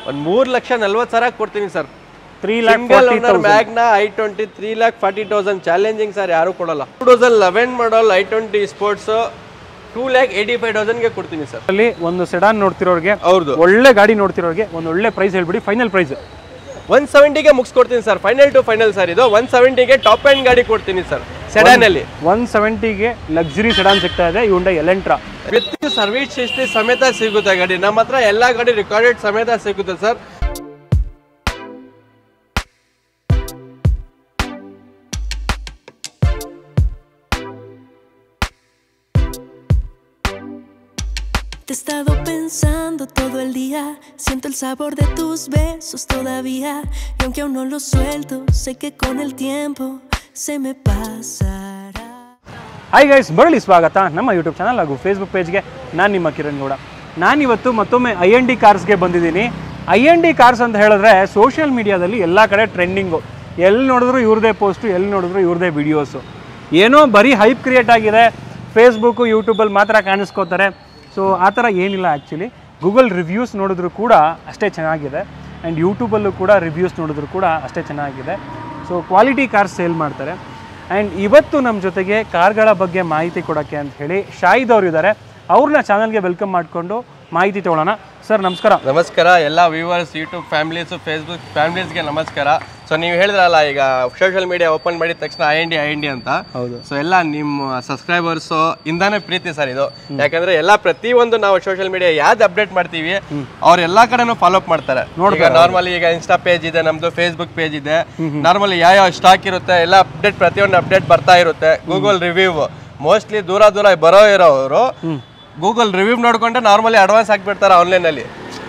ಒಂದು ಮೂರು ಲಕ್ಷ ನಲ್ವತ್ತು ಸಾವಿರ ಕೊಡ್ತೀನಿ sir three lakh single owner Magna I twenty three lakh forty thousand challenging sir ಯಾರು ಕೊಡಲ್ಲ two thousand eleven model I twenty sports two lakh eighty five ತೌಸಂಡ್ಗೆ ಕೊಡ್ತೀನಿ ಸರ್ ಅಲ್ಲಿ ಒಂದು ಸೆಡಾನ್ ನೋಡ್ತಿರೋರಿಗೆ ಹೌದು ಒಳ್ಳೆ ಗಾಡಿ ನೋಡ್ತಿರೋರಿಗೆ ಒಂದು ಒಳ್ಳೆ ಪ್ರೈಸ್ ಹೇಳ್ಬಿಡಿ ಫೈನಲ್ ಪ್ರೈಸ್ ಒನ್ ಸೆವೆಂಟಿಗೆ ಮುಗಿಸ್ಕೊಡ್ತೀನಿ sir final to final sir ಇದು ಒನ್ ಸೆವೆಂಟಿಗೆ ಟಾಪ್ ಆ್ಯಂಡ್ ಗಾಡಿ ಕೊಡ್ತೀನಿ ಸರ್ ಸೆಡಾನಲ್ಲಿ ಒನ್ ಸೆವೆಂಟಿಗೆ ಲಕ್ಸುರಿ ಸೆಡಾನ್ ಸಿಗ್ತಾ ಇದೆ Hyundai Elantra with service history ಸಮೇತ ಸಿಗುತ್ತೆ ಗಾಡಿ ನಮ್ಮ ಹತ್ರ ಎಲ್ಲ ಗಾಡಿ ರೆಕಾರ್ಡೆಡ್ ಸಮೇತ ಸಿಗುತ್ತೆ sir Te he estado pensando todo el día, siento el sabor de tus besos todavía, y aunque aún no lo suelto, sé que con el tiempo se me pasará. Hi guys ಬರಲಿ ಸ್ವಾಗತ ನಮ್ಮ YouTube channel ಹಾಗೂ Facebook ಪೇಜ್ಗೆ ನಾನು ನಿಮ್ಮ ಕಿರಣ್ ಗೌಡ ನಾನಿವತ್ತು ಮತ್ತೊಮ್ಮೆ I N D ಕಾರ್ಸ್ಗೆ ಬಂದಿದ್ದೀನಿ ಐ ಎನ್ ಡಿ ಕಾರ್ಸ್ ಅಂತ ಹೇಳಿದ್ರೆ ಸೋಷಿಯಲ್ ಮೀಡಿಯಾದಲ್ಲಿ ಎಲ್ಲ ಕಡೆ ಟ್ರೆಂಡಿಂಗು ಎಲ್ಲಿ ನೋಡಿದ್ರು ಇವ್ರದೇ ಪೋಸ್ಟು ಎಲ್ಲಿ ನೋಡಿದ್ರು ಇವ್ರದೇ ವಿಡಿಯೋಸು ಏನೋ ಬರೀ ಹೈಪ್ ಕ್ರಿಯೇಟ್ ಆಗಿದೆ ಫೇಸ್ಬುಕ್ಕು ಯೂಟ್ಯೂಬಲ್ಲಿ ಮಾತ್ರ ಕಾಣಿಸ್ಕೋತಾರೆ ಸೊ ಆ ಥರ ಏನಿಲ್ಲ ಆ್ಯಕ್ಚುಲಿ ಗೂಗಲ್ ರಿವ್ಯೂಸ್ ನೋಡಿದ್ರು ಕೂಡ ಅಷ್ಟೇ ಚೆನ್ನಾಗಿದೆ ಆ್ಯಂಡ್ ಯೂಟ್ಯೂಬಲ್ಲೂ ಕೂಡ ರಿವ್ಯೂಸ್ ನೋಡಿದ್ರು ಕೂಡ ಅಷ್ಟೇ ಚೆನ್ನಾಗಿದೆ ಸೊ ಕ್ವಾಲಿಟಿ ಕಾರ್ಸ್ ಸೇಲ್ ಮಾಡ್ತಾರೆ ಆ್ಯಂಡ್ ಇವತ್ತು ನಮ್ಮ ಜೊತೆಗೆ ಕಾರ್ಗಳ ಬಗ್ಗೆ ಮಾಹಿತಿ ಕೊಡೋಕ್ಕೆ ಅಂತ ಹೇಳಿ ಶಾಹಿದ್ ಅವರು ಇದ್ದಾರೆ ಅವ್ರನ್ನ ಚಾನಲ್ಗೆ ವೆಲ್ಕಮ್ ಮಾಡಿಕೊಂಡು ಮಾಹಿತಿ ತೊಗೊಳ್ಳೋಣ ಸರ್ ನಮಸ್ಕಾರ ನಮಸ್ಕಾರ ಎಲ್ಲ ವ್ಯೂವರ್ಸ್ ಯೂಟ್ಯೂಬ್ ಫ್ಯಾಮಿಲೀಸು ಫೇಸ್ಬುಕ್ ಫ್ಯಾಮಿಲೀಸ್ಗೆ ನಮಸ್ಕಾರ ಸೊ ನೀವು ಹೇಳಿದ್ರಲ್ಲ ಈಗ ಸೋಷಿಯಲ್ ಮೀಡಿಯಾ ಓಪನ್ ಮಾಡಿದ ತಕ್ಷಣ I N D I N D ಅಂತ ಹೌದು ಸೊ ಎಲ್ಲ ನಿಮ್ಮ ಸಬ್ಸ್ಕ್ರೈಬರ್ಸು ಇಂದಾನೆ ಪ್ರೀತಿ ಸರ್ ಇದು ಯಾಕಂದ್ರೆ ಎಲ್ಲ ಪ್ರತಿಯೊಂದು ನಾವು ಸೋಷಿಯಲ್ ಮೀಡಿಯಾ ಯಾವ್ದು ಅಪ್ಡೇಟ್ ಮಾಡ್ತೀವಿ ಅವ್ರ ಎಲ್ಲಾ ಕಡೆನೂ ಫಾಲೋ ಅಪ್ ಮಾಡ್ತಾರೆ ಈಗ ನಾರ್ಮಲಿ ಈಗ ಇನ್ಸ್ಟಾ ಪೇಜ್ ಇದೆ ನಮ್ದು ಫೇಸ್ಬುಕ್ ಪೇಜ್ ಇದೆ ನಾರ್ಮಲಿ ಯಾವ ಯಾವ ಸ್ಟಾಕ್ ಇರುತ್ತೆ ಎಲ್ಲ ಅಪ್ಡೇಟ್ ಪ್ರತಿಯೊಂದು ಅಪ್ಡೇಟ್ ಬರ್ತಾ ಇರುತ್ತೆ ಗೂಗಲ್ ರಿವ್ಯೂ ಮೋಸ್ಟ್ಲಿ ದೂರ ದೂರ ಬರೋ ಇರೋರು ಗೂಗಲ್ ರಿವ್ಯೂ ನೋಡ್ಕೊಂಡೆ ನಾರ್ಮಲಿ ಅಡ್ವಾನ್ಸ್ ಹಾಕ್ಬಿಡ್ತಾರೆ ಆನ್ಲೈನ್ ಅಲ್ಲಿ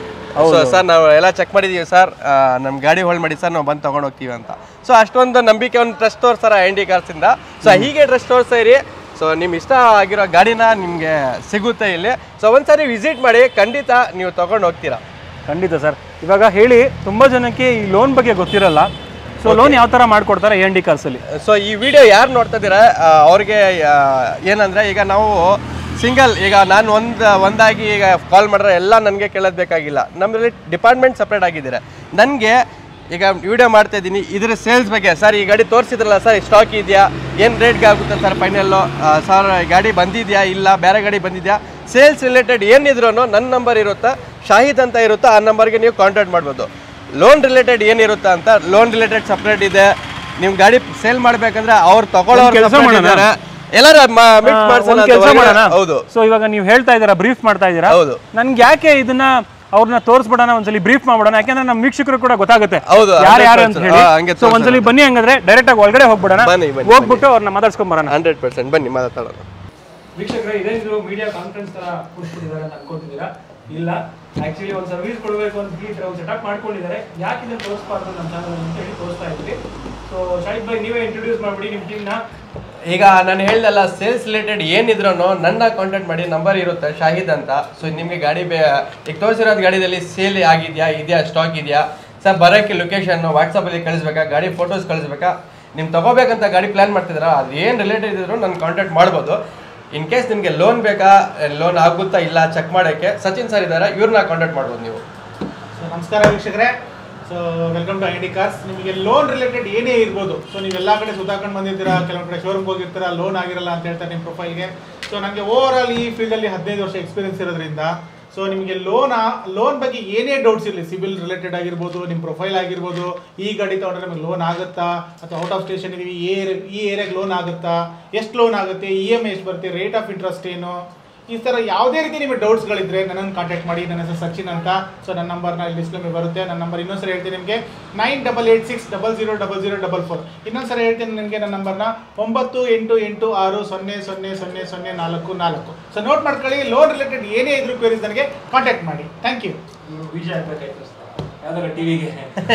ಸೊ ಸರ್ ನಾವು ಎಲ್ಲ ಚೆಕ್ ಮಾಡಿದೀವಿ ಸರ್ ನಮ್ಮ ಗಾಡಿ ಹೋಲ್ಡ್ ಮಾಡಿ ಸರ್ ನಾವು ಬಂದು ತಗೊಂಡು ಹೋಗ್ತೀವಿ ಅಂತ ಸೊ ಅಷ್ಟೊಂದು ನಂಬಿಕೆ ಒಂದು ಟ್ರಸ್ಟ್ ತೋರ್ಸಾರ ಐ ಎನ್ ಡಿ ಕಾರ್ಸಿಂದ ಸೊ ಹೀಗೆ ಟ್ರಸ್ಟ್ ತೋರ್ಸ ಇರಿ ಸೊ ನಿಮ್ಮ ಇಷ್ಟ ಆಗಿರೋ ಗಾಡಿನ ನಿಮಗೆ ಸಿಗುತ್ತೆ ಇಲ್ಲಿ ಸೊ ಒಂದ್ಸರಿ ವಿಸಿಟ್ ಮಾಡಿ ಖಂಡಿತ ನೀವು ತಗೊಂಡು ಹೋಗ್ತೀರಾ ಖಂಡಿತ ಸರ್ ಇವಾಗ ಹೇಳಿ ತುಂಬ ಜನಕ್ಕೆ ಈ ಲೋನ್ ಬಗ್ಗೆ ಗೊತ್ತಿರಲ್ಲ ಸೊ ಲೋನ್ ಯಾವ ಥರ ಮಾಡಿಕೊಡ್ತಾರೆ ಎನ್ ಡಿ ಕಾರ್ಸಲ್ಲಿ ಸೊ ಈ ವಿಡಿಯೋ ಯಾರು ನೋಡ್ತಾ ಇದ್ದೀರಾ ಆ, ಅವ್ರಿಗೆ ಆ, ಏನಂದ್ರೆ ಈಗ ನಾವು ಸಿಂಗಲ್ ಈಗ ನಾನು ಒಂದು ಒಂದಾಗಿ ಈಗ ಕಾಲ್ ಮಾಡಿದ್ರೆ ಎಲ್ಲ ನನಗೆ ಕೇಳೋದು ಬೇಕಾಗಿಲ್ಲ ನಮ್ಮಲ್ಲಿ ಡಿಪಾರ್ಟ್ಮೆಂಟ್ ಸಪ್ರೇಟ್ ಆಗಿದ್ದಾರೆ ನನಗೆ ಈಗ ವಿಡಿಯೋ ಮಾಡ್ತಾ ಇದ್ದೀನಿ ಇದ್ರ ಸೇಲ್ಸ್ ಬಗ್ಗೆ ಸರ್ ಈ ಗಾಡಿ ತೋರಿಸಿದ್ರಲ್ಲ ಸರ್ ಸ್ಟಾಕ್ ಇದೆಯಾ ಏನು ರೇಟ್ಗೆ ಆಗುತ್ತೆ ಸರ್ ಫೈನಲ್ಲು ಸರ್ ಈ ಗಾಡಿ ಬಂದಿದೆಯಾ ಇಲ್ಲ ಬೇರೆ ಗಾಡಿ ಬಂದಿದೆಯಾ ಸೇಲ್ಸ್ ರಿಲೇಟೆಡ್ ಏನಿದ್ರು ನನ್ನ ನಂಬರ್ ಇರುತ್ತಾ ಶಾಹಿದ್ ಅಂತ ಇರುತ್ತಾ ಆ ನಂಬರ್ಗೆ ನೀವು ಕಾಂಟ್ಯಾಕ್ಟ್ ಮಾಡ್ಬೋದು ಲೋನ್ ರಿಲೇಟೆಡ್ ಏನಿರುತ್ತಾ ಅಂತ ಲೋನ್ ರಿಲೇಟೆಡ್ ಸಪ್ರೇಟ್ ಇದೆ ನೀವು ಗಾಡಿ ಸೇಲ್ ಮಾಡ್ಬೇಕಂದ್ರೆ ಅವ್ರು ತಗೊಳ್ಳೋರು ಕೆಲ್ಸ separate ಮಾಡೋಣ? ಇದ್ದಾರೆ. ಎಲ್ಲಾರು mix ಮಾಡ್ಸೋಣ ಅಂತ ಕೆಲಸ ಹೊರಗಡೆ- ಮಾಡೋಣ ಹೌದು ಸೊ ಇವಾಗ ನೀವು ಹೇಳ್ತಾ ಇದ್ದೀರಾ ಬ್ರೀಫ್ ಮಾಡ್ತಾ ಇದ್ದೀರಾ ಹೌದು ನನ್ಗೆ ಯಾಕೆ ಇದನ್ನ ಅವ್ರನ್ನ ತೋರಿಸ್ಬಿಡೋಣ ಒಂದ್ಸಲಿ ಬ್ರೀಫ್ ಮಾಡ್ಬಿಡೋಣ ಯಾಕಂದ್ರೆ ನಮ್ಮ ವೀಕ್ಷಕರು ಕೂಡ ಗೊತ್ತಾಗುತ್ತೆ ಹೌದು, ಯಾರು ಯಾರು ಅಂತ 100% ಹೇಳಿ ಹಾ, ಹಂಗೆ ಸೊ ಒಂದ್ಸಲಿ ಬನ್ನಿ ಹಂಗಾದ್ರೆ ಡೈರೆಕ್ಟ್ ಆಗಿ ಒಳಗಡೆ ಹೋಗ್ಬಿಡೋಣ ಬನ್ನಿ, ಬನ್ನಿ, ಹೋಗ್ಬಿಟ್ಟು ಅವ್ರನ್ನ ಮಾತಾಡ್ಸ್ಕೊಂಡ್ ಬರೋಣ ಹಂಡ್ರೆಡ್ ಪರ್ಸೆಂಟ್ ಬನ್ನಿ ಮಾತಾಡೋಣ ವೀಕ್ಷಕರೇ ಇದೇನಿದ್ರು ಮೀಡಿಯಾ ಕಾನ್ಫರೆನ್ಸ್ ತರ ಕೂತ್ಬಿಟ್ಟಿದ್ದಾರೆ ಅಂತ ಅನ್ಕೋತಿದ್ದೀರಾ ಇಲ್ಲ ಆಕ್ಚುಲಿ ಒಂದು ಸರ್ವಿಸ್ ಕೊಡಬೇಕು ಅಂತ ಈ ತರ ಒಂದು ಸೆಟಪ್ ಮಾಡ್ಕೊಂಡಿದ್ದಾರೆ ಯಾಕೆ ಇದನ್ನ ತೋರಿಸ್ಬಾರ್ದು ನಮ್ಮ ಚಾನಲ್ ಅಂತ ಹೇಳಿ ತೋರಿಸ್ತಾ ಇದ್ವಿ ಸೊ ಶಾಹಿದ್ ಭಾಯ್ ನೀವೇ ಇಂಟ್ರೊಡ್ಯೂಸ್ ಮಾಡ್ಬಿಡಿ ನಿಮ್ಮ ಟೀಮ್ನ ಈಗ ನಾನು ಹೇಳ್ದಲ್ಲ ಸೇಲ್ಸ್ ರಿಲೇಟೆಡ್ ಏನಿದ್ರು ನನ್ನ ಕಾಂಟ್ಯಾಕ್ಟ್ ಮಾಡಿ ನಂಬರ್ ಇರುತ್ತೆ ಶಾಹಿದ್ ಅಂತ ಸೊ ನಿಮಗೆ ಗಾಡಿ ಬೇ ಈಗ ತೋರಿಸಿರೋದು ಗಾಡಿದಲ್ಲಿ ಸೇಲ್ ಆಗಿದೆಯಾ ಇದೆಯಾ ಸ್ಟಾಕ್ ಇದೆಯಾ ಸರ್ ಬರೋಕ್ಕೆ ಲೊಕೇಶನ್ ವಾಟ್ಸಪ್ಪಲ್ಲಿ ಕಳಿಸ್ಬೇಕಾ ಗಾಡಿ ಫೋಟೋಸ್ ಕಳಿಸ್ಬೇಕಾ ನೀವು ತಗೋಬೇಕಂತ ಗಾಡಿ ಪ್ಲಾನ್ ಮಾಡ್ತಿದ್ದೀರಾ ಅದು ಏನು ರಿಲೇಟೆಡ್ ಇದ್ರು ನನ್ನ ಕಾಂಟ್ಯಾಕ್ಟ್ ಮಾಡ್ಬೋದು ಇನ್ ಕೇಸ್ ನಿಮಗೆ ಲೋನ್ ಬೇಕಾ ಲೋನ್ ಆಗುತ್ತಾ ಇಲ್ಲ ಚೆಕ್ ಮಾಡೋಕ್ಕೆ ಸಚಿನ್ ಸರ್ ಇದ್ದಾರೆ ಇವ್ರನ್ನ ಕಾಂಟ್ಯಾಕ್ಟ್ ಮಾಡ್ಬೋದು ನೀವು ಸೊ ನಮಸ್ಕಾರ ವೀಕ್ಷಕರೇ so welcome to I D cars ನಿಮಗೆ ಲೋನ್ ರಿಲೇಟೆಡ್ ಏನೇ ಇರ್ಬೋದು ಸೊ ನೀವೆಲ್ಲ ಕಡೆ ಸುತ್ತಾಕೊಂಡು ಬಂದಿರ್ತೀರಾ ಕೆಲವೊಂದು ಕಡೆ ಶೋರೂಮ್ಗೆ ಹೋಗಿರ್ತೀರಾ ಲೋನ್ ಆಗಿರಲ್ಲ ಅಂತ ಹೇಳ್ತಾರೆ ನಿಮ್ಮ ಪ್ರೊಫೈಲ್ಗೆ ಸೊ ನನಗೆ ಓವರ್ ಆಲ್ ಈ ಫೀಲ್ಡಲ್ಲಿ ಹದಿನೈದು ವರ್ಷ ಎಕ್ಸ್ಪೀರಿಯನ್ಸ್ ಇರೋದ್ರಿಂದ ಸೊ ನಿಮಗೆ ಲೋನ ಲೋನ್ ಬಗ್ಗೆ ಏನೇ ಡೌಟ್ಸ್ ಇರಲಿ ಸಿಬಿಲ್ ರಿಲೇಟೆಡ್ ಆಗಿರ್ಬೋದು ನಿಮ್ಮ ಪ್ರೊಫೈಲ್ ಆಗಿರ್ಬೋದು ಈ ಗಾಡಿ ತೊಗೊಂಡ್ರೆ ನಮಗೆ ಲೋನ್ ಆಗುತ್ತಾ ಅಥವಾ ಔಟ್ ಆಫ್ ಸ್ಟೇಷನ್ ಇದೀವಿ ಈ ಏರಿಯಾ ಈ ಏರಿಯಾಗೆ ಲೋನ್ ಆಗುತ್ತಾ ಎಷ್ಟು ಲೋನ್ ಆಗುತ್ತೆ ಇ ಎಮ್ ಐ ಎಷ್ಟು ಬರುತ್ತೆ ರೇಟ್ ಆಫ್ ಇಂಟ್ರೆಸ್ಟ್ ಏನು ಈ ಥರ ಯಾವುದೇ ರೀತಿ ನಿಮಗೆ ಡೌಟ್ಸ್ಗಳಿದ್ರೆ ನನ್ನನ್ನು ಕಾಂಟ್ಯಾಕ್ಟ್ ಮಾಡಿ ನನ್ನ ಹೆಸರು ಸಚಿನ್ ಅಂತ ಸೊ ನನ್ನ ನಂಬರ್ನ ಇಲ್ಲಿ ಡಿಸ್ಪ್ಲೇ ಮೇಲೆ ಬರುತ್ತೆ ನನ್ನ ನಂಬರ್ ಇನ್ನೊಂದ್ಸರಿ ಹೇಳ್ತೀನಿ ನಿಮಗೆ nine double eight six double zero double zero double four ಇನ್ನೊಂದ್ಸರಿ ಹೇಳ್ತೀನಿ ನಿಮಗೆ ನನ್ನ ನಂಬರ್ನ ಒಂಬತ್ತು ಎಂಟು ಎಂಟು ಆರು ಸೊನ್ನೆ ಸೊನ್ನೆ ಸೊನ್ನೆ ಸೊನ್ನೆ ನಾಲ್ಕು ನಾಲ್ಕು ಸೊ ನೋಟ್ ಮಾಡ್ಕೊಳ್ಳಿ ಲೋನ್ ರಿಲೇಟೆಡ್ ಏನೇ ಇದ್ರೂ ಕ್ವೇರೀಸ್ ನನಗೆ ಕಾಂಟ್ಯಾಕ್ಟ್ ಮಾಡಿ ಥ್ಯಾಂಕ್ ಯು ಬೀಜ ಹಾಕ್ಬೇಕಾಯ್ತು ಯಾವ್ದಾರ ಟಿವಿಗೆ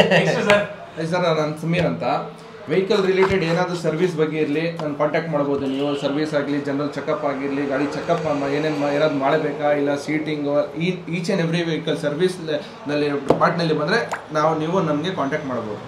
ಸರ್ ಸರ್ ನಾನು ಸಮೀರ್ ಅಂತ ವೆಹಿಕಲ್ ರಿಲೇಟೆಡ್ ಏನಾದರೂ ಸರ್ವಿಸ್ ಬಗ್ಗೆ ಇರಲಿ ನಾನು ಕಾಂಟ್ಯಾಕ್ಟ್ ಮಾಡ್ಬೋದು ನೀವು ಸರ್ವಿಸ್ ಆಗಲಿ ಜನರಲ್ ಚೆಕಪ್ ಆಗಿರಲಿ ಗಾಡಿ ಚೆಕಪ್ ಏನೇನು ಏನಾದ್ರು ಮಾಡಬೇಕಾ ಇಲ್ಲ ಸೀಟಿಂಗು ಈ each and every vehicle service ನಲ್ಲಿ ಪಾರ್ಟ್ನಲ್ಲಿ ಬಂದರೆ ನಾವು ನೀವು ನಮಗೆ ಕಾಂಟ್ಯಾಕ್ಟ್ ಮಾಡ್ಬೋದು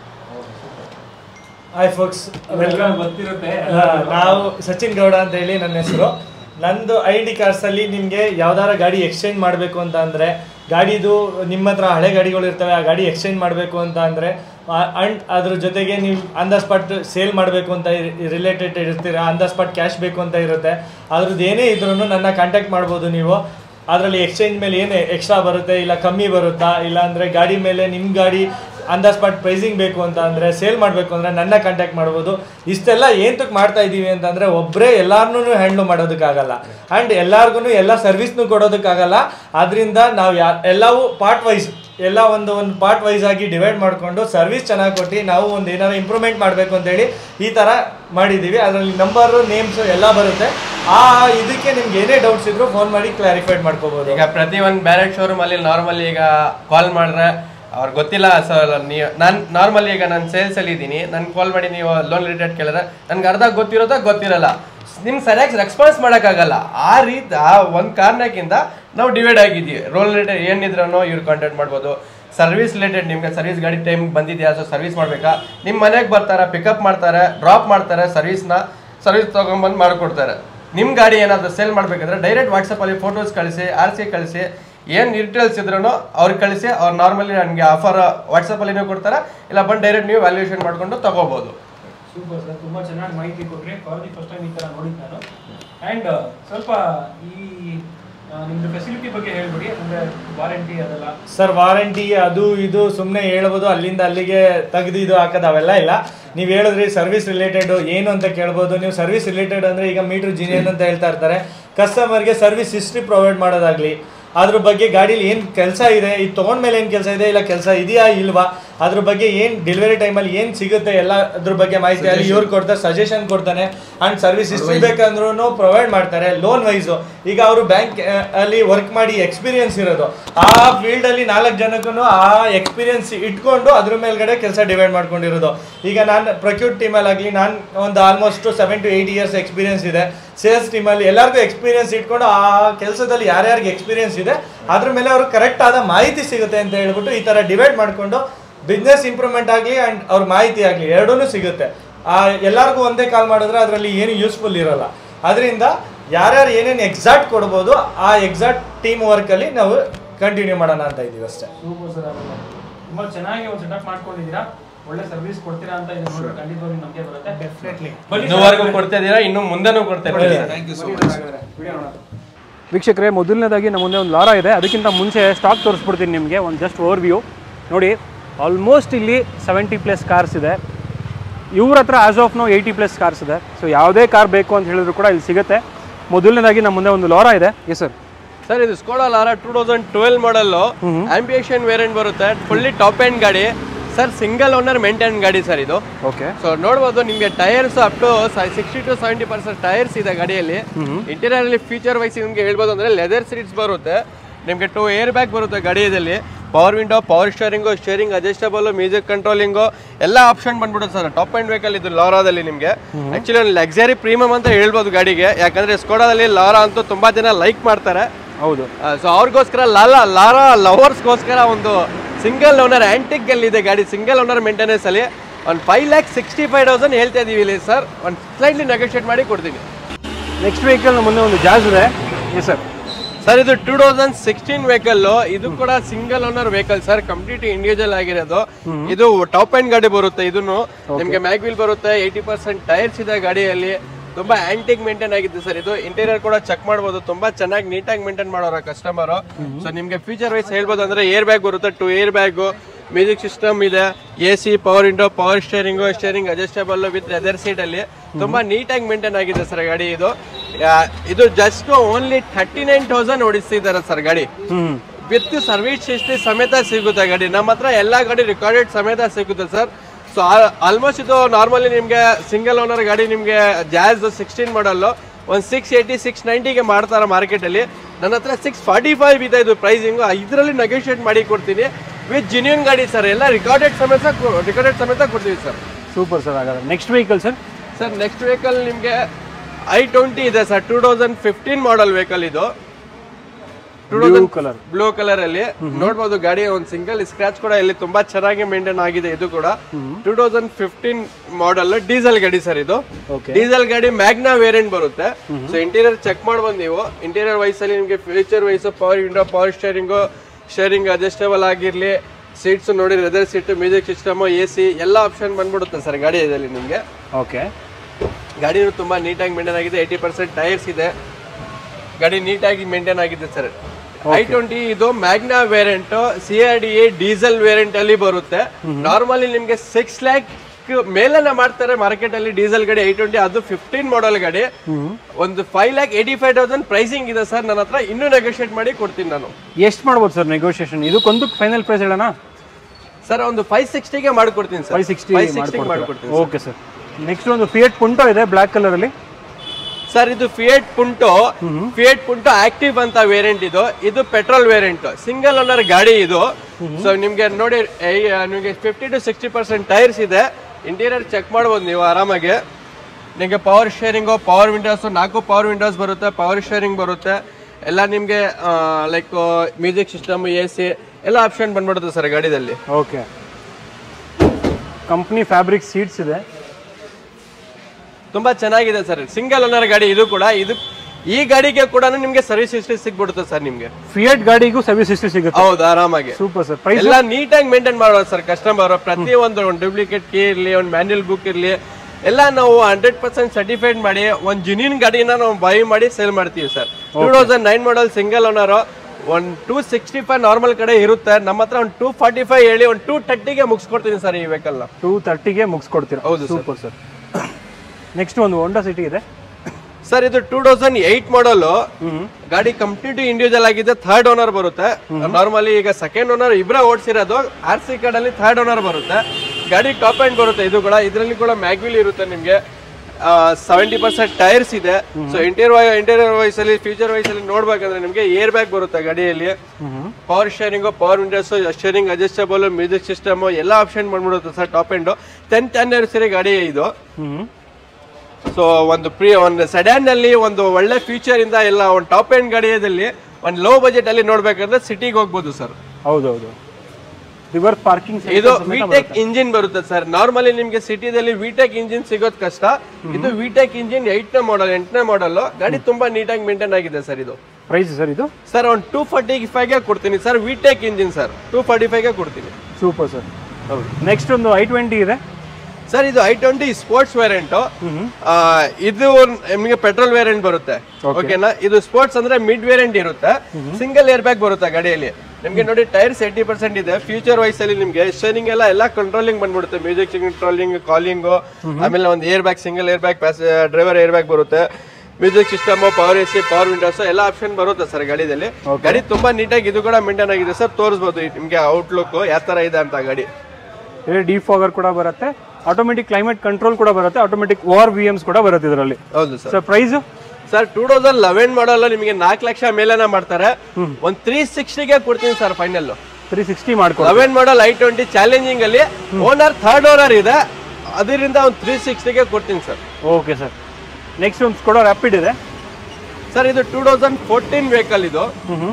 ಹಾಯ್ ಫೋಕ್ಸ್ ವೆಲ್ಕಮ್ ಗೊತ್ತಿರುತ್ತೆ ನಾವು ಸಚಿನ್ ಗೌಡ ಅಂತ ಹೇಳಿ ನನ್ನ ಹೆಸರು ನಂದು ಐ ಡಿ ಕಾರ್ಡ್ಸಲ್ಲಿ ನಿಮಗೆ ಯಾವ್ದಾರ ಗಾಡಿ ಎಕ್ಸ್ಚೇಂಜ್ ಮಾಡಬೇಕು ಅಂತ ಅಂದರೆ ಗಾಡಿದು ನಿಮ್ಮ ಹತ್ರ ಹಳೆ ಗಾಡಿಗಳು ಇರ್ತವೆ ಆ ಗಾಡಿ ಎಕ್ಸ್ಚೇಂಜ್ ಮಾಡಬೇಕು ಅಂತ ಅಂದರೆ ಅಂಡ್ ಅದ್ರ ಜೊತೆಗೆ ನೀವು ಆನ್ ದ ಸ್ಪಾಟ್ ಸೇಲ್ ಮಾಡಬೇಕು ಅಂತ ರಿಲೇಟೆಡ್ ಇರ್ತೀರಾ ಆನ್ ದ ಸ್ಪಾಟ್ ಕ್ಯಾಶ್ ಬೇಕು ಅಂತ ಇರುತ್ತೆ ಅದ್ರದ್ದು ಏನೇ ಇದ್ರೂ ನನ್ನ ಕಾಂಟ್ಯಾಕ್ಟ್ ಮಾಡ್ಬೋದು ನೀವು ಅದರಲ್ಲಿ ಎಕ್ಸ್ಚೇಂಜ್ ಮೇಲೆ ಏನು ಎಕ್ಸ್ಟ್ರಾ ಬರುತ್ತೆ ಇಲ್ಲ ಕಮ್ಮಿ ಬರುತ್ತಾ ಇಲ್ಲ ಅಂದರೆ ಗಾಡಿ ಮೇಲೆ ನಿಮ್ಮ ಗಾಡಿ ಆನ್ ದ ಸ್ಪಾಟ್ ಪ್ರೈಸಿಂಗ್ ಬೇಕು ಅಂತ ಅಂದರೆ ಸೇಲ್ ಮಾಡಬೇಕು ಅಂದರೆ ನನ್ನ ಕಾಂಟ್ಯಾಕ್ಟ್ ಮಾಡ್ಬೋದು ಇಷ್ಟೆಲ್ಲ ಏಂತಕ್ಕೆ ಮಾಡ್ತಾ ಇದ್ದೀವಿ ಅಂತಂದರೆ ಒಬ್ಬರೇ ಎಲ್ಲಾರನ್ನೂ ಹ್ಯಾಂಡ್ಲ್ ಮಾಡೋದಕ್ಕಾಗಲ್ಲ ಆ್ಯಂಡ್ ಎಲ್ಲಾರ್ಗು ಎಲ್ಲ ಸರ್ವಿಸ್ನು ಕೊಡೋದಕ್ಕಾಗಲ್ಲ ಅದರಿಂದ ನಾವು ಯಾ ಎಲ್ಲವೂ ಪಾರ್ಟ್ ವೈಸ್ ಎಲ್ಲ ಒಂದು ಒಂದು ಪಾರ್ಟ್ ವೈಸ್ ಆಗಿ ಡಿವೈಡ್ ಮಾಡಿಕೊಂಡು ಸರ್ವಿಸ್ ಚೆನ್ನಾಗಿ ಕೊಟ್ಟು ನಾವು ಒಂದು ಏನಾರು ಇಂಪ್ರೂವ್ಮೆಂಟ್ ಮಾಡಬೇಕು ಅಂತೇಳಿ ಈ ಥರ ಮಾಡಿದ್ದೀವಿ ಅದರಲ್ಲಿ ನಂಬರು ನೇಮ್ಸು ಎಲ್ಲ ಬರುತ್ತೆ ಆ ಇದಕ್ಕೆ ನಿಮ್ಗೆ ಏನೇ ಡೌಟ್ಸ್ ಇದ್ರೂ ಫೋನ್ ಮಾಡಿ ಕ್ಲಾರಿಫೈಡ್ ಮಾಡ್ಕೋಬೋದು ಈಗ ಪ್ರತಿ ಒಂದು ಬೇರೆ ಶೋರೂಮ್ ಅಲ್ಲಿ ನಾರ್ಮಲಿ ಈಗ ಕಾಲ್ ಮಾಡಿದ್ರೆ ಅವ್ರಿಗೆ ಗೊತ್ತಿಲ್ಲ ಸರ್ ನೀವು ನಾನು ನಾರ್ಮಲಿ ಈಗ ನಾನು ಸೇಲ್ಸ್ ಅಲ್ಲಿ ಇದ್ದೀನಿ ನಾನು ಕಾಲ್ ಮಾಡಿ ನೀವು ಲೋನ್ ರಿಲೇಟೆಡ್ ಕೇಳಿದ್ರೆ ನನ್ಗೆ ಅರ್ಧ ಗೊತ್ತಿರೋದೋ ಗೊತ್ತಿರಲ್ಲ ನಿಮ್ಗೆ ಸರಿಯಾಗಿ ರೆಸ್ಪಾನ್ಸ್ ಮಾಡೋಕ್ಕಾಗಲ್ಲ ಆ ರೀತಿ ಆ ಒಂದು ಕಾರಣಕ್ಕಿಂತ ನಾವು ಡಿವೈಡ್ ಆಗಿದ್ದೀವಿ ರೋಲ್ ರಿಲೇಟೆಡ್ ಏನಿದ್ರೂ ಇವ್ರು ಕಾಂಟ್ಯಾಕ್ಟ್ ಮಾಡ್ಬೋದು ಸರ್ವಿಸ್ ರಿಲೇಟೆಡ್ ನಿಮ್ಗೆ ಸರ್ವಿಸ್ ಗಾಡಿ ಟೈಮ್ ಬಂದಿದೆಯಾ ಸೊ ಸರ್ವಿಸ್ ಮಾಡಬೇಕಾ ನಿಮ್ಮ ಮನೆಗೆ ಬರ್ತಾರೆ ಪಿಕಪ್ ಮಾಡ್ತಾರೆ ಡ್ರಾಪ್ ಮಾಡ್ತಾರೆ ಸರ್ವಿಸ್ನ ಸರ್ವಿಸ್ ತೊಗೊಂಬಂದು ಮಾಡಿಕೊಡ್ತಾರೆ ನಿಮ್ಮ ಗಾಡಿ ಏನಾದರೂ ಸೇಲ್ ಮಾಡಬೇಕಂದ್ರೆ ಡೈರೆಕ್ಟ್ ವಾಟ್ಸಪ್ಪಲ್ಲಿ ಫೋಟೋಸ್ ಕಳಿಸಿ ಆರ್ ಸಿ ಕಳಿಸಿ ಏನು ಡೀಟೇಲ್ಸ್ ಇದ್ರೂ ಅವ್ರಿಗೆ ಕಳಿಸಿ ಅವ್ರು ನಾರ್ಮಲಿ ನನಗೆ ಆಫರ್ ವಾಟ್ಸಪ್ಪಲ್ಲಿನೂ ಕೊಡ್ತಾರೆ ಇಲ್ಲ ಬಂದು ಡೈರೆಕ್ಟ್ ನೀವು ವ್ಯಾಲ್ಯೂಯೇಷನ್ ಮಾಡ್ಕೊಂಡು ತಗೋಬೋದು ಸೂಪರ್ ಸರ್ ತುಂಬ ಚೆನ್ನಾಗಿ ಮಾಹಿತಿ ಕೊಟ್ರಿ ಕಾಲೇಜ್ ಫಸ್ಟ್ ಟೈಮ್ ಈ ಥರ ನೋಡಿದ್ದು ನಾನು ಆ್ಯಂಡ್ ಸ್ವಲ್ಪ ಈ ಆ, ನಿಮ್ದು ಫೆಸಿಲಿಟಿ ಬಗ್ಗೆ ಹೇಳ್ಬಿಡಿ ಅಂದರೆ ವಾರಂಟಿ ಅದೆಲ್ಲ ಸರ್ ವಾರಂಟಿ ಅದು ಇದು ಸುಮ್ಮನೆ ಹೇಳ್ಬೋದು ಅಲ್ಲಿಂದ ಅಲ್ಲಿಗೆ ತೆಗೆದು ಇದು ಹಾಕೋದು ಅವೆಲ್ಲ ಇಲ್ಲ ನೀವು ಹೇಳಿದ್ರಿ ಸರ್ವಿಸ್ ರಿಲೇಟೆಡ್ ಏನು ಅಂತ ಕೇಳ್ಬೋದು ನೀವು ಸರ್ವಿಸ್ ರಿಲೇಟೆಡ್ ಅಂದರೆ ಈಗ ಮೀಟ್ರ್ ಜಿನಿಯನ್ ಅಂತ ಹೇಳ್ತಾ ಇರ್ತಾರೆ ಕಸ್ಟಮರ್ಗೆ ಸರ್ವಿಸ್ ಹಿಸ್ಟ್ರಿ ಪ್ರೊವೈಡ್ ಮಾಡೋದಾಗ್ಲಿ ಅದ್ರ ಬಗ್ಗೆ ಗಾಡೀಲಿ ಏನು ಕೆಲಸ ಇದೆ ಇದು ತೊಗೊಂಡ್ಮೇಲೆ ಏನು ಕೆಲಸ ಇದೆ ಇಲ್ಲ ಕೆಲಸ ಇದೆಯಾ ಇಲ್ವಾ ಅದ್ರ ಬಗ್ಗೆ ಏನು ಡೆಲಿವರಿ ಟೈಮಲ್ಲಿ ಏನು ಸಿಗುತ್ತೆ ಎಲ್ಲ ಅದ್ರ ಬಗ್ಗೆ ಮಾಹಿತಿ ಅಲ್ಲಿ ಇವ್ರು ಕೊಡ್ತಾರೆ ಸಜೆಷನ್ ಕೊಡ್ತಾನೆ ಆ್ಯಂಡ್ ಸರ್ವಿಸ್ ಹಿಸ್ಟ್ರಿ ಬೇಕಂದ್ರೂ ಪ್ರೊವೈಡ್ ಮಾಡ್ತಾರೆ ಲೋನ್ ವೈಸು ಈಗ ಅವರು ಬ್ಯಾಂಕ್ ಅಲ್ಲಿ ವರ್ಕ್ ಮಾಡಿ ಎಕ್ಸ್ಪೀರಿಯನ್ಸ್ ಇರೋದು ಆ ಫೀಲ್ಡಲ್ಲಿ ನಾಲ್ಕು ಜನಕ್ಕೂ ಆ ಎಕ್ಸ್ಪೀರಿಯನ್ಸ್ ಇಟ್ಕೊಂಡು ಅದ್ರ ಮೇಲ್ಗಡೆ ಕೆಲಸ ಡಿವೈಡ್ ಮಾಡ್ಕೊಂಡಿರೋದು ಈಗ ನಾನು ಪ್ರೊಕ್ಯೂಟ್ ಟೀಮಲ್ಲಿ ಆಗಲಿ ನಾನು ಒಂದು almost seven to eight years experience ಇದೆ ಸೇಲ್ಸ್ ಟೀಮಲ್ಲಿ ಎಲ್ಲರಿಗೂ ಎಕ್ಸ್ಪೀರಿಯನ್ಸ್ ಇಟ್ಕೊಂಡು ಆ ಕೆಲಸದಲ್ಲಿ ಯಾರ್ಯಾರಿಗೆ ಎಕ್ಸ್ಪೀರಿಯನ್ಸ್ ಇದೆ ಅದ್ರ ಮೇಲೆ ಅವ್ರಿಗೆ ಕರೆಕ್ಟ್ ಆದ ಮಾಹಿತಿ ಸಿಗುತ್ತೆ ಅಂತ ಹೇಳ್ಬಿಟ್ಟು ಈ ಥರ ಡಿವೈಡ್ ಮಾಡಿಕೊಂಡು ಬಿಸ್ನೆಸ್ ಇಂಪ್ರೂವ್ಮೆಂಟ್ ಆಗಲಿ ಆ್ಯಂಡ್ ಅವ್ರ ಮಾಹಿತಿ ಆಗಲಿ ಎರಡೂ ಸಿಗುತ್ತೆ ಆ ಎಲ್ಲರಿಗೂ ಒಂದೇ ಕಾಲ್ ಮಾಡಿದ್ರೆ ಅದರಲ್ಲಿ ಏನು ಯೂಸ್ಫುಲ್ ಇರಲ್ಲ ಅದರಿಂದ ಯಾರ್ಯಾರು ಏನೇನು ಎಕ್ಸಾಕ್ಟ್ ಕೊಡ್ಬೋದು ಆ ಎಕ್ಸಾಕ್ಟ್ ಟೀಮ್ ವರ್ಕಲ್ಲಿ ನಾವು ಕಂಟಿನ್ಯೂ ಮಾಡೋಣ ಅಂತ ಇದ್ದೀವಿ ಅಷ್ಟೇ ಸೂಪರ್ ಸರ್ ಅವೆಲ್ಲ ತುಂಬ ಚೆನ್ನಾಗಿ ಒಂದು ಸೆಟಪ್ ಮಾಡ್ಕೊಂಡಿದ್ದೀರಾ ಒಳ್ಳೆ ಸರ್ವಿಸ್ ಕೊಡ್ತೀರಾ ಅಂತ ಇದು ನೋಡಿದ್ರೆ ಖಂಡಿತವಾಗಿ ನಮಗೆ ಬರುತ್ತೆ ಡೆಫಿನೆಟ್ಲಿ ಇನ್ನೂವರೆಗೂ ಕೊಡ್ತಾ ಇದ್ದೀರಾ ಇನ್ನು ಮುಂದೆನೂ ಕೊಡ್ತಾ ಇದ್ದೀರಾ ಥ್ಯಾಂಕ್ ಯು ಸೊ ಮಚ್ ವೀಕ್ಷಕರೇ ಮೊದಲನೇದಾಗಿ ನಮ್ಮ ಮುಂದೆ ಒಂದು ಲಾರ ಇದೆ ಅದಕ್ಕಿಂತ ಮುಂಚೆ ಸ್ಟಾಕ್ ತೋರಿಸ್ಬಿಡ್ತೀನಿ ನಿಮಗೆ ಒಂದು ಜಸ್ಟ್ ಓವರ್ ವ್ಯೂ ನೋಡಿ ಆಲ್ಮೋಸ್ಟ್ ಇಲ್ಲಿ ಸೆವೆಂಟಿ ಪ್ಲಸ್ ಕಾರ್ಸ್ ಇದೆ ಇವ್ರ ಹತ್ರ as of now eighty plus cars ಇದೆ ಸೊ ಯಾವುದೇ ಕಾರ್ ಬೇಕು ಅಂತ ಹೇಳಿದ್ರು ಕೂಡ ಇಲ್ಲಿ ಸಿಗುತ್ತೆ ಮೊದಲನೇದಾಗಿ ನಮ್ಮ ಮುಂದೆ ಒಂದು ಲಾರ ಇದೆ ಎಸ್ ಸರ್ ಸರ್ ಇದು Skoda Laura two thousand twelve model ambition variant ಬರುತ್ತೆ ಫುಲ್ಲಿ ಟಾಪ್ ಎಂಡ್ ಗಾಡಿ ಸರ್ ಸಿಂಗಲ್ ಓನರ್ ಮೇಂಟೈನ್ ಗಾಡಿ ಸರ್ ಇದು ಓಕೆ ಸೊ ನೋಡ್ಬೋದು ನಿಮಗೆ tyres up to sixty to seventy percent tyres ಇದೆ ಗಾಡಿಯಲ್ಲಿ ಇಂಟೀರಿಯರ್ ಅಲ್ಲಿ ಫೀಚರ್ ವೈಸ್ ನಿಮಗೆ ಹೇಳ್ಬೋದು ಅಂದ್ರೆ ಲೆದರ್ ಸೀಟ್ಸ್ ಬರುತ್ತೆ ನಿಮಗೆ ಟೂ ಏರ್ ಬ್ಯಾಗ್ ಬರುತ್ತೆ ಗಾಡಿಯಲ್ಲಿ power window power steering steering adjustable music controlling ಎಲ್ಲ ಆಪ್ಷನ್ ಬಂದ್ಬಿಡುತ್ತೆ ಸರ್ ಟಾಪ್ ಆ್ಯಂಡ್ ವೆಹಿಕಲ್ ಇದು ಲಾರಾದಲ್ಲಿ ನಿಮಗೆ ಆಕ್ಚುಲಿ ಒಂದು ಲಕ್ಸರಿ ಪ್ರೀಮಿಯಂ ಅಂತ ಹೇಳ್ಬೋದು ಗಾಡಿಗೆ ಯಾಕಂದ್ರೆ ಸ್ಕೋಡಾದಲ್ಲಿ ಲಾರಾ ಅಂತೂ ತುಂಬಾ ಜನ ಲೈಕ್ ಮಾಡ್ತಾರೆ ಹೌದು ಸೊ ಅವ್ರಿಗೋಸ್ಕರ ಲಾಲಾ ಲಾರಾ ಲವರ್ಸ್ಗೋಸ್ಕರ ಒಂದು ಸಿಂಗಲ್ ಓನರ್ ಆಂಟಿಕ್ ಇದೆ ಗಾಡಿ ಸಿಂಗಲ್ ಓನರ್ ಮೇಂಟೆನೆನ್ಸ್ ಅಲ್ಲಿ ಒಂದು five lakh sixty five thousand ಹೇಳ್ತಾ ಇದೀವಿ ಇಲ್ಲಿ ಸರ್ ಒಂದು ಸ್ಲೈಟ್ಲಿ ನೆಗೋಷಿಯೇಟ್ ಮಾಡಿ ಕೊಡ್ತೀನಿ ನೆಕ್ಸ್ಟ್ ವೆಹಿಕಲ್ ನಮ್ಮ ಮುಂದೆ ಒಂದು ಜಾಸ್ ಇದೆ ಎಸ್ ಸರ್ ಸರ್ ಇದು ಟೂ ತೌಸಂಡ್ ಸಿಕ್ಸ್ಟೀನ್ ವೆಹಿಕಲ್ ಇದು ಕೂಡ single owner vehicle sir complete individual ಆಗಿರೋದು ಇದು ಟಾಪ್ ಎಂಡ್ ಗಾಡಿ ಬರುತ್ತೆ ಇದನ್ನು ನಿಮಗೆ ಮ್ಯಾಗ್ವಿಲ್ ಬರುತ್ತೆ ಏಯ್ಟಿ ಪರ್ಸೆಂಟ್ ಟೈರ್ಸ್ ಇದೆ ಗಾಡಿಯಲ್ಲಿ ತುಂಬಾ ಆಂಟಿಕ್ ಮೇಂಟೈನ್ ಆಗಿದೆ ಸರ್ ಇದು ಇಂಟೀರಿಯರ್ ಕೂಡ ಚೆಕ್ ಮಾಡಬಹುದು ತುಂಬಾ ಚೆನ್ನಾಗಿ ನೀಟಾಗಿ ಮೇಂಟೈನ್ ಮಾಡೋರ ಕಸ್ಟಮರ್ ಸೊ ನಿಮ್ಗೆ ಫೀಚರ್ ವೈಸ್ ಹೇಳ್ಬೋದು ಅಂದ್ರೆ ಏರ್ ಬ್ಯಾಗ್ ಬರುತ್ತೆ two air bag music system ಇದೆ A C power window power steering steering adjustable with leather seat ಅಲ್ಲಿ ತುಂಬಾ ನೀಟಾಗಿ ಮೇಂಟೈನ್ ಆಗಿದೆ ಸರ್ ಗಾಡಿ ಇದು ಆ, ಇದು just only thirty nine thousand ಓಡಿಸ್ತಿದ್ದಾರೆ ಸರ್ ಗಾಡಿ ಹ್ಮ್ ವಿತ್ ಸರ್ವಿಸ್ ಹಿಸ್ಟ್ರಿ ಸಮೇತ ಸಿಗುತ್ತೆ ಗಾಡಿ ನಮ್ಮ ಹತ್ರ ಎಲ್ಲ ಗಾಡಿ ರೆಕಾರ್ಡೆಡ್ ಸಮೇತ ಸಿಗುತ್ತೆ ಸರ್ ಸೊ ಆಲ್ಮೋಸ್ಟ್ ಇದು ನಾರ್ಮಲಿ ನಿಮಗೆ ಸಿಂಗಲ್ ಓನರ್ ಗಾಡಿ ನಿಮಗೆ ಜಾಸ್ ಸಿಕ್ಸ್ಟೀನ್ ಮಾಡಲ್ಲು ಒಂದು ಸಿಕ್ಸ್ ಏಯ್ಟಿ ಸಿಕ್ಸ್ ನೈಂಟಿಗೆ ಮಾಡ್ತಾರೆ ಮಾರ್ಕೆಟಲ್ಲಿ ನನ್ನ ಹತ್ರ ಸಿಕ್ಸ್ ಫಾರ್ಟಿ ಫೈವ್ ಇದೆ ಇದು ಪ್ರೈಸಿಂಗು ಇದರಲ್ಲಿ ನೆಗೋಷಿಯೇಟ್ ಮಾಡಿ ಕೊಡ್ತೀನಿ ವಿತ್ ಜಿನ್ಯೂನ್ ಗಾಡಿ ಸರ್ ಎಲ್ಲ ರಿಕಾರ್ಡೆಡ್ ಸಮೇತ ರಿಕಾರ್ಡೆಡ್ ಸಮೇತ ಕೊಡ್ತೀವಿ ಸರ್ ಸೂಪರ್ ಸರ್ ಹಾಗಾದ್ರೆ next vehicle sir sir next vehicle ನಿಮಗೆ ಐ ಟ್ವೆಂಟಿ ಇದೆ sir two thousand fifteen model vehicle ಇದು ಬ್ಲೂ ಕಲರ್ ಬ್ಲೂ ಕಲರ್ ಅಲ್ಲಿ ನೋಡ್ಬೋದು ಗಾಡಿ ಒಂದು ಸಿಂಗಲ್ ಸ್ಕ್ರಾಚ್ ಕೂಡ ಇಲ್ಲಿ ತುಂಬಾ ಚೆನ್ನಾಗಿ ಮೇಂಟೈನ್ ಆಗಿದೆ ಇದು ಕೂಡ two thousand fifteen model diesel ಗಾಡಿ ಸರ್ ಇದು Okay. ಡೀಸೆಲ್ ಗಾಡಿ ಮ್ಯಾಗ್ನಾ ವೇರಿಯಂಟ್ ಬರುತ್ತೆ ಸೊ ಇಂಟೀರಿಯರ್ ಚೆಕ್ ಮಾಡ್ಬೋದು ನೀವು ಇಂಟೀರಿಯರ್ ವೈಸ್ ಅಲ್ಲಿ ನಿಮಗೆ future wise power window power steering steering adjustable ಆಗಿರಲಿ ಸೀಟ್ಸ್ ನೋಡಿ leather seat music system A C ಎಲ್ಲ ಆಪ್ಷನ್ ಬಂದ್ಬಿಡುತ್ತೆ ಸರ್ ಗಾಡಿ ಇದರಲ್ಲಿ ನಿಮಗೆ ಓಕೆ ಗಾಡಿನೂ ತುಂಬ ನೀಟಾಗಿ ಮೇಂಟೈನ್ ಆಗಿದೆ ಏಯ್ಟಿ ಪರ್ಸೆಂಟ್ ಟೈರ್ಸ್ ಇದೆ ಗಾಡಿ ನೀಟಾಗಿ ಮೇಂಟೈನ್ ಆಗಿದೆ ಸರ್ ಐ ಟ್ವೆಂಟಿ ಇದು Magna variant C R D A diesel variant ಅಲ್ಲಿ ಬರುತ್ತೆ ನಾರ್ಮಲಿ ನಿಮಗೆ ಸಿಕ್ಸ್ ಲ್ಯಾಕ್ ಮೇಲೆನೆ ಮಾಡ್ತಾರೆ ಮಾರ್ಕೆಟ್ ಅಲ್ಲಿ ಡೀಸೆಲ್ ಗಾಡಿ ಐ ಟ್ವೆಂಟಿ ಅದು ಫಿಫ್ಟೀನ್ ಮಾಡಲ್ ಗಾಡಿ ಒಂದು five lakh eighty five thousand pricing ಇದೆ ಸರ್ ನನ್ನ ಹತ್ರ ಇನ್ನೂ ನೆಗೋಷಿಯೇಟ್ ಮಾಡಿ ಕೊಡ್ತೀನಿ ನಾನು ಎಷ್ಟು ಮಾಡ್ಬೋದು ಸರ್ ನೆಗೋಷಿಯೇಷನ್ ಇದಕ್ಕೊಂದು ಫೈನಲ್ ಪ್ರೈಸ್ ಹೇಳೋಣ ಸರ್ ಒಂದು ಫೈವ್ ಸಿಕ್ಸ್ಟಿಗೆ ಮಾಡ್ಕೊಡ್ತೀನಿ ಸರ್ ಫೈವ್ ಸಿಕ್ಸ್ಟಿ ಫೈವ್ ಸಿಕ್ಸ್ಟಿಗೆ ಮಾಡ್ಕೊಡ್ತೀನಿ ಓಕೆ ಸರ್ ನೆಕ್ಸ್ಟ್ ಒಂದು ಫಿಯೇಟ್ ಪುಂಟೋ ಇದೆ ಬ್ಲ್ಯಾಕ್ ಕಲರಲ್ಲಿ ಸರ್ ಇದು Fiat Punto Fiat Punto active ಅಂತ ವೇರಿಯಂಟ್ ಇದು ಇದು ಪೆಟ್ರೋಲ್ ವೇರಿಯಂಟ್ ಸಿಂಗಲ್ ಓನರ್ ಗಾಡಿ ಇದು ಸೊ ನಿಮ್ಗೆ ನೋಡಿ ಏ, ನಿಮ್ಗೆ fifty to sixty percent tyres ಇದೆ ಇಂಟೀರಿಯರ್ ಚೆಕ್ ಮಾಡ್ಬೋದು ನೀವು ಆರಾಮಾಗಿ ನಿಮಗೆ ಪವರ್ ಶೇರಿಂಗು ಪವರ್ ವಿಂಡೋಸ್ ನಾಲ್ಕು ಪವರ್ ವಿಂಡೋಸ್ ಬರುತ್ತೆ ಪವರ್ ಶೇರಿಂಗ್ ಬರುತ್ತೆ ಎಲ್ಲ ನಿಮಗೆ like music system A C ಎಲ್ಲ ಆಪ್ಷನ್ ಬಂದ್ಬಿಡುತ್ತೆ ಸರ್ ಗಾಡಿದಲ್ಲಿ ಓಕೆ ಕಂಪ್ನಿ ಫ್ಯಾಬ್ರಿಕ್ ಸೀಟ್ಸ್ ಇದೆ ತುಂಬಾ ಚೆನ್ನಾಗಿದೆ ಸರ್ ಸಿಂಗಲ್ ಓನರ್ ಗಾಡಿ ಇದು ಕೂಡ ಇದು ಈ ಗಾಡಿಗೆ ಕೂಡ ನಿಮ್ಗೆ ಸರ್ವಿಸ್ ಹಿಸ್ಟ್ರಿ ಸಿಗ್ಬಿಡುತ್ತೆ ಸರ್ ನಿಮ್ಗೆ ಫಿಯೇಟ್ ಗಾಡಿಗೂ ಸರ್ವಿಸ್ ಹಿಸ್ಟ್ರಿ ಸಿಗುತ್ತೆ ಹೌದು ಆರಾಮಾಗಿ ಸೂಪರ್ ಸರ್ ಪ್ರೈಸ್ ಎಲ್ಲ ನೀಟಾಗಿ ಮೇಂಟೈನ್ ಮಾಡೋದು ಸರ್ ಕಸ್ಟಮರ್ ಪ್ರತಿ ಒಂದು ಒಂದು ಡೂಪ್ಲಿಕೇಟ್ ಕೀ ಇರಲಿ ಒಂದು ಮ್ಯಾನ್ಯಲ್ ಬುಕ್ ಇರಲಿ ಎಲ್ಲ ನಾವು ಹಂಡ್ರೆಡ್ ಪರ್ಸೆಂಟ್ ಸರ್ಟಿಫೈಡ್ ಮಾಡಿ ಒಂದು ಜುನಿಯನ್ ಗಾಡಿನ ನಾವು ಬೈ ಮಾಡಿ ಸೇಲ್ ಮಾಡ್ತೀವಿ sir two thousand nine model single owner ಒಂದು ಟೂ ಸಿಕ್ಸ್ಟಿ ಫೈವ್ ನಾರ್ಮಲ್ ಕಡೆ ಇರುತ್ತೆ ನಮ್ಮ ಹತ್ರ ಒಂದು ಟೂ ಫಾರ್ಟಿ ಫೈವ್ ಹೇಳಿ ಒಂದು ಟೂ ತರ್ಟಿಗೆ ಮುಗಿಸ್ಕೊಡ್ತೀನಿ ಸರ್ ಈ ವೆಹಿಕಲ್ನ ಟೂ ತರ್ಟಿಗೆ ಮುಗಿಸ್ಕೊಡ್ತೀರಾ ಹೌದು sir. ಸೂಪರ್ ಸರ್ ನೆಕ್ಸ್ಟ್ ಒಂದು ಹೋಂಡಾ ಸಿಟಿ ಇದೆ ಸರ್ ಇದು ಟೂ ತೌಸಂಡ್ ಏಯ್ಟ್ ಮಾಡಲ್ ಗಾಡಿ ಕಂಪ್ಲೀಟ್ ಇಂಡಿವಿಜುವಲ್ ಆಗಿದೆ ಥರ್ಡ್ ಓನರ್ ಬರುತ್ತೆ ನಾರ್ಮಲಿ ಈಗ ಸೆಕೆಂಡ್ ಓನರ್ ಇಬ್ಬರ ಓಡಿಸಿರೋದು ಆರ್ ಸಿ ಕಾರ್ಡ್ ಅಲ್ಲಿ ಥರ್ಡ್ ಓನರ್ ಬರುತ್ತೆ ಗಾಡಿ ಟಾಪ್ ಎಂಡ್ ಬರುತ್ತೆ ಇದು ಕೂಡ ಇದರಲ್ಲಿ ಕೂಡ ಮ್ಯಾಗ್ವಿಲ್ ಇರುತ್ತೆ ನಿಮಗೆ ಸೆವೆಂಟಿ ಪರ್ಸೆಂಟ್ ಟೈರ್ಸ್ ಇದೆ ಸೊ ಇಂಟೀರಿಯರ್ ಇಂಟೀರಿಯರ್ ವೈಸ್ ಅಲ್ಲಿ ಫ್ಯೂಚರ್ ವೈಸ್ ಅಲ್ಲಿ ನೋಡ್ಬೇಕಂದ್ರೆ ನಿಮಗೆ ಏರ್ ಬ್ಯಾಗ್ ಬರುತ್ತೆ ಗಾಡಿಯಲ್ಲಿ power steering power windows steering adjustable music system ಎಲ್ಲ ಆಪ್ಷನ್ ಬಂದ್ಬಿಡುತ್ತೆ sir top end tenth anniversary ಗಾಡಿ ಇದು ಹ್ಞೂ ಸೊ ಒಂದು ಪ್ರೀ ಒಂದು ಸೆಡಾನ್ ನಲ್ಲಿ ಒಂದು ಒಳ್ಳೆ ಫ್ಯೂಚರ್ ಇಂದ ಎಲ್ಲ ಒಂದು ಟಾಪ್ ಎಂಡ್ ಗಾಡಿಯಲ್ಲಿ ಒಂದು ಲೋ ಬಜೆಟ್ ಅಲ್ಲಿ ನೋಡ್ಬೇಕಂದ್ರೆ ಸಿಟಿಗೆ ಹೋಗ್ಬೋದು ಸರ್ ಹೌದೌದು ರಿವರ್ಸ್ ಪಾರ್ಕಿಂಗ್ ಇದು ವಿಟೆಕ್ ಇಂಜಿನ್ ಬರುತ್ತೆ ಸರ್ ನಾರ್ಮಲಿ ನಿಮ್ಗೆ ಸಿಟಿದಲ್ಲಿ ವಿಟೆಕ್ ಇಂಜಿನ್ ಸಿಗೋದ್ ಕಷ್ಟ ಇದು ವಿಟೆಕ್ ಇಂಜಿನ್ ನೇ ಮಾಡಲ್ ಎಂಟನೇ ಮಾಡಲ್ ಗಾಡಿ ತುಂಬಾ ನೀಟಾಗಿ ಮೇಂಟೈನ್ ಆಗಿದೆ ಸರ್ ಇದು ಪ್ರೈಸ್ ಸರ್ ಇದು ಸರ್ ಒಂದು ಟೂ ಫಾರ್ಟಿ ಫೈವ್ಗೆ ಕೊಡ್ತೀನಿ sir VTEC engine sir two forty ಫೈವ್ಗೆ ಕೊಡ್ತೀನಿ ಸೂಪರ್ ಸರ್ ಹೌದು ನೆಕ್ಸ್ಟ್ ಒಂದು ಐ ಟ್ವೆಂಟಿ ಇದೆ ಸರ್ ಇದು ಐ ಟ್ವೆಂಟಿ ಸ್ಪೋರ್ಟ್ಸ್ ವೇರಿಯಂಟ್ ಇದು ನಿಮಗೆ ಪೆಟ್ರೋಲ್ ವೇರಿಯಂಟ್ ಬರುತ್ತೆ ಓಕೆನಾ ಇದು ಸ್ಪೋರ್ಟ್ಸ್ ಅಂದ್ರೆ ಮಿಡ್ ವೇರಿಯಂಟ್ ಇರುತ್ತೆ ಸಿಂಗಲ್ ಏರ್ ಬ್ಯಾಗ್ ಬರುತ್ತೆ ಗಾಡಿಯಲ್ಲಿ ನಿಮ್ಗೆ ನೋಡಿ ಟೈರ್ಸ್ ಏಯ್ಟಿ ಪರ್ಸೆಂಟ್ ಇದೆ ಫ್ಯೂಚರ್ ವೈಸ್ ಅಲ್ಲಿ ನಿಮ್ಗೆ ಸ್ಟೇರಿಂಗ್ ಎಲ್ಲ ಎಲ್ಲ ಕಂಟ್ರೋಲಿಂಗ್ ಬಂದ್ಬಿಡುತ್ತೆ ಮ್ಯೂಸಿಕ್ ಕಂಟ್ರೋಲಿಂಗ್ ಕಾಲಿಂಗ್ ಆಮೇಲೆ ಒಂದು air bag single air bag driver air bag ಬರುತ್ತೆ music system power A C power windows ಎಲ್ಲ ಆಪ್ಷನ್ ಬರುತ್ತೆ ಸರ್ ಗಾಡಿದಲ್ಲಿ ಗಾಡಿ ತುಂಬಾ ನೀಟಾಗಿ ಇದು ಕೂಡ ಮೇಂಟೈನ್ ಆಗಿದೆ ಸರ್ ತೋರಿಸ್ಬೋದು ನಿಮ್ಗೆ ಔಟ್ಲುಕ್ ಯಾವ ತರ ಇದೆ ಅಂತ ಗಾಡಿ ಡಿಫಾಗರ್ ಕೂಡ ಬರುತ್ತೆ ಆಟೋಮೆಟಿಕ್ ಕ್ಲೈಮೇಟ್ ಕಂಟ್ರೋಲ್ ಕೂಡ ಬರುತ್ತೆ ಆಟೋಮೆಟಿಕ್ ಓವರ್ ವಿ ಎಮ್ಸ್ ಕೂಡ ಬರುತ್ತೆ ಇದರಲ್ಲಿ ಹೌದು sir sir price sir two thousand eleven ಮಾಡಲ್ಲ ನಿಮಗೆ ನಾಲ್ಕು ಲಕ್ಷ ಮೇಲೆನ ಮಾಡ್ತಾರೆ ಒಂದ್ ತ್ರೀ ಸಿಕ್ಸ್ಟಿಗೆ ಕೊಡ್ತೀನಿ ಸರ್ ಫೈನಲ್ ತ್ರೀ ಸಿಕ್ಸ್ಟಿ ಮಾಡ್ಕೊ eleven model I twenty challenging ಅಲ್ಲಿ ಓನರ್ ಥರ್ಡ್ ಓನರ್ ಇದೆ ಅದರಿಂದ ಒಂದು ತ್ರೀ ಸಿಕ್ಸ್ಟಿಗೆ ಕೊಡ್ತೀನಿ ಸರ್ ಓಕೆ ಸರ್ ನೆಕ್ಸ್ಟ್ ಒಂದು ಸ್ಕೊಡೋ ರ್ಯಾಪಿಡ್ ಇದೆ ಸರ್ ಇದು ಟೂ ತೌಸಂಡ್ ಫೋರ್ಟೀನ್ ವೆಹಿಕಲ್ ಇದು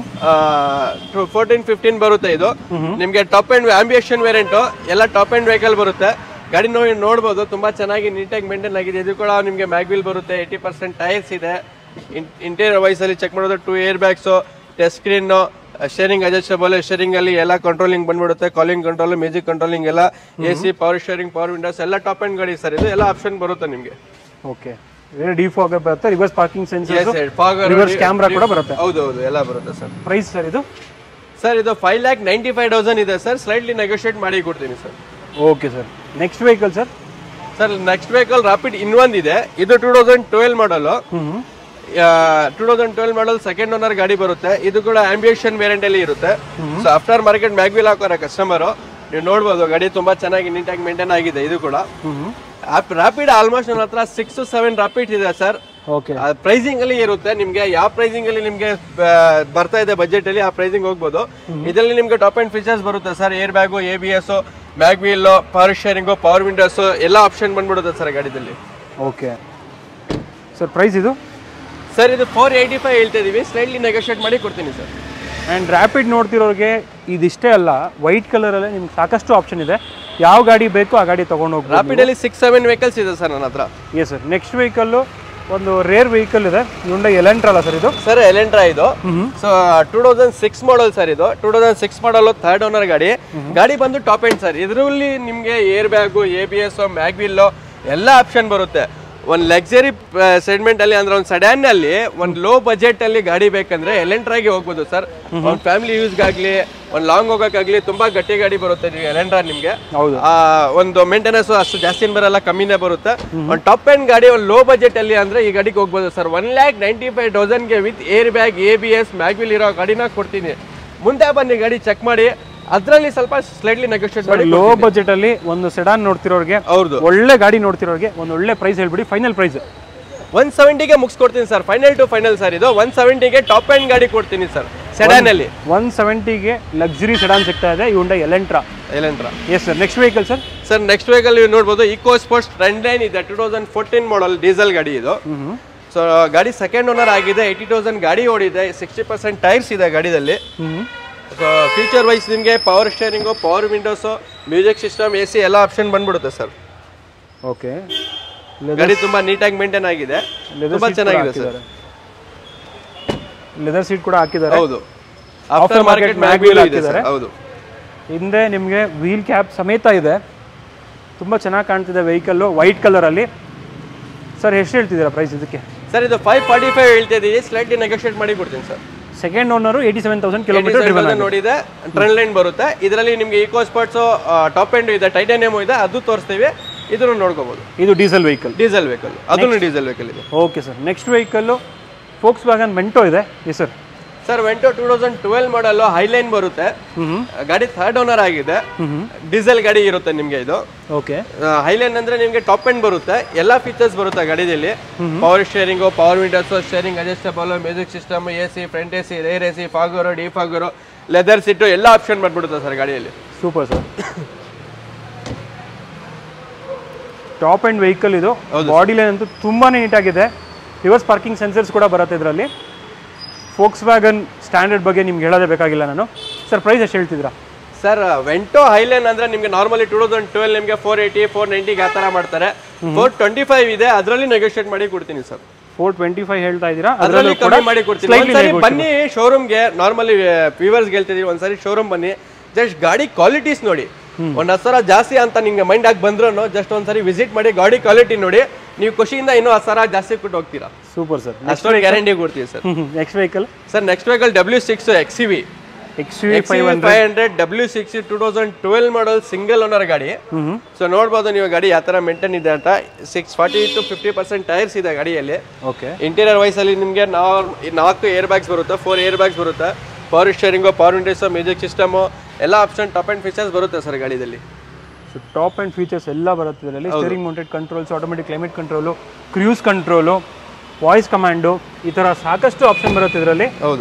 ಫೋರ್ಟೀನ್ ಫಿಫ್ಟೀನ್ ಬರುತ್ತೆ ಇದು ನಿಮಗೆ ಟಾಪ್ ಅಂಡ್ ಆಂಬಿಯೇಷನ್ ವೇರಿಯಂಟ್ ಎಲ್ಲ ಟಾಪ್ ಅಂಡ್ ವೆಹಿಕಲ್ ಬರುತ್ತೆ ಗಾಡಿ ನೋಡಿ ನೋಡ್ಬೋದು ತುಂಬಾ ಚೆನ್ನಾಗಿ ನೀಟಾಗಿ ಮೇಂಟೈನ್ ಆಗಿದೆ ಇದು ಕೂಡ ನಿಮಗೆ ಮ್ಯಾಗ್ವಿಲ್ ಬರುತ್ತೆ ಏಯ್ಟಿ ಪರ್ಸೆಂಟ್ ಟೈರ್ಸ್ ಇದೆ ಇಂಟೀರಿಯರ್ ವೈಸಲ್ಲಿ ಚೆಕ್ ಮಾಡೋದು two air bags touch screen steering adjustable steering ಅಲ್ಲಿ ಎಲ್ಲ ಕಂಟ್ರೋಲಿಂಗ್ ಬಂದ್ಬಿಡುತ್ತೆ ಕಾಲಿಂಗ್ ಕಂಟ್ರೋಲ್ ಮ್ಯೂಸಿಕ್ ಕಂಟ್ರೋಲಿಂಗ್ ಎಲ್ಲ A C power steering power windows ಎಲ್ಲ ಟಾಪ್ ಅಂಡ್ ಗಾಡಿ ಸರ್ ಇದು ಎಲ್ಲ ಆಪ್ಷನ್ ಬರುತ್ತೆ ನಿಮಗೆ ಓಕೆ ಡಿಫಾಗರ್ ಬರುತ್ತೆ reverse parking sensor fogger reverse camera ಕೂಡ ಬರುತ್ತೆ ಹೌದು ಹೌದು ಎಲ್ಲ ಬರುತ್ತೆ ಸರ್ ಪ್ರೈಸ್ ಸರ್ ಇದು ಸರ್ ಇದು five lakh ninety five thousand ಇದೆ ಸರ್ ಸ್ಲೈಟ್ಲಿ ನೆಗೋಷಿಯೇಟ್ ಮಾಡಿ ಕೊಡ್ತೀನಿ sir okay sir next vehicle sir sir next vehicle Rapid ಇನ್ನೊಂದಿದೆ ಇದು ಟೂ ತೌಸಂಡ್ ಟ್ವೆಲ್ ಮಾಡಲು ಹ್ಞೂ two thousand twelve model second owner ಗಾಡಿ ಬರುತ್ತೆ ಇದು ಕೂಡ ಆಂಬಿಯೇಷನ್ ವೇರಿಯಂಟ್ ಅಲ್ಲಿ ಇರುತ್ತೆ ಸೊ ಆಫ್ಟರ್ ಮಾರ್ಕೆಟ್ ಮ್ಯಾಗ್ವಿಲ್ ಹಾಕೋರೆ ಕಸ್ಟಮರ್ ನೀವು ನೋಡ್ಬೋದು ಗಾಡಿ ತುಂಬಾ ಚೆನ್ನಾಗಿ ನೀಟಾಗಿ ಮೇಂಟೈನ್ ಆಗಿದೆ ಇದು ಕೂಡ ಹ್ಞೂ ರಾಪಿಡ್ ಆಲ್ಮೋಸ್ಟ್ ನನ್ನ ಹತ್ರ ಸಿಕ್ಸ್ ಟು ಸೆವೆನ್ ರಾಪಿಡ್ ಇದೆ ಸರ್ ಓಕೆ ಪ್ರೈಸಿಂಗ್ ಅಲ್ಲಿ ಇರುತ್ತೆ ನಿಮ್ಗೆ ಯಾವ ಪ್ರೈಸಿಂಗ್ ಅಲ್ಲಿ ನಿಮ್ಗೆ ಆ, ಬರ್ತಾ ಇದೆ ಬಜೆಟ್ ಅಲ್ಲಿ ಆ ಪ್ರೈಸಿಂಗ್ ಹೋಗ್ಬೋದು ಇದರಲ್ಲಿ ನಿಮ್ಗೆ ಟಾಪ್ ಅಂಡ್ ಫೀಚರ್ಸ್ ಬರುತ್ತೆ sir air bag A B S mag wheel power steering power windows ಎಲ್ಲ ಆಪ್ಷನ್ ಬಂದ್ಬಿಡುತ್ತೆ ಸರ್ ಗಾಡಿದಲ್ಲಿ ಓಕೆ ಸರ್ ಪ್ರೈಸ್ ಇದು ಸರ್ ಇದು ಫೋರ್ ಏಯ್ಟಿ ಫೈವ್ ಹೇಳ್ತಾ ಇದೀವಿ ಸ್ಲೈಟ್ಲಿ ನೆಗೋಷಿಯೇಟ್ ಮಾಡಿ ಕೊಡ್ತೀನಿ ಸರ್ ಆ್ಯಂಡ್ ರ್ಯಾಪಿಡ್ ನೋಡ್ತಿರೋರಿಗೆ ಇದಿಷ್ಟೇ ಅಲ್ಲ ವೈಟ್ ಕಲರಲ್ಲೇ ನಿಮ್ಗೆ ಸಾಕಷ್ಟು ಆಪ್ಷನ್ ಇದೆ ಯಾವ ಗಾಡಿ ಬೇಕೋ ಆ ಗಾಡಿ ತೊಗೊಂಡು ಹೋಗ್ಬೋದು ರಾಪಿಡ್ ಅಲ್ಲಿ ಸಿಕ್ಸ್ ಸೆವೆನ್ ವೆಹಿಕಲ್ಸ್ ಇದೆ ಸರ್ ನನ್ನ ಹತ್ರ ಎಸ್ ಸರ್ ನೆಕ್ಸ್ಟ್ ವೆಹಿಕಲ್ಲು ಒಂದು ರೇರ್ ವೆಹಿಕಲ್ ಇದೆ ಯುಂಡ ಎಲೆಂಟ್ರ ಅಲ್ಲ ಸರ್ ಇದು ಸರ್ ಎಲೆಂಟ್ರಾ ಇದು so two thousand six model sir ಇದು two thousand six model third owner ಗಾಡಿ ಗಾಡಿ ಬಂದು ಟಾಪ್ ಎಂಡ್ ಸರ್ ಇದರಲ್ಲಿ ನಿಮಗೆ air bag A B S mag wheel ಎಲ್ಲ ಆಪ್ಷನ್ ಬರುತ್ತೆ ಒಂದು ಲಕ್ಸರಿ ಸೆಗ್ಮೆಂಟ್ ಅಲ್ಲಿ ಅಂದ್ರೆ ಒಂದು ಸಡನ್ ಅಲ್ಲಿ ಒಂದು ಲೋ ಬಜೆಟ್ ಅಲ್ಲಿ ಗಾಡಿ ಬೇಕಂದ್ರೆ ಎಲೆಂಟ್ರಾಗೆ ಹೋಗ್ಬೋದು ಸರ್ ಒಂದು ಫ್ಯಾಮಿಲಿ ಯೂಸ್ಗಾಗ್ಲಿ ಒಂದು ಲಾಂಗ್ ಹೋಗೋಕ್ಕಾಗ್ಲಿ ತುಂಬಾ ಗಟ್ಟಿ ಗಾಡಿ ಬರುತ್ತೆ ನೀವು ಎಲೆಂಟ್ರಾ ನಿಮಗೆ ಹೌದು. ಒಂದು ಮೇಂಟೆನೆನ್ಸ್ ಅಷ್ಟು ಜಾಸ್ತಿ ಏನ್ ಬರಲ್ಲ ಕಮ್ಮಿನೇ ಬರುತ್ತೆ ಒಂದು ಟಾಪ್ ಎಂಡ್ ಗಾಡಿ ಒಂದು ಲೋ ಬಜೆಟ್ ಅಲ್ಲಿ ಅಂದ್ರೆ ಈ ಗಾಡಿಗೆ ಹೋಗ್ಬೋದು sir one lakh ninety five ತೌಸಂಡ್ಗೆ with air bag A B S mag wheel ಇರೋ ಗಾಡಿನ ಕೊಡ್ತೀನಿ ಮುಂದೆ ಬನ್ನಿ ಗಾಡಿ ಚೆಕ್ ಮಾಡಿ ಅದರಲ್ಲಿ ಸ್ವಲ್ಪ ಸ್ಲೈಟ್ಲಿ ನೆಗೋಷಿಯೇಟ್ ಮಾಡಿ ಲೋ ಬಜೆಟ್ ಅಲ್ಲಿ ಒಂದು ಸೆಡಾನ್ ನೋಡ್ತಿರೋರಿಗೆ ಹೌದು ಒಳ್ಳೆ ಗಾಡಿ ನೋಡ್ತಿರೋರಿಗೆ ಒಂದು ಒಳ್ಳೆ ಪ್ರೈಸ್ ಹೇಳ್ಬಿಡಿ ಫೈನಲ್ ಪ್ರೈಸ್ ಒನ್ ಸೆವೆಂಟಿಗೆ ಮುಗಿಸ್ಕೊಡ್ತೀನಿ sir final to final sir ಇದು ಒನ್ ಸೆವೆಂಟಿಗೆ ಟಾಪ್ ಎಂಡ್ ಗಾಡಿ ಕೊಡ್ತೀನಿ ಸರ್ ಸೆಡಾನ್ ಅಲ್ಲಿ ಒನ್ ಸೆವೆಂಟಿಗೆ ಲಕ್ಸುರಿ ಸೆಡಾನ್ ಸಿಗ್ತಾ ಇದೆ Hyundai Elantra Elantra yes sir next vehicle sir sir next vehicle ನೀವು ನೋಡ್ಬೋದು ಇಕೋ ಸ್ಪೋರ್ಟ್ಸ್ ಟ್ರೆಂಡ್ ಲೈನ್ ಇದೆ two thousand fourteen model diesel ಗಾಡಿ ಇದು ಸೊ ಗಾಡಿ ಸೆಕೆಂಡ್ ಓನರ್ ಆಗಿದೆ ಏಯ್ಟಿ ತೌಸಂಡ್ ಗಾಡಿ ಓಡಿದೆ ಸಿಕ್ಸ್ಟಿ ಪರ್ಸೆಂಟ್ ಟೈರ್ಸ್ ಇದೆ ಗಾಡಿದಲ್ಲಿ ಸೊ ಫೀಚರ್ ವೈಸ್ ನಿಮಗೆ power steering power windows music system A C ಎಲ್ಲ ಆಪ್ಷನ್ ಬಂದ್ಬಿಡುತ್ತೆ ಸರ್ ಓಕೆ ಗಾಡಿ ತುಂಬಾ ನೀಟಾಗಿ ಮೇಂಟೈನ್ ಆಗಿದೆ ತುಂಬಾ ಚೆನ್ನಾಗಿದೆ ಸರ್ ಲೆದರ್ ಸೀಟ್ ಕೂಡ ಹಾಕಿದ್ದಾರೆ ಹೌದು after market mag mag wheel wheel ಇದೆ ಹಾಕಿದ್ದಾರೆ. ಸರ್ ಹೌದು ಹಿಂದೆ ನಿಮಗೆ ವೀಲ್ ಕ್ಯಾಪ್ ಸಮೇತ ಇದೆ ತುಂಬ ಚೆನ್ನಾಗಿ ಕಾಣ್ತಿದೆ ವೆಹಿಕಲ್ಲು ವೈಟ್ ಕಲರಲ್ಲಿ ಸರ್ ಎಷ್ಟು ಹೇಳ್ತಿದ್ದೀರಾ ಪ್ರೈಸ್ ಇದಕ್ಕೆ ಸರ್ ಇದು ಫೈವ್ ಫಾರ್ಟಿ ಫೈವ್ ಹೇಳ್ತಾ ಇದ್ದೀವಿ ಸ್ಲೈಟ್ಲಿ ನೆಗೋಷಿಯೇಟ್ ಮಾಡಿ ಕೊಡ್ತೀನಿ sir second owner eighty seven thousand kilometre driven ನೋಡಿದೆ ಟ್ರೆಂಡ್ ಲೈನ್ ಬರುತ್ತೆ ಇದರಲ್ಲಿ ನಿಮಗೆ ಈಕೋ ಸ್ಪಾಟ್ಸ್ ಟಾಪ್ ಎಂಡ್ ಇದೆ ಟೈಟಾನಿಯಮ್ ಇದೆ ಅದು ತೋರಿಸ್ತೀವಿ ಇದನ್ನು ನೋಡ್ಕೋಬಹುದು ಇದು ಡೀಸೆಲ್ ವೆಹಿಕಲ್ ಡೀಸೆಲ್ ವೆಹಿಕಲ್ ಅದನ್ನು ಡೀಸೆಲ್ ವೆಹಿಕಲ್ ಇದೆ okay sir next vehicle Volkswagen Vento ಇದೆ yes sir sir Vento two thousand twelve model Highline ಬರುತ್ತೆ ಗಾಡಿ ಥರ್ಡ್ ಓನರ್ ಆಗಿದೆ ಡೀಸೆಲ್ ಗಾಡಿ ಇರುತ್ತೆ ನಿಮಗೆ ಇದು ಓಕೆ ಹೈಲೈನ್ ಅಂದ್ರೆ ನಿಮಗೆ ಟಾಪ್ ಎಂಡ್ ಬರುತ್ತೆ ಎಲ್ಲ ಫೀಚರ್ಸ್ ಬರುತ್ತೆ ಗಾಡಿಯಲ್ಲಿ power steering power windows steering adjustable music system A C front A C rear A C fogger D fogger leather seat ಎಲ್ಲ ಆಪ್ಷನ್ ಬಂದ್ಬಿಡುತ್ತೆ ಸರ್ ಗಾಡಿಯಲ್ಲಿ super sir top and vehicle ಇದು body line ಅಂತೂ ತುಂಬಾ ನೀಟಾಗಿದೆ reverse parking sensors ಕೂಡ ಬರುತ್ತೆ ಇದರಲ್ಲಿ forks wagon standard ಬಗ್ಗೆ ನಿಮ್ಗೆ ಹೇಳೋದೇ ಬೇಕಾಗಿಲ್ಲ ನಾನು ಸರ್ ಪ್ರೈಸ್ ಎಷ್ಟು ಹೇಳ್ತಿದ್ರಾ ಸರ್ ವೆಂಟೋ ಹೈಲೈನ್ ಅಂದ್ರೆ ನಿಮಗೆ ನಾರ್ಮಲಿ ಟೂ ತೌಸಂಡ್ ಟ್ವೆಲ್ ನಿಮಗೆ ಫೋರ್ ಏಯ್ಟಿ ಫೋರ್ ನೈಂಟಿಗೆ ಆ ಥರ ಮಾಡ್ತಾರೆ ಫೋರ್ ಟ್ವೆಂಟಿ ಫೈವ್ ಇದೆ ಅದರಲ್ಲಿ ನೆಗೋಷಿಯೇಟ್ ಮಾಡಿ ಕೊಡ್ತೀನಿ ಸರ್ ಫೋರ್ ಟ್ವೆಂಟಿ ಫೈವ್ ಹೇಳ್ತಾ ಇದ್ದೀರಾ ಅದರಲ್ಲಿ ಅದರಲ್ಲೂ ಕೂಡ ಕಮ್ಮಿ ಮಾಡಿ ಕೊಡ್ತೀನಿ slightly ಒಂದ್ಸರಿ negotiable. ಬನ್ನಿ ಶೋರೂಮ್ಗೆ ನಾರ್ಮಲಿ ವ್ಯೂವರ್ಸ್ಗೆ ಹೇಳ್ತಿದೀವಿ ಒಂದ್ಸರಿ ಶೋರೂಮ್ ಬನ್ನಿ ಜಸ್ಟ್ ಗಾಡಿ ಕ್ವಾಲಿಟೀಸ್ ನೋಡಿ ಒಂದ್ ಹತ್ತು ಸಾವಿರ ಜಾಸ್ತಿ ಅಂತ ನಿಮ್ಗೆ ಮೈಂಡ್ ಆಗಿ ಬಂದ್ರು ಜಸ್ಟ್ ಒಂದ್ಸರಿ ವಿಸಿಟ್ ಮಾಡಿ ಗಾಡಿ ಕ್ವಾಲಿಟಿ ನೋಡಿ ನೀವು ಖುಷಿಯಿಂದ ಇನ್ನೂ ಹತ್ತು ಸಾವಿರ ಜಾಸ್ತಿ ಕೊಟ್ಟು ಹೋಗ್ತೀರಾ ಸೂಪರ್ ಸರ್ ಅಷ್ಟೊಂದು ಗ್ಯಾರಂಟಿ ಕೊಡ್ತೀವಿ sir next vehicle sir next vehicle W six X V X V five hundred five hundred W six two thousand twelve model single owner ಗಾಡಿ ಸೊ ನೋಡ್ಬೋದು ನೀವು ಗಾಡಿ ಯಾವ ಥರ ಮೇಂಟೈನ್ ಇದೆ ಅಂತ six forty to fifty percent tyres ಇದೆ ಗಾಡಿಯಲ್ಲಿ ಓಕೆ ಇಂಟೀರಿಯರ್ ವೈಸ್ ಅಲ್ಲಿ ನಿಮಗೆ ನಾಲ್ಕು ಏರ್ ಬ್ಯಾಗ್ಸ್ ಬರುತ್ತೆ ಫೋರ್ ಏರ್ ಬ್ಯಾಗ್ಸ್ ಬರುತ್ತೆ power steering power windows music system ಎಲ್ಲ ಆಪ್ಷನ್ ಟಾಪ್ ಆ್ಯಂಡ್ ಫೀಚರ್ಸ್ ಬರುತ್ತೆ ಸರ್ ಗಾಡಿದಲ್ಲಿ ಸೊ ಟಾಪ್ ಆ್ಯಂಡ್ ಫೀಚರ್ಸ್ ಎಲ್ಲ ಬರುತ್ತೆ ಇದರಲ್ಲಿ steering mounted controls automatic climate control cruise control voice command ಈ ಥರ ಸಾಕಷ್ಟು ಆಪ್ಷನ್ ಬರುತ್ತೆ ಇದರಲ್ಲಿ ಹೌದು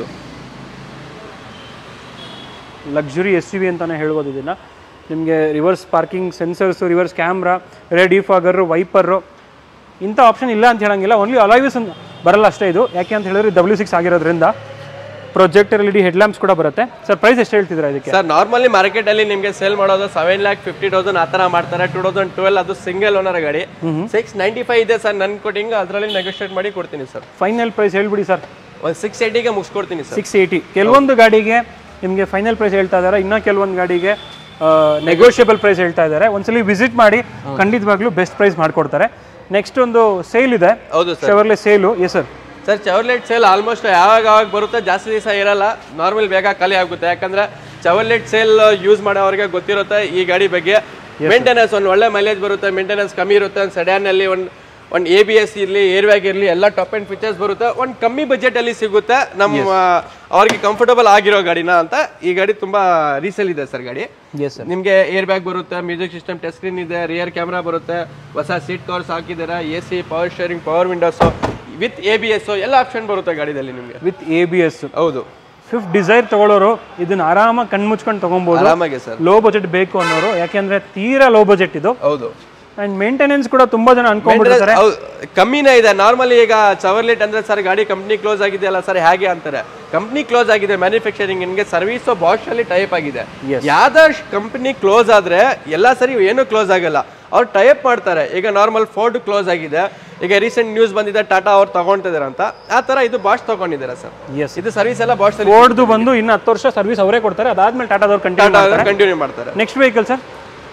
ಲಕ್ಸುರಿ ಎಸ್ ಸಿ ವಿ ಅಂತಲೇ ಹೇಳ್ಬೋದು ಇದನ್ನು ನಿಮಗೆ reverse parking sensors reverse camera red defogger wiper ಇಂಥ ಆಪ್ಷನ್ ಇಲ್ಲ ಅಂತ ಹೇಳಂಗಿಲ್ಲ ಓನ್ಲಿ ಅಲೈವಿಸ್ ಬರಲ್ಲ ಅಷ್ಟೇ ಇದು ಯಾಕೆ ಅಂತ ಹೇಳಿದ್ರೆ ಡಬ್ಲ್ಯೂ ಸಿಕ್ಸ್ ಆಗಿರೋದ್ರಿಂದ projector L E D headlamps ಕೂಡ ಬರುತ್ತೆ ಸರ್ ಪ್ರೈಸ್ ಎಷ್ಟು ಹೇಳ್ತಿದ್ದೀರಾ ಇದಕ್ಕೆ ಸರ್ ನಾರ್ಮಲಿ ಮಾರ್ಕೆಟ್ ಅಲ್ಲಿ ನಿಮಗೆ ಸೇಲ್ ಮಾಡೋದು ಸೆವೆನ್ ಲ್ಯಾಕ್ ಫಿಫ್ಟಿ ತೌಸಂಡ್ ಆ ಥರ ಮಾಡ್ತಾರೆ ಟೂ ತೌಸಂಡ್ ಟ್ವೆಲ್ ಅದು ಸಿಂಗಲ್ ಓನರ್ ಗಾಡಿ ಸಿಕ್ಸ್ ನೈಂಟಿ ಫೈವ್ ಇದೆ ಸರ್ ನನ್ನ ಕೊಟ್ಟಿಂಗ್ ಅದರಲ್ಲಿ ನೆಗೋಷಿಯೇಟ್ ಮಾಡಿ ಕೊಡ್ತೀನಿ ಸರ್ ಫೈನಲ್ ಪ್ರೈಸ್ ಹೇಳ್ಬಿಡಿ ಸರ್ ಒಂದು ಸಿಕ್ಸ್ ಏಯ್ಟಿಗೆ ಮುಗಿಸ್ಕೊಡ್ತೀನಿ ಸರ್ ಸಿಕ್ಸ್ ಏಯ್ಟಿ ಕೆಲವೊಂದು ಗಾಡಿಗೆ ನಿಮಗೆ ಫೈನಲ್ ಪ್ರೈಸ್ ಹೇಳ್ತಾ ಇದ್ದಾರೆ ಇನ್ನೂ ಕೆಲವೊಂದು ಗಾಡಿಗೆ ನೆಗೋಷಿಯಬಲ್ ಪ್ರೈಸ್ ಹೇಳ್ತಾ ಇದ್ದಾರೆ ಒಂದ್ಸಲಿ ವಿಸಿಟ್ ಮಾಡಿ ಖಂಡಿತವಾಗ್ಲೂ ಬೆಸ್ಟ್ ಪ್ರೈಸ್ ಮಾಡಿಕೊಡ್ತಾರೆ ನೆಕ್ಸ್ಟ್ ಒಂದು ಸೇಲ್ ಇದೆ ಹೌದು sir Chevrolet Sail yes sir sir Chevrolet Sail almost ಯಾವಾಗ ಯಾವಾಗ ಬರುತ್ತೆ ಜಾಸ್ತಿ ದಿವಸ ಇರಲ್ಲ ನಾರ್ಮಲ್ ಬೇಗ ಖಾಲಿ ಆಗುತ್ತೆ ಯಾಕಂದ್ರೆ ಚವರ್ಲೆಟ್ ಸೇಲ್ ಯೂಸ್ ಮಾಡೋರಿಗೆ ಗೊತ್ತಿರುತ್ತೆ ಈ ಗಾಡಿ ಬಗ್ಗೆ ಮೇಂಟೆನೆನ್ಸ್ ಒಂದು ಒಳ್ಳೆ ಮೈಲೇಜ್ ಬರುತ್ತೆ ಮೇಂಟೆನೆನ್ಸ್ ಕಮ್ಮಿ ಇರುತ್ತೆ ಒಂದು ಸೆಡ್ಯಾನಲ್ಲಿ ಒಂದು ಒಂದು ಎ ಬಿ ಎಸ್ ಇರಲಿ ಏರ್ ಬ್ಯಾಗ್ ಇರಲಿ ಎಲ್ಲ ಟಾಪ್ ಆ್ಯಂಡ್ ಫೀಚರ್ಸ್ ಬರುತ್ತೆ ಒಂದು ಕಮ್ಮಿ ಬಜೆಟ್ ಅಲ್ಲಿ ಸಿಗುತ್ತೆ ನಮ್ಮ ಅವ್ರಿಗೆ ಕಂಫರ್ಟಬಲ್ ಆಗಿರೋ ಗಾಡಿನ ಅಂತ ಈ ಗಾಡಿ ತುಂಬಾ ರೀಸೇಲ್ ಇದೆ ಸರ್ ಗಾಡಿ ಎಸ್ ಸರ್ ನಿಮಗೆ ಏರ್ ಬ್ಯಾಗ್ ಬರುತ್ತೆ ಮ್ಯೂಸಿಕ್ ಸಿಸ್ಟಮ್ ಟಚ್ ಸ್ಕ್ರೀನ್ ಇದೆ ರಿಯರ್ ಕ್ಯಾಮ್ರಾ ಬರುತ್ತೆ ಹೊಸ ಸೀಟ್ ಕವರ್ಸ್ ಹಾಕಿದ್ದಾರೆ A C power steering power windows with A B S ಎಲ್ಲ ಆಪ್ಷನ್ ಬರುತ್ತೆ ಗಾಡಿದಲ್ಲಿ ನಿಮಗೆ ವಿತ್ ಎ ಬಿ ಎಸ್ ಹೌದು ಸ್ವಿಫ್ಟ್ ಡಿಸೈರ್ ತಗೊಳ್ಳೋರು ಇದನ್ನ ಆರಾಮಾಗಿ ಕಣ್ಮುಚ್ಕೊಂಡು ತಗೊಬೋದು ಆರಾಮಾಗಿ ಸರ್ ಲೋ ಬಜೆಟ್ ಬೇಕು ಅನ್ನೋರು ಯಾಕೆಂದ್ರೆ ತೀರಾ ಲೋ ಬಜೆಟ್ ಇದು ಹೌದು ಅಂಡ್ ಮೇಂಟೆನೆನ್ಸ್ ಕೂಡ ತುಂಬಾ ಜನ ಅನ್ಕೊಂಡ್ಬಿಡ್ತಾರೆ ಹೌದು, ಕಮ್ಮಿನೇ ಇದೆ ನಾರ್ಮಲಿ ಈಗ ಚವರ್ಲೆಟ್ ಅಂದ್ರೆ ಸರ್ ಗಾಡಿ ಕಂಪ್ನಿ ಕ್ಲೋಸ್ ಆಗಿದೆ ಅಲ್ಲ ಸರ್ ಹೇಗೆ ಅಂತಾರೆ ಕಂಪ್ನಿ ಕ್ಲೋಸ್ ಆಗಿದೆ ಮ್ಯಾನುಫ್ಯಾಕ್ಚರಿಂಗ್ ನಿಮಗೆ ಸರ್ವಿಸ್ ಬಾಷ್ ಅಲ್ಲಿ ಟೈಪ್ ಆಗಿದೆ ಯಾವ್ದ ಕಂಪ್ನಿ ಕ್ಲೋಸ್ ಆದ್ರೆ ಎಲ್ಲಾ ಸರಿ ಏನು ಕ್ಲೋಸ್ ಆಗಲ್ಲ ಅವ್ರು ಟೈಪ್ ಮಾಡ್ತಾರೆ ಈಗ ನಾರ್ಮಲ್ ಫೋರ್ಡ್ ಕ್ಲೋಸ್ ಆಗಿದೆ ಈಗ ರೀಸೆಂಟ್ ನ್ಯೂಸ್ ಬಂದಿದೆ ಟಾಟಾ ಅವ್ರು ತಗೊಂತಿದ್ದಾರೆ ಅಂತ ಆ ತರ ಇದು ಬಾಷ್ ತಗೊಂಡಿದ್ದಾರೆ ಸರ್ Yes. ಇದು ಸರ್ವಿಸ್ ಎಲ್ಲ ಬಾಷ್ ಫೋರ್ಡ್ದು ಬಂದು ಇನ್ನು ಹತ್ತು ವರ್ಷ ಸರ್ವಿಸ್ ಅವರೇ ಕೊಡ್ತಾರೆ ಅದಾದ್ಮೇಲೆ ಟಾಟಾದವ್ರು ಕಂಟಿನ್ಯೂ ಟಾಟಾ ಮಾಡ್ತಾರೆ ಕಂಟಿನ್ಯೂ ಮಾಡ್ತಾರೆ next vehicle sir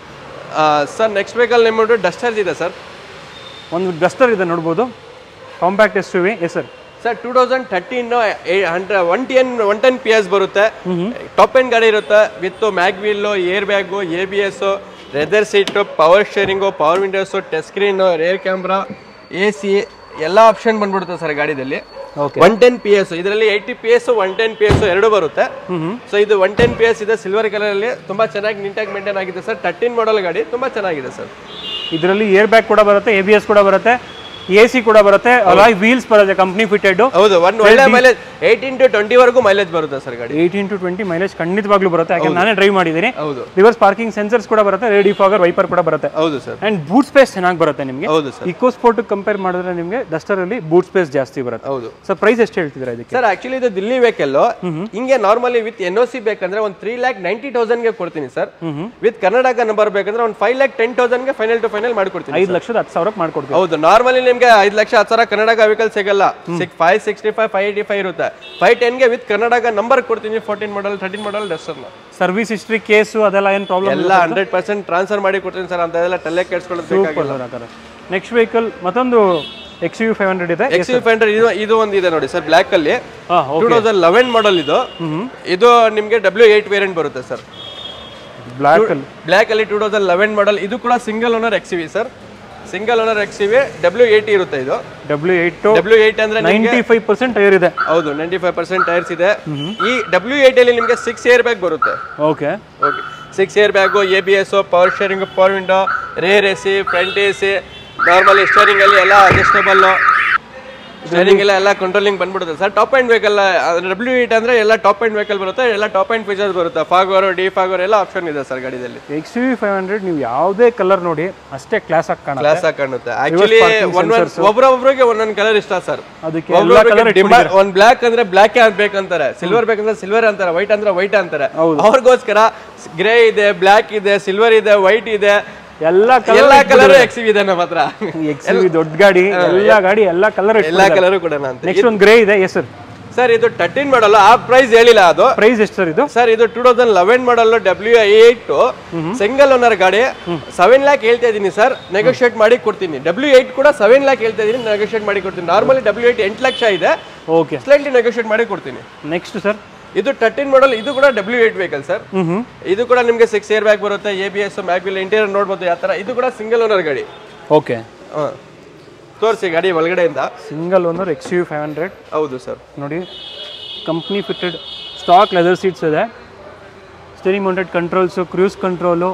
sir next vehicle ನಿಮ್ಮದು ಡಸ್ಟರ್ಸ್ ಇದೆ ಸರ್ ಒಂದು ಡಸ್ಟರ್ ಇದೆ ನೋಡ್ಬೋದು compact S U V S sir sir two thousand thirteen hundred one ten one ten P S ಬರುತ್ತೆ ಟಾಪ್ ಎಂಡ್ ಗಾಡಿ ಇರುತ್ತೆ with mag wheel air bag A B S leather seat power steering power windows touch screen rear camera A C ಎಲ್ಲ option ಬಂದ್ಬಿಡುತ್ತೆ sir ಗಾಡಿದಲ್ಲಿ Okay. One ten P S ಇದರಲ್ಲಿ eighty P S one ten P S ಎರಡು ಬರುತ್ತೆ so ಇದು one ten P S ಇದೆ silver colour ಅಲ್ಲಿ ತುಂಬಾ ಚೆನ್ನಾಗಿ ನೀಟಾಗಿ ಮೇಂಟೈನ್ ಆಗಿದೆ ಸರ್ ತರ್ಟೀನ್ ಮಾಡಲ್ ಗಾಡಿ ತುಂಬಾ ಚೆನ್ನಾಗಿದೆ ಸರ್ ಇದರಲ್ಲಿ ಏರ್ ಬ್ಯಾಗ್ ಕೂಡ ಬರುತ್ತೆ ಎ ಬಿ ಎಸ್ ಕೂಡ ಬರುತ್ತೆ ಎ ಸಿ ಕೂಡ ಬರುತ್ತೆ ಅಲಾಯ್ ವೀಲ್ಸ್ ಬರುತ್ತೆ ಕಂಪ್ನಿ ಫಿಟೆಡ್ ಹೌದು ಒನ್ ಒಳ್ಳೆ ಮೈಲೇಜ್ ಏಯ್ಟೀನ್ ಟು ಟ್ವೆಂಟಿ ವರೆಗೂ ಮೈಲೇಜ್ ಬರುತ್ತೆ ಸರ್ ಗಾಡಿ ಏಯ್ಟೀನ್ ಟು ಟ್ವೆಂಟಿ ಮೈಲೇಜ್ ಖಂಡಿತವಾಗ್ಲೂ ಬರುತ್ತೆ ಯಾಕಂದ್ರೆ ನಾನೇ ಡ್ರೈವ್ ಮಾಡಿದ್ದೀನಿ ಹೌದು ರಿವರ್ಸ್ ಪಾರ್ಕಿಂಗ್ ಸೆನ್ಸರ್ಸ್ ಕೂಡ ಬರುತ್ತೆ ರೇಡಿ ಫಾಗರ್ ವೈಪರ್ ಕೂಡ ಬರುತ್ತೆ ಹೌದು ಸರ್ ಅಂಡ್ ಬೂಟ್ ಸ್ಪೇಸ್ ಚೆನ್ನಾಗಿ ಬರುತ್ತೆ ನಿಮಗೆ ಹೌದು ಸರ್ ಇಕೋ ಸ್ಪೋರ್ಟ್ ಕಂಪೇರ್ ಮಾಡಿದ್ರೆ ನಿಮಗೆ ಡಸ್ಟರ್ ಅಲ್ಲಿ ಬೂಟ್ ಸ್ಪೇಸ್ ಜಾಸ್ತಿ ಬರುತ್ತೆ ಹೌದು ಸರ್ ಪ್ರೈಸ್ ಎಷ್ಟು ಹೇಳ್ತಿದ್ದೀರಾ ಇದಕ್ಕೆ ಸರ್ ಆಕ್ಚುಲಿ ಇದು ದಿಲ್ಲಿ ವೆಹಿಕಲ್ ಹಿಂಗೆ normally with N O C ಬೇಕಂದ್ರೆ ಒಂದು ತ್ರೀ ಲ್ಯಾಕ್ ನೈಂಟಿ ತೌಸಂಡ್ ಗೆ ಕೊಡ್ತೀನಿ ಸರ್ ವಿತ್ ಕರ್ನಾಟಕ ನಂಬರ್ ಬೇಕಂದ್ರೆ ಒಂದು ಫೈವ್ ಲ್ಯಾಕ್ ಟೆನ್ ತೌಸಂಡ್ ಗೆ ಫೈನಲ್ ಟು ಫೈನಲ್ ಮಾಡ್ಕೊಡ್ತೀನಿ ಐದು ಲಕ್ಷದ ಹತ್ತು ಸಾವಿರಕ್ಕೆ ಮಾಡ್ಕೊಡ್ತೀವಿ ಹೌದು ನಾರ್ಮಲಿ ನಿಮ್ಗೆ ಐದು ಲಕ್ಷ ಹತ್ತು ಸಾವಿರ ಕರ್ನಾಟಕ ವೆಹಿಕಲ್ ಸಿಗಲ್ಲ six five sixty five five eighty five ಇರುತ್ತೆ ಫೈವ್ ಟೆನ್ಗೆ ವಿತ್ ಕರ್ನಾಟಕ ನಂಬರ್ ಕೊಡ್ತೀನಿ ಫೋರ್ಟೀನ್ ಮಾಡಲ್ ಥರ್ಟೀನ್ ಮಾಡಲ್ ಡಸ್ಟರ್ನ ಸರ್ವಿಸ್ ಹಿಸ್ಟ್ರಿ ಕೇಸು ಅದೆಲ್ಲ ಏನು ಪ್ರಾಬ್ಲಮ್ ಎಲ್ಲ ಹಂಡ್ರೆಡ್ ಪರ್ಸೆಂಟ್ ಟ್ರಾನ್ಸ್ಫರ್ ಮಾಡಿ ಕೊಡ್ತೀನಿ ಸರ್ ಅಂತ ಎಲ್ಲ ತಲೆ ಕೆಡ್ಸ್ಕೊಳ್ಳೋದು ಬೇಕಾಗಿಲ್ಲ ನೆಕ್ಸ್ಟ್ ವೆಹಿಕಲ್ ಮತ್ತೊಂದು ಎಕ್ಸ್ ಯು ಫೈವ್ ಹಂಡ್ರೆಡ್ ಇದೆ ಎಕ್ಸ್ ಫೈಂಡರ್ ಇದು ಇದು ಒಂದು ಇದೆ ನೋಡಿ ಸರ್ ಬ್ಲ್ಯಾಕ್ ಅಲ್ಲಿ ಹಾಂ ಟೂ ತೌಸಂಡ್ ಲೆವೆನ್ ಮಾಡಲ್ ಇದು ಇದು ನಿಮಗೆ ಡಬ್ಲ್ಯೂ ಏಟ್ ವೇರಿಯಂಟ್ ಬರುತ್ತೆ ಸರ್ ಬ್ಲ್ಯಾಕ್ ಅಲ್ಲಿ ಬ್ಲ್ಯಾಕ್ ಅಲ್ಲಿ ಟೂ ತೌಸಂಡ್ ಲೆವೆನ್ ಮಾಡಲ್ ಇದು ಕೂಡ single owner X V sir single owner X V W eighty ಇರುತ್ತೆ ಇದು ಡಬ್ಲ್ಯೂ ಏಯ್ಟ್ ಡಬ್ಲ್ಯೂ ಏಯ್ಟ್ ಅಂದ್ರೆ ನಿಮ್ಗೆ ನೈಂಟಿ ಫೈವ್ ಪರ್ಸೆಂಟ್ ಟೈರ್ ಇದೆ ಹೌದು ನೈಂಟಿ ಫೈವ್ ಪರ್ಸೆಂಟ್ ಟೈರ್ಸ್ ಇದೆ ಈ ಡಬ್ಲ್ಯೂ ಏಟ್ ಅಲ್ಲಿ ನಿಮಗೆ ಸಿಕ್ಸ್ ಏರ್ ಬ್ಯಾಗ್ ಬರುತ್ತೆ okay okay six air bag A B S power steering power window rear A C front A C normally steering ಅಲ್ಲಿ ಎಲ್ಲ adjustable steering ಎಲ್ಲ ಎಲ್ಲ controlling ಬಂದ್ಬಿಡುತ್ತೆ sir top and vehicle W eight ಅಂದ್ರೆ ಎಲ್ಲ top and vehicle ಬರುತ್ತೆ ಎಲ್ಲ top end features ಬರುತ್ತೆ ಫಾಗೋರ್ ಡಿ ಫಾಗೋರ್ ಎಲ್ಲ ಆಪ್ಷನ್ ಇದೆ ಸರ್ ಗಾಡಿದಲ್ಲಿ ಎಕ್ಸ್ ಯು ಫೈವ್ ಹಂಡ್ರೆಡ್ ನೀವು ಯಾವುದೇ ಕಲರ್ ನೋಡಿ ಅಷ್ಟೇ ಕ್ಲಾಸ್ ಆಗಿ ಕಾಣುತ್ತೆ ಕ್ಲಾಸ್ ಆಗಿ ಕಾಣುತ್ತೆ ಆಕ್ಚುಲಿ ಒಂದೊಂದ್ ಒಬ್ಬರೊಬ್ರಿಗೆ ಒಂದೊಂದೊಂದು ಕಲರ್ ಇಷ್ಟ ಸರ್ ಅದಕ್ಕೆ ಎಲ್ಲ colour ಒಂದ್ ಬ್ಲಾಕ್ ಅಂದ್ರೆ ಬ್ಲಾಕ್ ಬೇಕಂತಾರೆ ಸಿಲ್ವರ್ ಬೇಕಂದ್ರೆ ಸಿಲ್ವರ್ ಅಂತಾರೆ ವೈಟ್ ಅಂದ್ರೆ ವೈಟ್ ಅಂತಾರೆ ಅವ್ರಿಗೋಸ್ಕರ ಗ್ರೇ ಇದೆ ಬ್ಲಾಕ್ ಇದೆ ಸಿಲ್ವರ್ ಇದೆ ವೈಟ್ ಇದೆ ಎಲ್ಲ ಎಲ್ಲಾ ಕಲರ್ ಎಕ್ಸಿವ್ ಇದೆ ನಮ್ಮ ಹತ್ರ ಎಕ್ಸ್ ಯು ದೊಡ್ಡ ಗಾಡಿ ಎಲ್ಲ ಗಾಡಿ ಎಲ್ಲ ಕಲರ್ ಎಲ್ಲಾ ಕಲರ್ ಕೂಡ ಅಂತ ನೆಕ್ಸ್ಟ್ ಒಂದು ಗ್ರೇ ಇದೆ ಎಸ್ ಸರ್ ಸರ್ ಇದು ತರ್ಟೀನ್ ಮಾಡಲ್ಲ ಆ ಪ್ರೈಸ್ ಹೇಳಿಲ್ಲ ಅದು ಪ್ರೈಸ್ ಎಷ್ಟು ಸರ್ ಇದು ಸರ್ ಇದು two thousand eleven model W eight single owner ಗಾಡಿ ಸೆವೆನ್ ಲ್ಯಾಕ್ ಹೇಳ್ತಾ ಇದೀನಿ ಸರ್ ನೆಗೋಷಿಯೇಟ್ ಮಾಡಿ ಕೊಡ್ತೀನಿ ಡಬ್ಲ್ಯೂ ಏಟ್ ಕೂಡ ಸೆವೆನ್ ಲ್ಯಾಕ್ ಹೇಳ್ತಾ ಇದೀನಿ ನೆಗೋಷಿಯೇಟ್ ಮಾಡಿ ಕೊಡ್ತೀನಿ ನಾರ್ಮಲಿ ಡಬ್ಲ್ಯೂ ಏಟ್ ಎಂಟು ಲಕ್ಷ ಇದೆ ಓಕೆ ಸ್ಲೈಟ್ಲಿ ನೆಗೋಷಿಯೇಟ್ ಮಾಡಿ ಕೊಡ್ತೀನಿ ನೆಕ್ಸ್ಟ್ ಸರ್ ಇದು ತರ್ಟೀನ್ ಮಾಡಲ್ ಇದು ಕೂಡ ಡಬ್ಲ್ಯೂ ಏಟ್ ವೆಹಿಕಲ್ ಸರ್ ಇದು ಕೂಡ ನಿಮಗೆ ಸಿಕ್ಸ್ ಇಯರ್ ಬ್ಯಾಗ್ ಬರುತ್ತೆ ಎ ಬಿ ಎಸ್ ಬ್ಯಾಗ್ ಬಿಲ್ ಇಂಟೀರಿಯರ್ ನೋಡ್ಬೋದು ಯಾವ ಥರ ಇದು ಕೂಡ ಸಿಂಗಲ್ ಓನರ್ ಗಾಡಿ ಓಕೆ ಹಾಂ ತೋರಿಸಿ ಗಾಡಿ ಒಳಗಡೆಯಿಂದ single owner X U five hundred ಹೌದು ಸರ್ ನೋಡಿ company fitted stock leather seats ಇದೆ steering mounted controls cruise control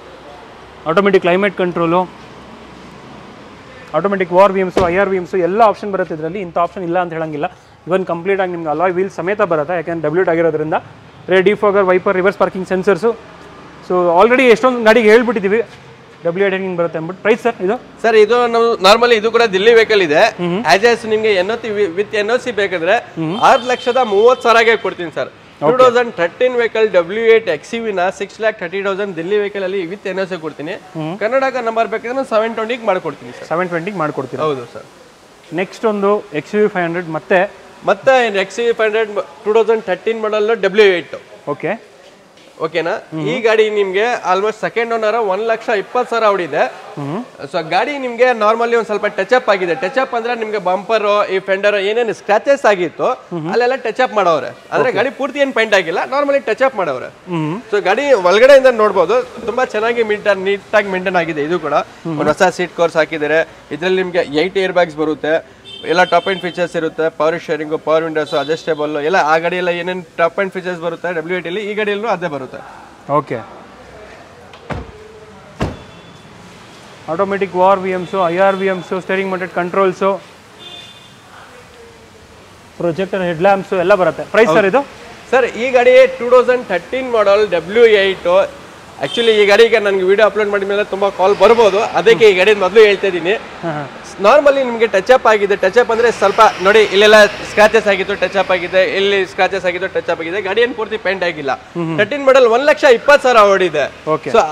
automatic climate control automatic O R VMs I R VMs ಎಲ್ಲ ಆಪ್ಷನ್ ಬರುತ್ತೆ ಇದರಲ್ಲಿ ಇಂಥ ಆಪ್ಷನ್ ಇಲ್ಲ ಅಂತ ಹೇಳಂಗಿಲ್ಲ ಇವನ್ ಕಂಪ್ಲೀಟ್ ಆಗಿ ನಿಮ್ಗೆ ಅಲಾಯ್ ವೀಲ್ ಸಮೇತ ಬರುತ್ತೆ ಯಾಕೆಂದ್ರೆ ಡಬ್ಲ್ಯೂಟ್ ಆಗಿರೋದ್ರಿಂದ ready fogger wiper reverse parking sensors so already ಎಷ್ಟೊಂದು ಗಾಡಿಗೆ ಹೇಳ್ಬಿಟ್ಟಿದ್ದೀವಿ ಡಬ್ಲ್ಯೂ ಏಟ್ ಹಿಂಗೆ ಬರುತ್ತೆ ಅಂದ್ಬಿಟ್ಟು ಪ್ರೈಸ್ ಸರ್ ಇದು ಸರ್ ಇದು ನಾವು ನಾರ್ಮಲಿ ಇದು ಕೂಡ ದಿಲ್ಲಿ ವೆಹಿಕಲ್ ಇದೆ ಆಸ್ ಎಸ್ ನಿಮ್ಗೆ N O with N O C ಬೇಕಂದ್ರೆ ಆರು ಲಕ್ಷದ ಮೂವತ್ತು ಸಾವಿರಗೆ ಕೊಡ್ತೀನಿ sir two thousand thirteen vehicle W eight ಎಕ್ಸಿವಿನ six lakh thirty thousand Delhi vehicle ಅಲ್ಲಿ ವಿತ್ ಎನ್ ಒ ಸಿ ಕೊಡ್ತೀನಿ ಕರ್ನಾಟಕ ನಂಬರ್ ಬೇಕಂದ್ರೆ ಸೆವೆನ್ ಟ್ವೆಂಟಿಗೆ ಮಾಡ್ಕೊಡ್ತೀನಿ ಸರ್ ಸೆವೆನ್ ಟ್ವೆಂಟಿಗೆ ಮಾಡಿಕೊಡ್ತೀರಾ ಹೌದು ಸರ್ ನೆಕ್ಸ್ಟ್ ಒಂದು ಎಕ್ಸ್ ಯು ಫೈವ್ ಹಂಡ್ರೆಡ್ ಮತ್ತೆ ಮತ್ತೆ ಎಕ್ಸಿ five hundred two thousand thirteen model W eight okay ಓಕೆನಾ ಈ ಗಾಡಿ ನಿಮ್ಗೆ ಆಲ್ಮೋಸ್ಟ್ ಸೆಕೆಂಡ್ ಓನರ್ ಒಂದ್ ಲಕ್ಷ ಇಪ್ಪತ್ತು ಸಾವಿರ ಹೊಡಿದೆ ಸೊ ಗಾಡಿ ನಿಮ್ಗೆ ನಾರ್ಮಲಿ ಒಂದ್ ಸ್ವಲ್ಪ ಟಚ್ ಅಪ್ ಆಗಿದೆ ಟಚ್ ಅಪ್ ಅಂದ್ರೆ ನಿಮ್ಗೆ ಬಂಪರ್ ಈ ಫೆಂಡರ್ ಏನೇನು ಸ್ಕ್ರಾಚಸ್ ಆಗಿತ್ತು ಅಲ್ಲೆಲ್ಲ ಟಚ್ ಅಪ್ ಮಾಡವ್ರೆ ಅಂದ್ರೆ ಗಾಡಿ ಪೂರ್ತಿ ಏನ್ ಪೈಂಟ್ ಆಗಿಲ್ಲ ನಾರ್ಮಲಿ ಟಚ್ ಅಪ್ ಮಾಡವ್ರೆ ಸೊ ಗಾಡಿ ಒಳಗಡೆಯಿಂದ ನೋಡ್ಬೋದು ತುಂಬಾ ಚೆನ್ನಾಗಿ ಮೇಂಟೈನ್ ನೀಟಾಗಿ ಮೇಂಟೈನ್ ಆಗಿದೆ ಇದು ಕೂಡ ಒಂದು ಹೊಸ ಸೀಟ್ ಕೋರ್ಸ್ ಹಾಕಿದ್ದಾರೆ ಇದ್ರಲ್ಲಿ ನಿಮ್ಗೆ ಏಯ್ಟ್ ಇಯರ್ ಬ್ಯಾಗ್ಸ್ ಬರುತ್ತೆ ಎಲ್ಲ ಟಾಪ್ ಅಂಡ್ ಫೀಚರ್ಸ್ ಇರುತ್ತೆ power steering power windows adjustable ಎಲ್ಲ ಆ ಗಾಡಿ ಎಲ್ಲ ಏನೇನು ಟಾಪ್ ಅಂಡ್ ಫೀಚರ್ಸ್ ಬರುತ್ತೆ ಡಬ್ಲ್ಯೂ ಏಟ್ ಈ ಗಾಡಿಯಲ್ಲೂ ಅದೇ ಬರುತ್ತೆ okay automatic O R V Ms I R V Ms steering mounted controls projector head lamps ಎಲ್ಲ ಬರುತ್ತೆ ಪ್ರೈಸ್ ಸರ್ ಇದು ಸರ್ ಈ ಗಾಡಿ two thousand thirteen model W eight actually ಈ ಗಾಡಿಗೆ ನನಗೆ ವಿಡಿಯೋ ಅಪ್ಲೋಡ್ ಮಾಡಿದ ಮೇಲೆ ತುಂಬ ಕಾಲ್ ಬರ್ಬೋದು ಅದಕ್ಕೆ ಈ ಗಾಡಿ ಮೊದಲು ಹೇಳ್ತಾ ಇದ್ದೀನಿ ನಾರ್ಮಲಿ ನಿಮಗೆ ಟಚ್ ಅಪ್ ಆಗಿದೆ ಟಚ್ ಅಪ್ ಅಂದ್ರೆ ಸ್ವಲ್ಪ ನೋಡಿ ಇಲ್ಲೆಲ್ಲ ಸ್ಕ್ರಾಚಸ್ ಆಗಿತ್ತು ಟಚ್ ಅಪ್ ಆಗಿದೆ ಇಲ್ಲಿ ಸ್ಕ್ರಾಚಸ್ ಆಗಿತ್ತು ಟಚ್ ಅಪ್ ಆಗಿದೆ ಗಾಡಿ ಏನು ಪೂರ್ತಿ ಪೇಂಟ್ ಆಗಿಲ್ಲ ತರ್ಟೀನ್ ಮಾಡಲ್ ಒಂದ್ ಲಕ್ಷ ಇಪ್ಪತ್ತು ಸಾವಿರ ಓಡಿದೆ Okay. ಸೊ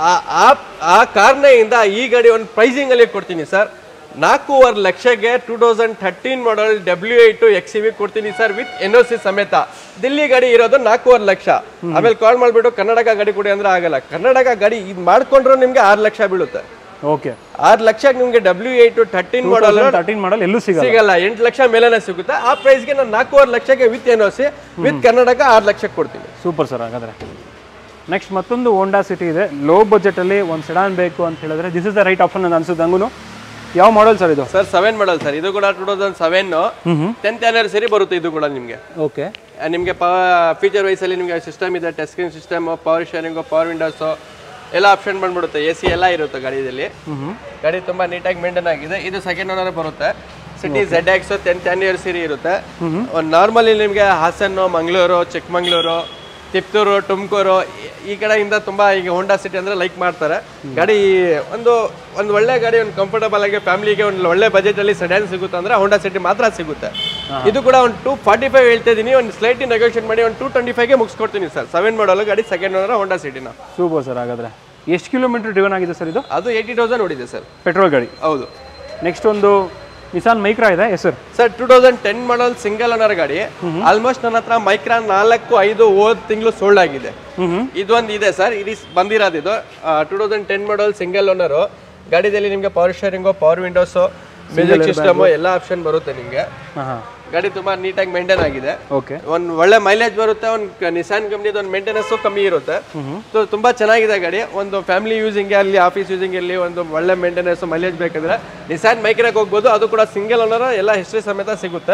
ಆ ಕಾರಣೆಯಿಂದ ಈ ಗಾಡಿ ಒಂದು ಪ್ರೈಸಿಂಗ್ ಅಲ್ಲಿ ಕೊಡ್ತೀನಿ ಸರ್ ನಾಲ್ಕೂವರೆ ಲಕ್ಷಕ್ಕೆ two thousand thirteen model W eight X V ಕೊಡ್ತೀನಿ ಸರ್ ವಿತ್ ಎನ್ ಸಿ ಸಮೇತ ದಿಲ್ಲಿ ಗಾಡಿ ಇರೋದು ನಾಲ್ಕೂವರೆ ಲಕ್ಷ ಆಮೇಲೆ ಕಾಲ್ ಮಾಡ್ಬಿಟ್ಟು ಕರ್ನಾಟಕ ಗಾಡಿ ಕೊಡಿ ಅಂದ್ರೆ ಆಗಲ್ಲ ಕರ್ನಾಟಕ ಗಾಡಿ ಇದು ಮಾಡ್ಕೊಂಡ್ರು ನಿಮ್ಗೆ ಆರು ಲಕ್ಷ ಬೀಳುತ್ತೆ ಓಕೆ ಆರು ಲಕ್ಷಕ್ಕೆ ನಿಮ್ಗೆ W eight thirteen model thirteen model ಎಲ್ಲೂ ಸಿಗಲ್ಲ ಸಿಗಲ್ಲ ಎಂಟು ಲಕ್ಷ ಮೇಲೆನೆ ಸಿಗುತ್ತೆ ಆ ಪ್ರೈಸ್ಗೆ ನಾನು ನಾಲ್ಕೂವರೆ ಲಕ್ಷಕ್ಕೆ with N C with Karnataka ಆರು ಲಕ್ಷಕ್ಕೆ ಕೊಡ್ತೀನಿ ಸೂಪರ್ ಸರ್ ಹಾಗಾದ್ರೆ ನೆಕ್ಸ್ಟ್ ಮತ್ತೊಂದು ಹೋಂಡಾ ಸಿಟಿ ಇದೆ ಲೋ ಬಜೆಟಲ್ಲಿ ಒಂದು ಸೆಡಾನ್ ಬೇಕು ಅಂತ ಹೇಳಿದ್ರೆ this is the right option ಅಂತ ಅನ್ಸುತ್ತೆ ಹಂಗೂ ಯಾವ ಮಾಡಲ್ ಸರ್ ಇದು ಸರ್ ಸೆವೆನ್ ಮಾಡಲ್ ಸರ್ ಇದು ಕೂಡ two thousand seven tenth anniversary ಬರುತ್ತೆ ಇದು ಕೂಡ ನಿಮಗೆ ಓಕೆ ಆ, ನಿಮ್ಗೆ ಪ ಫೀಚರ್ ವೈಸಲ್ಲಿ ನಿಮಗೆ ಸಿಸ್ಟಮ್ ಇದೆ touch screen system power steering power windows ಎಲ್ಲ ಆಪ್ಷನ್ ಬಂದ್ಬಿಡುತ್ತೆ ಎ ಸಿ ಎಲ್ಲ ಇರುತ್ತೆ ಗಾಡಿಯಲ್ಲಿ ಗಾಡಿ ತುಂಬಾ ನೀಟಾಗಿ ಮೇಂಟೈನ್ ಆಗಿದೆ ಇದು ಸೆಕೆಂಡ್ ಓನರ್ ಬರುತ್ತೆ City Z X tenth anniversary ಇರುತ್ತೆ ಒಂದು ನಾರ್ಮಲಿ ನಿಮಗೆ ಹಾಸನ್ನು ಮಂಗಳೂರು ಚಿಕ್ಕಮಂಗ್ಳೂರು ತಿಪ್ತೂರು ತುಮಕೂರು ಈ- ಈ ಕಡೆಯಿಂದ ತುಂಬಾ ಈಗ ಹೋಂಡಾ ಸಿಟಿ ಅಂದ್ರೆ ಲೈಕ್ ಮಾಡ್ತಾರೆ ಗಾಡಿ ಒಂದು ಒಂದು ಒಳ್ಳೆ ಗಾಡಿ ಒಂದು ಕಂಫರ್ಟಬಲ್ ಆಗಿ ಫ್ಯಾಮಿಲಿಗೆ ಒಂದು ಒಳ್ಳೆ ಬಜೆಟ್ ಅಲ್ಲಿ ಸೆಡಾನ್ ಸಿಗುತ್ತೆ ಅಂದ್ರೆ ಹೋಂಡಾ ಸಿಟಿ ಮಾತ್ರ ಸಿಗುತ್ತೆ ಇದು ಕೂಡ ಒಂದು ಟೂ ಫಾರ್ಟಿ ಫೈವ್ ಹೇಳ್ತಾ ಇದೀನಿ ಒಂದು ಸ್ಲೈಟ್ಲಿ ನೆಗೋಷಿಯೇಟ್ ಮಾಡಿ ಒಂದು ಟೂ ಟ್ವೆಂಟಿ ಫೈವ್ಗೆ ಮುಗಿಸ್ಕೊಡ್ತೀನಿ ಸರ್ ಸೆವೆನ್ ಮಾಡಲು ಗಾಡಿ ಸೆಕೆಂಡ್ ಓನರ್ ಹೋಂಡಾ ಸಿಟಿನ ಸೂಪರ್ ಸರ್ ಹಾಗಾದ್ರೆ ಎಷ್ಟು ಕಿಲೋಮೀಟರ್ ಡ್ರಿವನ್ ಆಗಿದೆ ಸರ್ ಇದು ಅದು ಏಯ್ಟಿ ತೌಸಂಡ್ ಓಡಿದೆ ಸರ್ ಪೆಟ್ರೋಲ್ ಗಾಡಿ ಹೌದು ನೆಕ್ಸ್ಟ್ ಒಂದು ನಿಸಾನ್ ಮೈಕ್ರಾ ಇದೆ ಹೆಸರು sir two thousand ten model single owner ಗಾಡಿ ಆಲ್ಮೋಸ್ಟ್ ನನ್ನ ಹತ್ರ ಮೈಕ್ರಾ ನಾಲ್ಕು ಐದು ಹೋದ್ ತಿಂಗಳು ಸೋಲ್ಡ್ ಆಗಿದೆ ಇದೊಂದು ಇದೆ ಸರ್ ಇದು ಬಂದಿರೋದು ಇದು two thousand ten model single owner ಗಾಡಿದಲ್ಲಿ ನಿಮಗೆ power steering power windows music system ಎಲ್ಲ ಆಪ್ಷನ್ ಬರುತ್ತೆ ನಿಮಗೆ ಹಾಂ ಹಾಂ ಗಾಡಿ ತುಂಬಾ ನೀಟಾಗಿ ಮೇಂಟೈನ್ ಆಗಿದೆ ಓಕೆ ಒಂದು ಒಳ್ಳೆ ಮೈಲೇಜ್ ಬರುತ್ತೆ ಒಂದು ನಿಸಾನ್ ಕಂಪ್ನಿದು ಒಂದು ಮೇಂಟೆನೆನ್ಸ್ ಕಮ್ಮಿ ಇರುತ್ತೆ ಸೊ ತುಂಬಾ ಚೆನ್ನಾಗಿದೆ ಗಾಡಿ ಒಂದು ಫ್ಯಾಮಿಲಿ ಯೂಸಿಂಗ್ ಅಲ್ಲಿ ಆಫೀಸ್ ಯೂಸಿಂಗ್ ಅಲ್ಲಿ ಒಂದು ಒಳ್ಳೆ ಮೇಂಟೆನೆನ್ಸ್ ಮೈಲೇಜ್ ಬೇಕಂದ್ರೆ ನಿಸಾನ್ ಮೈಕ್ರಾಕ್ ಹೋಗ್ಬೋದು ಅದು ಕೂಡ ಸಿಂಗಲ್ ಓನರ್ ಎಲ್ಲ ಹಿಸ್ಟ್ರಿ ಸಮೇತ ಸಿಗುತ್ತೆ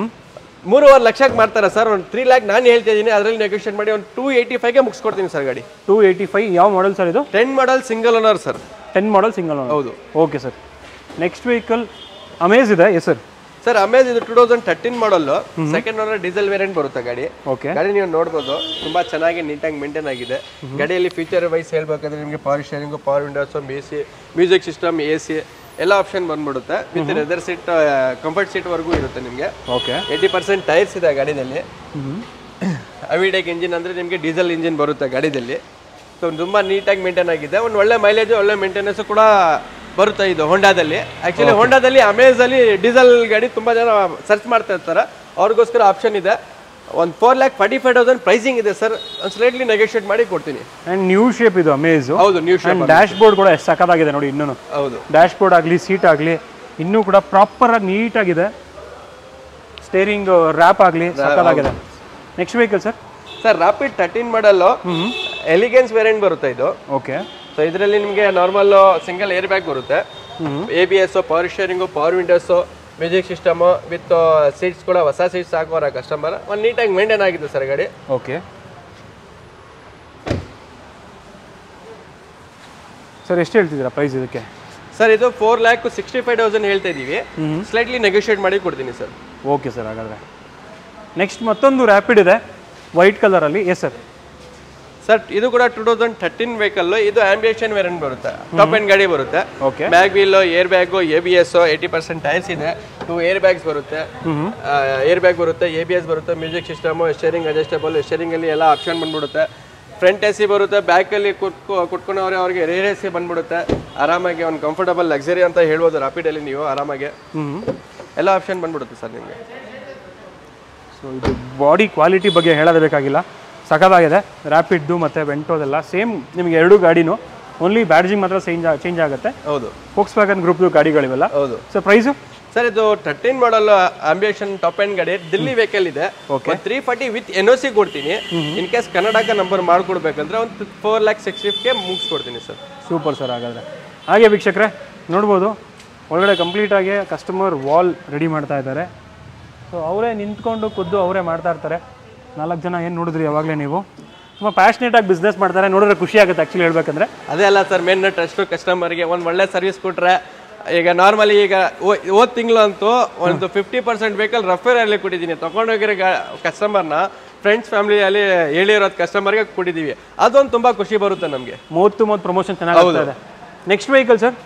ಮೂರುವರೆ ಲಕ್ಷಕ್ಕೆ ಮಾಡ್ತಾರೆ ಸರ್ ಒಂದು ತ್ರೀ ಲ್ಯಾಕ್ ನಾನು ಹೇಳ್ತಾ ಇದ್ದೀನಿ ಅದರಲ್ಲಿ ನೆಗೋಷಿಯೇಟ್ ಮಾಡಿ ಒಂದು ಟೂ ಏಯ್ಟಿ ಫೈವ್ಗೆ ಮುಗಿಸ್ಕೊಡ್ತೀನಿ ಸರ್ ಗಾಡಿ ಟೂ ಏಯ್ಟಿ ಫೈವ್ ಯಾವ ಮಾಡಲ್ ಸರ್ ಇದು ten model single owner sir ten model single ಹೌದು okay sir next vehicle Amaze ಇದೆ ಹೆಸರು ಸರ್ ಅಮೇಜ್ ಇದು two thousand thirteen model second owner diesel variant ಬರುತ್ತೆ ಗಾಡಿ ಓಕೆ ಗಾಡಿ ನೀವು ನೋಡ್ಬೋದು ತುಂಬಾ ಚೆನ್ನಾಗಿ ನೀಟಾಗಿ ಮೇಂಟೈನ್ ಆಗಿದೆ ಗಾಡಿಯಲ್ಲಿ ಫೀಚರ್ ವೈಸ್ ಹೇಳ್ಬೇಕಂದ್ರೆ ನಿಮಗೆ power steering power windows A C music system A C ಎಲ್ಲ ಆಪ್ಷನ್ ಬಂದ್ಬಿಡುತ್ತೆ with leather seat comfort seat ವರೆಗೂ ಇರುತ್ತೆ ನಿಮಗೆ ಓಕೆ ಏಯ್ಟಿ ಪರ್ಸೆಂಟ್ ಟೈರ್ಸ್ ಇದೆ ಗಾಡಿನಲ್ಲಿ ಅವಿಡೇಕ್ ಇಂಜಿನ್ ಅಂದ್ರೆ ನಿಮಗೆ ಡೀಸೆಲ್ ಇಂಜಿನ್ ಬರುತ್ತೆ ಗಾಡಿದಲ್ಲಿ ಸೊ ತುಂಬಾ ನೀಟಾಗಿ ಮೇಂಟೈನ್ ಆಗಿದೆ ಒಂದು ಒಳ್ಳೆ ಮೈಲೇಜ್ ಒಳ್ಳೆ ಮೇಂಟೆನೆನ್ಸ್ ಕೂಡ ಬರುತ್ತೆ ಇದು ಹೋಂಡಾದಲ್ಲಿ ಆಕ್ಚುಲಿ ಹೋಂಡಾದಲ್ಲಿ ಅಮೇಜಲ್ಲಿ ಡೀಸೆಲ್ ಗಾಡಿ ತುಂಬಾ ಜನ ಸರ್ಚ್ ಮಾಡ್ತಾ ಇರ್ತಾರೆ ಅವ್ರಿಗೋಸ್ಕರ ಆಪ್ಷನ್ ಇದೆ ಒಂದು four lakh forty five thousand pricing ಇದೆ ಸರ್ ಒಂದು ಸ್ಲೈಟ್ಲಿ ನೆಗೋಷಿಯೇಟ್ ಮಾಡಿ ಕೊಡ್ತೀನಿ ಆ್ಯಂಡ್ ನ್ಯೂ ಶೇಪ್ ಇದು ಅಮೇಜು ಹೌದು ನ್ಯೂ ಆ್ಯಂಡ್ ಡ್ಯಾಶ್ ಬೋರ್ಡ್ ಕೂಡ ಎಷ್ಟು ಸಕ್ಕತ್ತಾಗಿದೆ ನೋಡಿ ಇನ್ನೂ ಹೌದು ಡ್ಯಾಶ್ ಬೋರ್ಡ್ ಆಗಲಿ ಸೀಟ್ ಆಗಲಿ ಇನ್ನೂ ಕೂಡ ಪ್ರಾಪರಾಗಿ ನೀಟಾಗಿದೆ ಸ್ಟೇರಿಂಗ್ ರ್ಯಾಪ್ ಆಗಲಿ ಸಕ್ಕತ್ತಾಗಿದೆ next vehicle sir sir Rapid thirteen model elegance variant ಬರುತ್ತೆ ಇದು ಓಕೆ ಸೊ ಇದರಲ್ಲಿ ನಿಮಗೆ ನಾರ್ಮಲ್ ಸಿಂಗಲ್ ಏರ್ ಬ್ಯಾಗ್ ಬರುತ್ತೆ A B S power steering power windows music system with seats ಕೂಡ ಹೊಸ ಸೀಟ್ಸ್ ಹಾಕೋರ ಕಸ್ಟಮರ್ ಒಂದು ನೀಟಾಗಿ ಮೇಂಟೈನ್ ಆಗಿದೆ ಸರ್ ಗಾಡಿ ಓಕೆ ಸರ್ ಎಷ್ಟು ಹೇಳ್ತಿದ್ದೀರಾ ಪ್ರೈಸ್ ಇದಕ್ಕೆ ಸರ್ ಇದು four lakh sixty five thousand ಹೇಳ್ತಾ ಇದೀವಿ ಸ್ಲೈಟ್ಲಿ ನೆಗೋಷಿಯೇಟ್ ಮಾಡಿ ಕೊಡ್ತೀನಿ ಸರ್ ಓಕೆ ಸರ್ ಹಾಗಾದರೆ ನೆಕ್ಸ್ಟ್ ಮತ್ತೊಂದು ರ್ಯಾಪಿಡ್ ಇದೆ ವೈಟ್ ಕಲರಲ್ಲಿ ಎಸ್ ಸರ್ ಸರ್ ಇದು ಕೂಡ ಟೂ ತೌಸಂಡ್ ಥರ್ಟೀನ್ ವೆಹಿಕಲ್ ಇದು ಆಂಬಿಯೇಷನ್ ವೇರಿಯಂಟ್ ಬರುತ್ತೆ ಟಾಪ್ ಎಂಡ್ ಗಾಡಿ ಬರುತ್ತೆ okay bag wheel air bag A B S eighty percent tyres ಇದೆ ಟೂ ಏರ್ ಬ್ಯಾಗ್ಸ್ ಬರುತ್ತೆ ಏರ್ ಬ್ಯಾಗ್ ಬರುತ್ತೆ ಎ ಬಿ ಎಸ್ ಬರುತ್ತೆ ಮ್ಯೂಸಿಕ್ ಸಿಸ್ಟಮು ಸ್ಟೇರಿಂಗ್ ಅಡ್ಜಸ್ಟಬಲ್ ಸ್ಟೇರಿಂಗಲ್ಲಿ ಎಲ್ಲ option ಬಂದ್ಬಿಡುತ್ತೆ ಫ್ರಂಟ್ ಎ ಸಿ ಬರುತ್ತೆ ಬ್ಯಾಕಲ್ಲಿ ಕುಟ್ಕೊ ಕುಟ್ಕೊಂಡವ್ರೆ ಅವ್ರಿಗೆ ರೇರ್ ಎ ಸಿ ಬಂದ್ಬಿಡುತ್ತೆ ಆರಾಮಾಗಿ ಒಂದು ಕಂಫರ್ಟಬಲ್ ಲಕ್ಸರಿ ಅಂತ ಹೇಳ್ಬೋದು ರಾಪಿಡಲ್ಲಿ ನೀವು ಆರಾಮಾಗಿ ಎಲ್ಲ ಆಪ್ಷನ್ ಬಂದ್ಬಿಡುತ್ತೆ ಸರ್ ನಿಮಗೆ ಸೊ ಇದು ಬಾಡಿ ಕ್ವಾಲಿಟಿ ಬಗ್ಗೆ ಹೇಳೋದೇ ಬೇಕಾಗಿಲ್ಲ ಸಖತ್ತಾಗಿದೆ ರ್ಯಾಪಿಡ್ದು ಮತ್ತು ವೆಂಟೋದೆಲ್ಲ ಸೇಮ್ ನಿಮಗೆ ಎರಡು ಗಾಡಿನೂ ಓನ್ಲಿ ಬ್ಯಾಡ್ಜಿಂಗ್ ಮಾತ್ರ ಚೇಂಜ್ ಚೇಂಜ್ ಆಗುತ್ತೆ ಹೌದು ಫೋಕ್ಸ್ ವ್ಯಾಗನ್ ಗ್ರೂಪ್ದು ಗಾಡಿಗಳಿವೆಲ್ಲ ಹೌದು ಸೊ ಪ್ರೈಸು ಸರ್ ಇದು thirteen model ambition top end ಗಾಡಿ ದಿಲ್ಲಿ ವೆಹಿಕಲ್ ಇದೆ three forty with N O C ಕೊಡ್ತೀನಿ ಇನ್ ಕೇಸ್ ಕರ್ನಾಟಕ ನಂಬರ್ ಮಾಡ್ಕೊಡ್ಬೇಕಂದ್ರೆ ಒಂದು ಫೋರ್ ಲ್ಯಾಕ್ ಸಿಕ್ಸ್ ಫಿಫ್ಟ್ಗೆ ಮುಗಿಸ್ಕೊಡ್ತೀನಿ ಸರ್ ಸೂಪರ್ ಸರ್ ಹಾಗಾದರೆ ಹಾಗೆ ವೀಕ್ಷಕರೇ ನೋಡ್ಬೋದು ಒಳಗಡೆ ಕಂಪ್ಲೀಟಾಗಿ ಕಸ್ಟಮರ್ ವಾಲ್ ರೆಡಿ ಮಾಡ್ತಾ ಇದ್ದಾರೆ ಸೊ ಅವರೇ ನಿಂತ್ಕೊಂಡು ಖುದ್ದು ಅವರೇ ಮಾಡ್ತಾ ಇರ್ತಾರೆ ನಾಲ್ಕು ಜನ ಏನು ನೋಡಿದ್ರಿ ಯಾವಾಗಲೇ ನೀವು ತುಂಬ ಪ್ಯಾಷನೇಟಾಗಿ ಬಿಸ್ನೆಸ್ ಮಾಡ್ತಾರೆ ನೋಡಿದ್ರೆ ಖುಷಿ ಆಗುತ್ತೆ ಆ್ಯಕ್ಚುಲಿ ಹೇಳ್ಬೇಕಂದ್ರೆ ಅದೇ ಅಲ್ಲ ಸರ್ ಮೇನ್ ಟ್ರಸ್ಟ್ ಕಸ್ಟಮರ್ಗೆ ಒಂದು ಒಳ್ಳೆ ಸರ್ವಿಸ್ ಕೊಟ್ರೆ ಈಗ ನಾರ್ಮಲಿ ಈಗ ಹೋದ ತಿಂಗಳು ಅಂತೂ ಒಂದು ಫಿಫ್ಟಿ ಪರ್ಸೆಂಟ್ ವೆಹಿಕಲ್ ರಫೇರಲ್ಲಿ ಕೊಟ್ಟಿದ್ದೀನಿ ತೊಗೊಂಡೋಗಿರೋ ಗಾ ಕಸ್ಟಮರ್ನ ಫ್ರೆಂಡ್ಸ್ ಫ್ಯಾಮಿಲಿಯಲ್ಲಿ ಹೇಳಿರೋದು ಕಸ್ಟಮರ್ಗೆ ಕೊಟ್ಟಿದ್ದೀವಿ ಅದೊಂದು ತುಂಬ ಖುಷಿ ಬರುತ್ತೆ ನಮಗೆ ಮೂವತ್ತು ಮೂವತ್ತು ಪ್ರಮೋಷನ್ ಚೆನ್ನಾಗಿ ಆಗ್ತಾ ಇದೆ next vehicle sir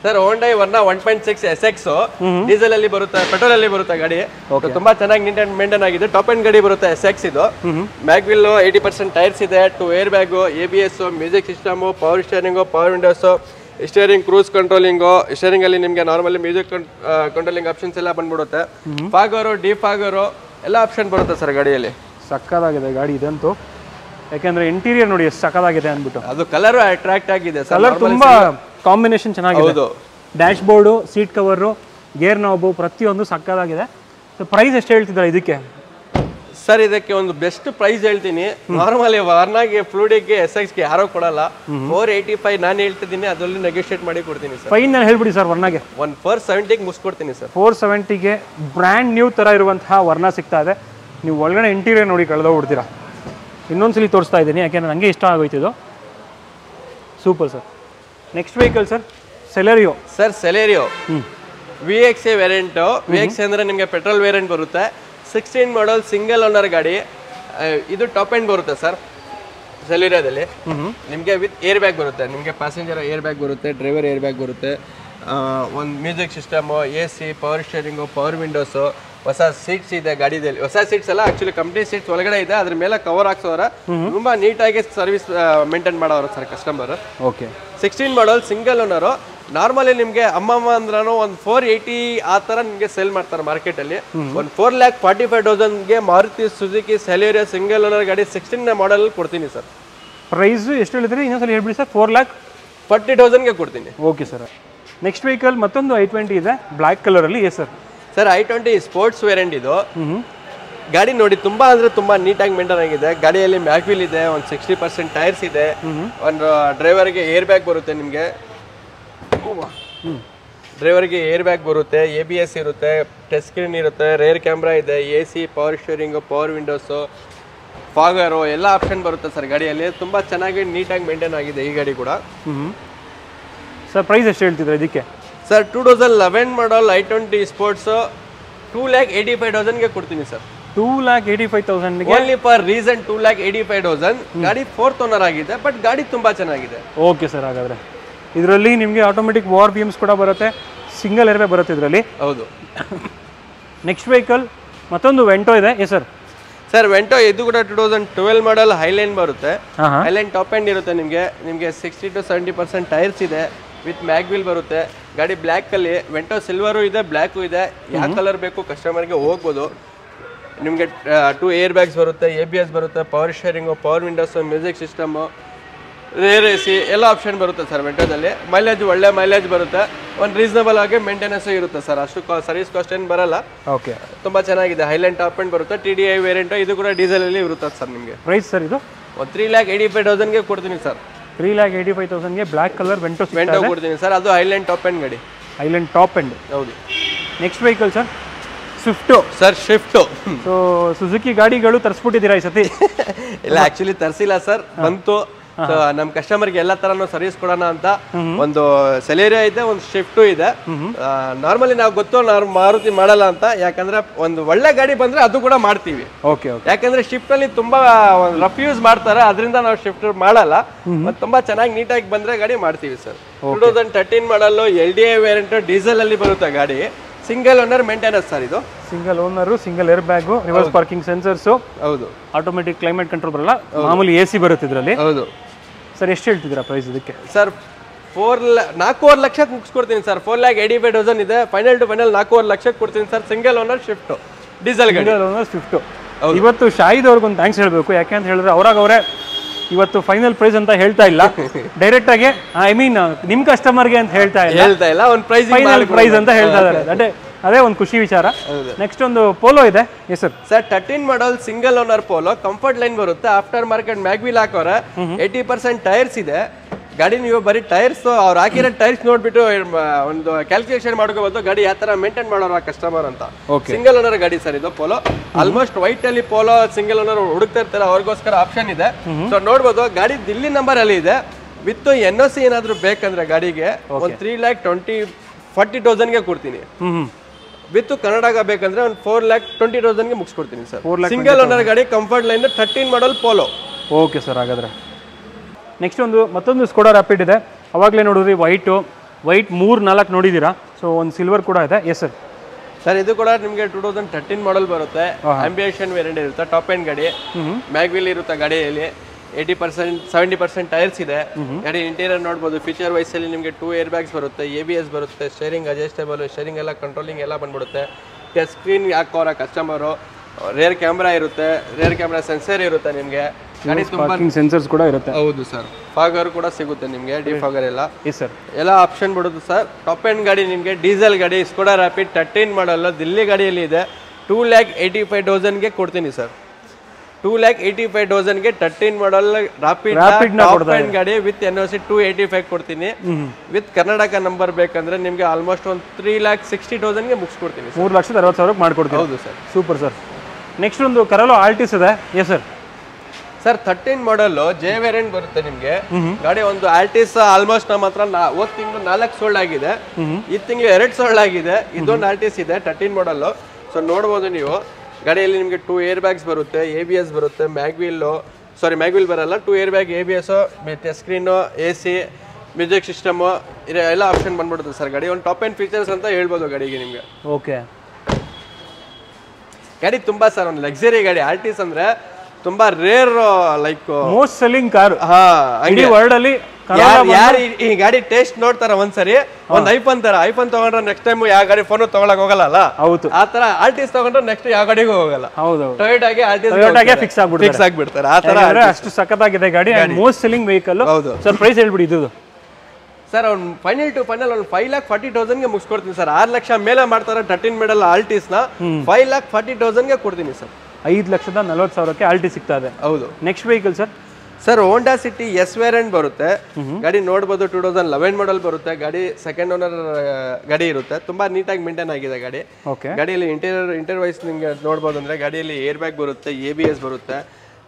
sir Hyundai Verna one point six S X diesel ಅಲ್ಲಿ ಬರುತ್ತೆ ಪೆಟ್ರೋಲ್ ಅಲ್ಲಿ ಬರುತ್ತೆ ಗಾಡಿ So, ತುಂಬಾ ಚೆನ್ನಾಗಿ ನೀಟ್ ಅಂಡ್ ಮೇಂಟೈನ್ ಆಗಿದೆ ಟಾಪ್ ಅಂಡ್ ಗಾಡಿ ಬರುತ್ತೆ ಎಸ್ ಎಕ್ಸ್ ಇದು ಮ್ಯಾಗ್ವಿಲ್ ಏಯ್ಟಿ ಪರ್ಸೆಂಟ್ ಟೈರ್ಸ್ ಇದೆ two air bag A B S music system power steering power windows steering cruise controlling steering ಅಲ್ಲಿ ನಿಮಗೆ ನಾರ್ಮಲಿ ಮ್ಯೂಸಿಕ್ ಕಂಟ್ರೋಲಿಂಗ್ ಆಪ್ಷನ್ಸ್ ಎಲ್ಲ ಬಂದ್ಬಿಡುತ್ತೆ ಫಾಗರು D ಫಾಗರು ಎಲ್ಲ ಆಪ್ಷನ್ ಬರುತ್ತೆ ಸರ್ ಗಾಡಿಯಲ್ಲಿ ಸಕ್ಕದಾಗಿದೆ ಗಾಡಿ ಇದಂತೂ ಯಾಕೆಂದ್ರೆ ಇಂಟೀರಿಯರ್ ನೋಡಿ ಎಷ್ಟು ಸಕ್ಕದಾಗಿದೆ ಅಂದ್ಬಿಟ್ಟು ಅದು ಕಲರ್ ಅಟ್ರಾಕ್ಟ್ ಆಗಿದೆ ಸರ್ ಕಲರ್ ತುಂಬಾ ಕಾಂಬಿನೇಷನ್ ಚೆನ್ನಾಗಿದೆ ಹೌದು dash board seat cover gear knob ಪ್ರತಿಯೊಂದು ಸಕ್ಕದಾಗಿದೆ ಸೊ ಪ್ರೈಸ್ ಎಷ್ಟು ಹೇಳ್ತಿದ್ದಾರೆ ಇದಕ್ಕೆ ಸರ್ ಇದಕ್ಕೆ ಒಂದು ಬೆಸ್ಟ್ ಪ್ರೈಸ್ ಹೇಳ್ತೀನಿ ನಾರ್ಮಲಿ ವಾರ್ನಾಗೆ ಫ್ಲೂಡಿಗೆ ಎಸ್ ಎಕ್ಸ್ಗೆ ಯಾರೋ ಕೊಡಲ್ಲ ಫೋರ್ ಏಯ್ಟಿ ಫೈವ್ ನಾನು ಹೇಳ್ತಿದ್ದೀನಿ ಅದರಲ್ಲಿ ನೆಗೋಷಿಯೇಟ್ ಮಾಡಿ ಕೊಡ್ತೀನಿ ಸರ್ ಫೈನಲ್ ಹೇಳ್ಬಿಡಿ ಸರ್ ವರ್ನಾಗೆ ಒನ್ ಫೋರ್ ಸೆವೆಂಟಿಗೆ ಮುಗಿಸ್ಕೊಡ್ತೀನಿ ಸರ್ ಫೋರ್ ಸೆವೆಂಟಿಗೆ ಬ್ರ್ಯಾಂಡ್ ನ್ಯೂ ಥರ ಇರುವಂತಹ ವರ್ಣ ಸಿಗ್ತಾ ಇದೆ ನೀವು ಒಳಗಡೆ ಇಂಟೀರಿಯರ್ ನೋಡಿ ಕಳೆದೋಗ್ಬಿಡ್ತೀರಾ ಇನ್ನೊಂದ್ಸಲಿ ತೋರಿಸ್ತಾ ಇದ್ದೀನಿ ಯಾಕೆಂದ್ರೆ ನನಗೆ ಇಷ್ಟ ಆಗೋಯ್ತು ಇದು super sir next vehicle sir Celerio sir Celerio V X A variant V X ಅಂದರೆ ನಿಮಗೆ ಪೆಟ್ರೋಲ್ ವೇರಿಯಂಟ್ ಬರುತ್ತೆ ಸಿಕ್ಸ್ಟೀನ್ ಮಾಡಲ್ ಸಿಂಗಲ್ ಓನರ್ ಗಾಡಿ ಆ, ಇದು ಟಾಪ್ ಎಂಡ್ ಬರುತ್ತೆ ಸರ್ ಸೆಲೇರಿಯೋದಲ್ಲಿ ನಿಮಗೆ ವಿತ್ ಏರ್ ಬ್ಯಾಗ್ ಬರುತ್ತೆ ನಿಮಗೆ ಪ್ಯಾಸೆಂಜರ್ ಏರ್ ಬ್ಯಾಗ್ ಬರುತ್ತೆ ಡ್ರೈವರ್ ಏರ್ ಬ್ಯಾಗ್ ಬರುತ್ತೆ ಒಂದು music system A C power steering power windows ಹೊಸ ಸೀಟ್ಸ್ ಇದೆ ಗಾಡಿದಲ್ಲಿ ಹೊಸ ಸೀಟ್ಸ್ ಎಲ್ಲ ಆಕ್ಚುಲಿ ಕಂಪ್ನಿ ಸೀಟ್ಸ್ ಒಳಗಡೆ ಇದೆ ಅದ್ರ ಮೇಲೆ ಕವರ್ ಹಾಕ್ಸೋರ ತುಂಬಾ ನೀಟಾಗಿ ಸರ್ವಿಸ್ ಮೇಂಟೈನ್ ಮಾಡೋರು sir customer okay sixteen model single owner normally ನಿಮಗೆ ಅಮ್ಮಮ್ಮ ಅಂದ್ರೂ ಒಂದು ಫೋರ್ ಏಯ್ಟಿ ಆ ಥರ ನಿಮಗೆ ಸೇಲ್ ಮಾಡ್ತಾರೆ ಮಾರ್ಕೆಟಲ್ಲಿ ಒಂದು ಫೋರ್ ಲ್ಯಾಕ್ ಫಾರ್ಟಿ ಫೈವ್ ತೌಸಂಡ್ಗೆ Maruti Suzuki Celerio single owner ಗಾಡಿ ಸಿಕ್ಸ್ಟೀನ್ ಮಾಡಲ್ ಕೊಡ್ತೀನಿ ಸರ್ ಪ್ರೈಸು ಎಷ್ಟು ಹೇಳಿದ್ರಿ ಇನ್ನೊಂದ್ಸಲ ಹೇಳ್ಬಿಡಿ ಸರ್ ಫೋರ್ ಲ್ಯಾಕ್ ಫಾರ್ಟಿ ತೌಸಂಡ್ಗೆ ಕೊಡ್ತೀನಿ ಓಕೆ ಸರ್ ನೆಕ್ಸ್ಟ್ ವೆಹಿಕಲ್ ಮತ್ತೊಂದು ಐ ಟ್ವೆಂಟಿ ಇದೆ ಬ್ಲ್ಯಾಕ್ ಕಲರಲ್ಲಿ yes sir sir I twenty sports variant ಇದು ಗಾಡಿ ನೋಡಿ ತುಂಬಾ ಅಂದ್ರೆ ತುಂಬಾ ನೀಟಾಗಿ ಮೇಂಟೈನ್ ಆಗಿದೆ ಗಾಡಿಯಲ್ಲಿ ಮ್ಯಾಗ್ವಿಲ್ ಇದೆ ಒಂದು ಸಿಕ್ಸ್ಟಿ ಪರ್ಸೆಂಟ್ ಟೈರ್ಸ್ ಇದೆ ಒಂದು ಡ್ರೈವರ್ಗೆ ಏರ್ ಬ್ಯಾಗ್ ಬರುತ್ತೆ ನಿಮಗೆ ಡ್ರೈವರ್ಗೆ ಏರ್ ಬ್ಯಾಗ್ ಬರುತ್ತೆ ಎ ಬಿ ಎಸ್ ಇರುತ್ತೆ ಟಚ್ ಸ್ಕ್ರೀನ್ ಇರುತ್ತೆ ರೇರ್ ಕ್ಯಾಮ್ರಾ ಇದೆ A C power steering power windows fogger ಎಲ್ಲ ಆಪ್ಷನ್ ಬರುತ್ತೆ ಸರ್ ಗಾಡಿಯಲ್ಲಿ ತುಂಬ ಚೆನ್ನಾಗಿ ನೀಟಾಗಿ ಮೇಂಟೈನ್ ಆಗಿದೆ ಈ ಗಾಡಿ ಕೂಡ ಹ್ಞೂ ಸರ್ ಪ್ರೈಸ್ ಎಷ್ಟು ಹೇಳ್ತಿದ್ರೆ ಇದಕ್ಕೆ sir two thousand eleven model I twenty sports two lakh eighty five ತೌಸಂಡ್ಗೆ ಕೊಡ್ತೀನಿ sir two lakh eighty five ತೌಸಂಡ್ಗೆ only for reason two lakh eighty five thousand ಗಾಡಿ ಫೋರ್ತ್ ಓನರ್ ಆಗಿದೆ ಬಟ್ ಗಾಡಿ ತುಂಬಾ ಚೆನ್ನಾಗಿದೆ ಓಕೆ ಸರ್ ಹಾಗಾದರೆ ಇದರಲ್ಲಿ ನಿಮಗೆ ಆಟೋಮೆಟಿಕ್ ವಾರ್ ಬಿ ಎಮ್ಸ್ ಕೂಡ ಬರುತ್ತೆ ಸಿಂಗಲ್ ಏರ್ವೇ ಬರುತ್ತೆ ಇದರಲ್ಲಿ ಹೌದು ನೆಕ್ಸ್ಟ್ ವೆಹಿಕಲ್ ಮತ್ತೊಂದು ವೆಂಟೋ ಇದೆ ಎಸ್ ಸರ್ ಸರ್ ವೆಂಟೋ ಇದು ಕೂಡ two thousand twelve model Highline ಬರುತ್ತೆ ಹಾಂ ಹಾಂ ಹೈಲೈನ್ ಟಾಪ್ ಎಂಡ್ ಇರುತ್ತೆ ನಿಮಗೆ ನಿಮಗೆ sixty to seventy percent tyres ಇದೆ ವಿತ್ ಮ್ಯಾಗ್ವಿಲ್ ಬರುತ್ತೆ ಗಾಡಿ ಬ್ಲ್ಯಾಕ್ ಅಲ್ಲಿ ವೆಂಟೋ ಸಿಲ್ವರು ಇದೆ ಬ್ಲ್ಯಾಕು ಇದೆ ಯಾವ ಕಲರ್ ಬೇಕು ಕಸ್ಟಮರ್ಗೆ ಹೋಗ್ಬೋದು ನಿಮಗೆ ಟೂ ಏರ್ ಬ್ಯಾಗ್ಸ್ ಬರುತ್ತೆ ಎ ಬಿ ಎಸ್ ಬರುತ್ತೆ power steering power windows music system rear A C ಎಲ್ಲ ಆಪ್ಷನ್ ಬರುತ್ತೆ ಸರ್ ವೆಂಟೋದಲ್ಲಿ ಮೈಲೇಜ್ ಒಳ್ಳೆ ಮೈಲೇಜ್ ಬರುತ್ತೆ ಒಂದು ರೀಸನಬಲ್ ಆಗಿ ಮೇಂಟೆನೆನ್ಸು ಇರುತ್ತೆ ಸರ್ ಅಷ್ಟು ಸರ್ವಿಸ್ ಕಾಸ್ಟ್ ಏನು ಬರಲ್ಲ ಓಕೆ ತುಂಬ ಚೆನ್ನಾಗಿದೆ ಹೈಲೈನ್ ಟಾಪ್ ಎಂಡ್ ಬರುತ್ತೆ ಟಿ ಡಿ ಐ ವೇರಿಯಂಟು ಇದು ಕೂಡ ಡೀಸೆಲಲ್ಲಿ ಇರುತ್ತೆ ಸರ್ ನಿಮಗೆ ಪ್ರೈಸ್ ಸರ್ ಇದು ಒಂದು ತ್ರೀ ಲ್ಯಾಕ್ ಏಯ್ಟಿ ಫೈವ್ ತೌಸಂಡ್ಗೆ ಕೊಡ್ತೀನಿ sir three lakh eighty five ತೌಸಂಡ್ಗೆ ಬ್ಲ್ಯಾಕ್ ಕಲರ್ ವೆಂಟೋ ವೆಂಟೋ ಕೊಡ್ತೀನಿ ಸರ್ ಅದು ಹೈಲೈನ್ ಟಾಪ್ ಎಂಡ್ ಗಾಡಿ ಐಲ್ಯಾಂಡ್ ಟಾಪ್ ಎಂಡ್ ಹೌದು next vehicle sir Swift sir Swift so Suzuki ಗಾಡಿಗಳು ತರಿಸ್ಬಿಟ್ಟಿದ್ದೀರಾ ಈ ಸತಿ ಇಲ್ಲ ಆಕ್ಚುಲಿ ತರಿಸಿಲ್ಲ ಸರ್ ಬಂತು So, ನಮ್ ಕಸ್ಟಮರ್ಗೆ ಎಲ್ಲ ತರನು ಸರ್ವಿಸ್ ಕೊಡೋಣ ಅಂತ ಒಂದು ಸೆಲೇರಿಯಾ ಇದೆ ಒಂದು ಶಿಫ್ಟು ಇದೆ ನಾರ್ಮಲಿ ನಾವು ಗೊತ್ತು ನಾವು ಮಾರುತಿ ಮಾಡಲ್ಲ ಅಂತ ಯಾಕಂದ್ರೆ ಒಂದು ಒಳ್ಳೆ ಗಾಡಿ ಬಂದ್ರೆ ಅದು ಕೂಡ ಮಾಡ್ತೀವಿ ಓಕೆ ಓಕೆ ಯಾಕಂದ್ರೆ ಶಿಫ್ಟ್ ಅಲ್ಲಿ ತುಂಬಾ ರಫ್ ಯೂಸ್ ಮಾಡ್ತಾರೆ ಅದರಿಂದ ನಾವು ಶಿಫ್ಟ್ ಮಾಡಲ್ಲ ಮತ್ತೆ ತುಂಬಾ ಚೆನ್ನಾಗಿ ನೀಟಾಗಿ ಬಂದ್ರೆ ಗಾಡಿ ಮಾಡ್ತೀವಿ sir two thousand thirteen model L D I variant diesel ಅಲ್ಲಿ ಬರುತ್ತೆ ಗಾಡಿ ಸಿಂಗಲ್ ಓನರ್ ಮೇಂಟೆನೆನ್ಸ್ ಸರ್ ಇದು single owner single air bag reverse parking sensors ಹೌದು ಆಟೋಮೆಟಿಕ್ ಕ್ಲೈಮೇಟ್ ಕಂಟ್ರೋಲ್ ಬರಲ್ಲ ಮಾಮೂಲಿ ಎ ಸಿ ಬರುತ್ತೆ ಇದರಲ್ಲಿ ಹೌದು ಸರ್ ಎಷ್ಟು ಹೇಳ್ತಿದ್ದೀರಾ ಪ್ರೈಸ್ ಇದಕ್ಕೆ ಸರ್ ಫೋರ್ ನಾಲ್ಕೂವರೆ ಲಕ್ಷಕ್ಕೆ ಮುಗಿಸ್ಕೊಡ್ತೀನಿ sir four lakh eighty five thousand ಇದೆ ಫೈನಲ್ ಟು ಫೈನಲ್ ನಾಲ್ಕೂವರೆ ಲಕ್ಷಕ್ಕೆ ಕೊಡ್ತೀನಿ sir single owner shift diesel ಗಾಡಿ ಸಿಂಗಲ್ ಓನರ್ ಸ್ವಿಫ್ಟು ಇವತ್ತು ಶಾಹಿದ್ ಅವ್ರಿಗೊಂದು ಥ್ಯಾಂಕ್ಸ್ ಹೇಳಬೇಕು ಯಾಕೆ ಅಂತ ಹೇಳಿದ್ರೆ ಅವ್ರಾಗ ಅವರೇ ಇವತ್ತು ಫೈನಲ್ ಪ್ರೈಸ್ ಅಂತ ಹೇಳ್ತಾ ಇಲ್ಲ ಡೈರೆಕ್ಟ್ ಆಗಿ ಐ ಮೀನ್ ನಿಮ್ ಕಸ್ಟಮರ್ಗೆ ಅಂತ ಹೇಳ್ತಾ ಇಲ್ಲ ಹೇಳ್ತಾ ಇಲ್ಲ ಒಂದು ಪ್ರೈಸ್ ಫೈನಲ್ ಪ್ರೈಸ್ ಅಂತ ಹೇಳ್ತಾ ಇದ್ದಾರೆ ಅದೇ ಅದೇ ಒಂದು ಖುಷಿ ವಿಚಾರ ನೆಕ್ಸ್ಟ್ ಒಂದು ಪೋಲೋ ಇದೆ yes sir sir thirteen model single owner Polo comfortline ಬರುತ್ತೆ ಆಫ್ಟರ್ ಮಾರ್ಕೆಟ್ ಮ್ಯಾಗ್ವಿಲ್ ಹಾಕೋರೆ ಏಯ್ಟಿ ಪರ್ಸೆಂಟ್ ಟೈರ್ಸ್ ಇದೆ ಗಾಡಿ ನೀವು ಬರೀ ಟೈರ್ಸ್ ಅವ್ರು ಹಾಕಿರೋ ಟೈರ್ಸ್ ನೋಡ್ಬಿಟ್ಟು ಮ, ಒಂದು ಕ್ಯಾಲ್ಕುಲೇಷನ್ ಮಾಡ್ಕೋಬಹುದು ಗಾಡಿ ಯಾವ ತರ ಮೇಂಟೈನ್ ಮಾಡೋರು ಕಸ್ಟಮರ್ ಅಂತ ಸಿಂಗಲ್ ಓನರ್ ಗಾಡಿ ಸರ್ ಇದು ಪೋಲೋ ಆಲ್ಮೋಸ್ಟ್ ವೈಟ್ ಅಲ್ಲಿ ಪೋಲೋ ಸಿಂಗಲ್ ಓನರ್ ಹುಡುಕ್ತಾ ಇರ್ತಾರೆ ಅವ್ರಿಗೋಸ್ಕರ ಆಪ್ಷನ್ ಇದೆ ಸೊ ನೋಡ್ಬೋದು ಗಾಡಿ ದಿಲ್ಲಿ ನಂಬರ್ ಅಲ್ಲಿ ಇದೆ ವಿತ್ ಎನ್ ಒ ಸಿ ಏನಾದ್ರು ಬೇಕಂದ್ರೆ ಗಾಡಿಗೆ ಒಂದು ತ್ರೀ ಲ್ಯಾಕ್ ಟ್ವೆಂಟಿ ಫಾರ್ಟಿ ತೌಸಂಡ್ಗೆ ಕೊಡ್ತೀನಿ ಹ್ಮ್ ಹ್ಮ್ ವಿತ್ ಕನ್ನಡಗ ಬೇಕಂದ್ರೆ ಒಂದು ಫೋರ್ ಲ್ಯಾಕ್ ಟ್ವೆಂಟಿ ತೌಸಂಡ್ಗೆ ಮುಗಿಸ್ಕೊಡ್ತೀನಿ ಸರ್ 4 lakh ಸಿಂಗಲ್ ಓನರ್ ಗಾಡಿ comfortline thirteen model Polo okay sir ಹಾಗಾದ್ರೆ ನೆಕ್ಸ್ಟ್ ಒಂದು ಮತ್ತೊಂದು ಸ್ಕೋಡಾ ರ್ಯಾಪಿಡ್ ಇದೆ ಅವಾಗಲೇ ನೋಡಿದ್ರಿ ವೈಟು ವೈಟ್ ಮೂರು ನಾಲ್ಕು ನೋಡಿದ್ದೀರಾ ಸೊ ಒಂದು ಸಿಲ್ವರ್ ಕೂಡ ಇದೆ ಎಸ್ ಸರ್ ಸರ್ ಇದು ಕೂಡ ನಿಮಗೆ ಟೂ ತೌಸಂಡ್ ತರ್ಟೀನ್ ಮಾಡಲ್ ಬರುತ್ತೆ ಆಂಬಿಯೇಷನ್ ವೇರಿಯಂಟ್ ಇರುತ್ತೆ ಟಾಪ್ ಎಂಡ್ ಗಾಡಿ ಮ್ಯಾಗ್ವಿಲ್ ಇರುತ್ತೆ ಗಾಡಿಯಲ್ಲಿ eighty percent seventy percent tyres ಇದೆ ಗಾಡಿ ಇಂಟೀರಿಯರ್ ನೋಡ್ಬೋದು ಫೀಚರ್ ವೈಸ್ ಅಲ್ಲಿ ನಿಮಗೆ ಟೂ ಏರ್ ಬ್ಯಾಗ್ಸ್ ಬರುತ್ತೆ ಎ ಬಿ ಎಸ್ ಬರುತ್ತೆ ಶೇರಿಂಗ್ ಅಡ್ಜಸ್ಟೇಬಲ್ ಶೇರಿಂಗ್ ಎಲ್ಲ ಕಂಟ್ರೋಲಿಂಗ್ ಎಲ್ಲ ಬಂದ್ಬಿಡುತ್ತೆ ಟಚ್ ಸ್ಕ್ರೀನ್ ಹಾಕೋರ ಕಸ್ಟಮರು ರೇರ್ ಕ್ಯಾಮ್ರಾ ಇರುತ್ತೆ ರೇರ್ ಕ್ಯಾಮ್ರಾ ಸೆನ್ಸರ್ ಇರುತ್ತೆ ನಿಮಗೆ ಗಾಡಿ ತುಂಬಾ ಪಾರ್ಕಿಂಗ್ ಸೆನ್ಸರ್ಸ್ ಕೂಡ ಇರುತ್ತೆ ಹೌದು ಸರ್ ಫಾಗರ್ ಕೂಡ ಸಿಗುತ್ತೆ ನಿಮಗೆ ಡಿ ಫಾಗರ್ ಎಲ್ಲ ಎಸ್ ಸರ್ ಎಲ್ಲ ಆಪ್ಷನ್ ಬಿಡೋದು ಸರ್ ಟಾಪ್ ಎಂಡ್ ಗಾಡಿ ನಿಮಗೆ ಡೀಸೆಲ್ ಗಾಡಿ ಸ್ಕೋಡಾ ರ್ಯಾಪಿಡ್ ತರ್ಟೀನ್ ಮಾಡಲ್ಲ ದಿಲ್ಲಿ ಗಾಡಿಯಲ್ಲಿ ಇದೆ ಟೂ ಲ್ಯಾಕ್ ಏಯ್ಟಿ ಫೈವ್ ತೌಸಂಡ್ಗೆ ಕೊಡ್ತೀನಿ sir two lakh eighty five ತೌಸಂಡ್ಗೆ ತರ್ಟೀನ್ ಮಾಡಲ್ ರಾಪಿಡ್ Rapid ನ ಟಾಪ್ ಎಂಡ್ ಗಾಡಿ with N C two eighty five ಕೊಡ್ತೀನಿ ವಿತ್ ಕರ್ನಾಟಕ ನಂಬರ್ ಬೇಕಂದ್ರೆ ನಿಮಗೆ ಆಲ್ಮೋಸ್ಟ್ ಒಂದು ತ್ರೀ ಲ್ಯಾಕ್ ಸಿಕ್ಸ್ಟಿ ತೌಸಂಡ್ಗೆ ಮುಗಿಸ್ಕೊಡ್ತೀನಿ ಸರ್ ಮೂರು ಲಕ್ಷದ ಅರವತ್ತು ಸಾವಿರಕ್ಕೆ ಮಾಡ್ಕೊಡ್ತೀವಿ ಹೌದು ಸರ್ ಸೂಪರ್ ಸರ್ ನೆಕ್ಸ್ಟ್ ಒಂದು ಕರಲೋ ಆಲ್ಟಿಸ್ ಇದೆ yes sir sir thirteen model J variant ಬರುತ್ತೆ ನಿಮಗೆ ಗಾಡಿ ಒಂದು ಆಲ್ಟಿಸ್ ಆಲ್ಮೋಸ್ಟ್ ನಮ್ಮ ಹತ್ರ ನಾ ಹೋದ್ ತಿಂಗಳು ನಾಲ್ಕು ಸೋಲ್ಡ್ ಆಗಿದೆ ಈ ತಿಂಗಳು ಎರಡು ಸೋಲ್ಡ್ ಆಗಿದೆ ಇದೊಂದು ಆಲ್ಟಿಸ್ ಇದೆ ಥರ್ಟೀನ್ ಮಾಡಲ್ ಸೊ ನೋಡ್ಬೋದು ನೀವು ಗಾಡಿಯಲ್ಲಿ ನಿಮಗೆ ಟೂ ಏರ್ ಬ್ಯಾಗ್ಸ್ ಬರುತ್ತೆ ಎ ಬಿ ಎಸ್ ಬರುತ್ತೆ ಮ್ಯಾಗ್ವಿಲ್ಲು ಸಾರಿ ಮ್ಯಾಗ್ವಿಲ್ ಬರಲ್ಲ two air bag A B S touch screen A C music system ಎಲ್ಲ ಆಪ್ಷನ್ ಬಂದ್ಬಿಡುತ್ತೆ ಸರ್ ಗಾಡಿ ಒಂದು ಟಾಪ್ ಆ್ಯಂಡ್ ಫೀಚರ್ಸ್ ಅಂತ ಹೇಳ್ಬೋದು ಗಾಡಿಗೆ ನಿಮಗೆ ಓಕೆ ಗಾಡಿ ತುಂಬಾ ಸರ್ ಒಂದು ಲಕ್ಸರಿ ಗಾಡಿ ಆಲ್ಟಿಸ್ ಅಂದ್ರೆ ತುಂಬಾ rare like most selling car ಹಾ ಇಡೀ ವರ್ಲ್ಡ್ ಅಲ್ಲಿ ಯಾರು ಯಾರು ಈ ಗಾಡಿ ಟೇಸ್ಟ್ ನೋಡ್ತಾರ ಒಂದ್ಸರಿ ಒಂದ್ ಐಫೋನ್ ತರ ಐಫೋನ್ ತಗೊಂಡ್ರೆ ನೆಕ್ಸ್ಟ್ ಟೈಮ್ ಯಾವ ಗಾಡಿ ಫೋನ್ ತಗೊಳಕ್ ಹೋಗಲ್ಲ ಅಲ್ಲ ಹೌದು ಆ ತರ ಆಲ್ಟಿಸ್ ತಗೊಂಡ್ರೆ ನೆಕ್ಸ್ಟ್ ಯಾವ ಗಾಡಿಗೂ ಹೋಗಲ್ಲ ಹೌದೌದು ಟೊಯೋಟಾಗೆ ಆಲ್ಟಿಸ್ ಟೊಯೋಟಾಗೆ fix ಆಗ್ಬಿಡ್ತಾರೆ. ಫಿಕ್ಸ್ ಆಗ್ಬಿಡ್ತಾರೆ ಆ ತರ ಯಾಕಂದ್ರೆ ಅಷ್ಟು ಸಖತ್ತಾಗಿದೆ ಗಾಡಿ ಮೋಸ್ಟ್ ಸೆಲ್ಲಿಂಗ್ ವೆಹಿಕಲ್ ಹೌದು. ಸರ್ ಪ್ರೈಸ್ ಹೇಳ್ಬಿಡಿ ಇದು ಸರ್ ಅವ್ನು ಫೈನಲ್ ಟು ಫೈನಲ್ ಒಂದು ಫೈವ್ ಲ್ಯಾಕ್ ಫಾರ್ಟಿ ಗೆ ಮುಗಿಸ್ಕೊಡ್ತೀನಿ ಸರ್ ಆರು ಲಕ್ಷ ಮೇಲೆ ಮಾಡ್ತಾರೆ ತರ್ಟೀನ್ ಮೆಡಲ್ ಆಲ್ಟಿಸ್ ನ ಫೈವ್ ಲ್ಯಾಕ್ ಫಾರ್ಟಿ ಗೆ ಕೊಡ್ತೀನಿ ಸರ್ ಐದು ಲಕ್ಷದ ನಲ್ವತ್ತು ಸಾವಿರಕ್ಕೆ ಆಲ್ಟಿ ಸಿಗ್ತಾ ಇದೆ ಹೌದು next vehicle sir sir Honda City S variant ಬರುತ್ತೆ ಗಾಡಿ ನೋಡ್ಬೋದು ಟೂ ತೌಸಂಡ್ ಲೆವೆನ್ ಮಾಡಲ್ ಬರುತ್ತೆ ಗಾಡಿ ಸೆಕೆಂಡ್ ಓನರ್ ಗಾಡಿ ಇರುತ್ತೆ ತುಂಬಾ ನೀಟಾಗಿ ಮೇಂಟೈನ್ ಆಗಿದೆ ಗಾಡಿ ಓಕೆ ಗಾಡಿಯಲ್ಲಿ ಇಂಟೀರಿಯರ್ ಇಂಟೀರಿಯರ್ ವೈಸ್ ನಿಮ್ಗೆ ನೋಡ್ಬೋದು ಅಂದ್ರೆ ಗಾಡಿಯಲ್ಲಿ ಏರ್ ಬ್ಯಾಗ್ ಬರುತ್ತೆ ಎ ಬಿ ಎಸ್ ಬರುತ್ತೆ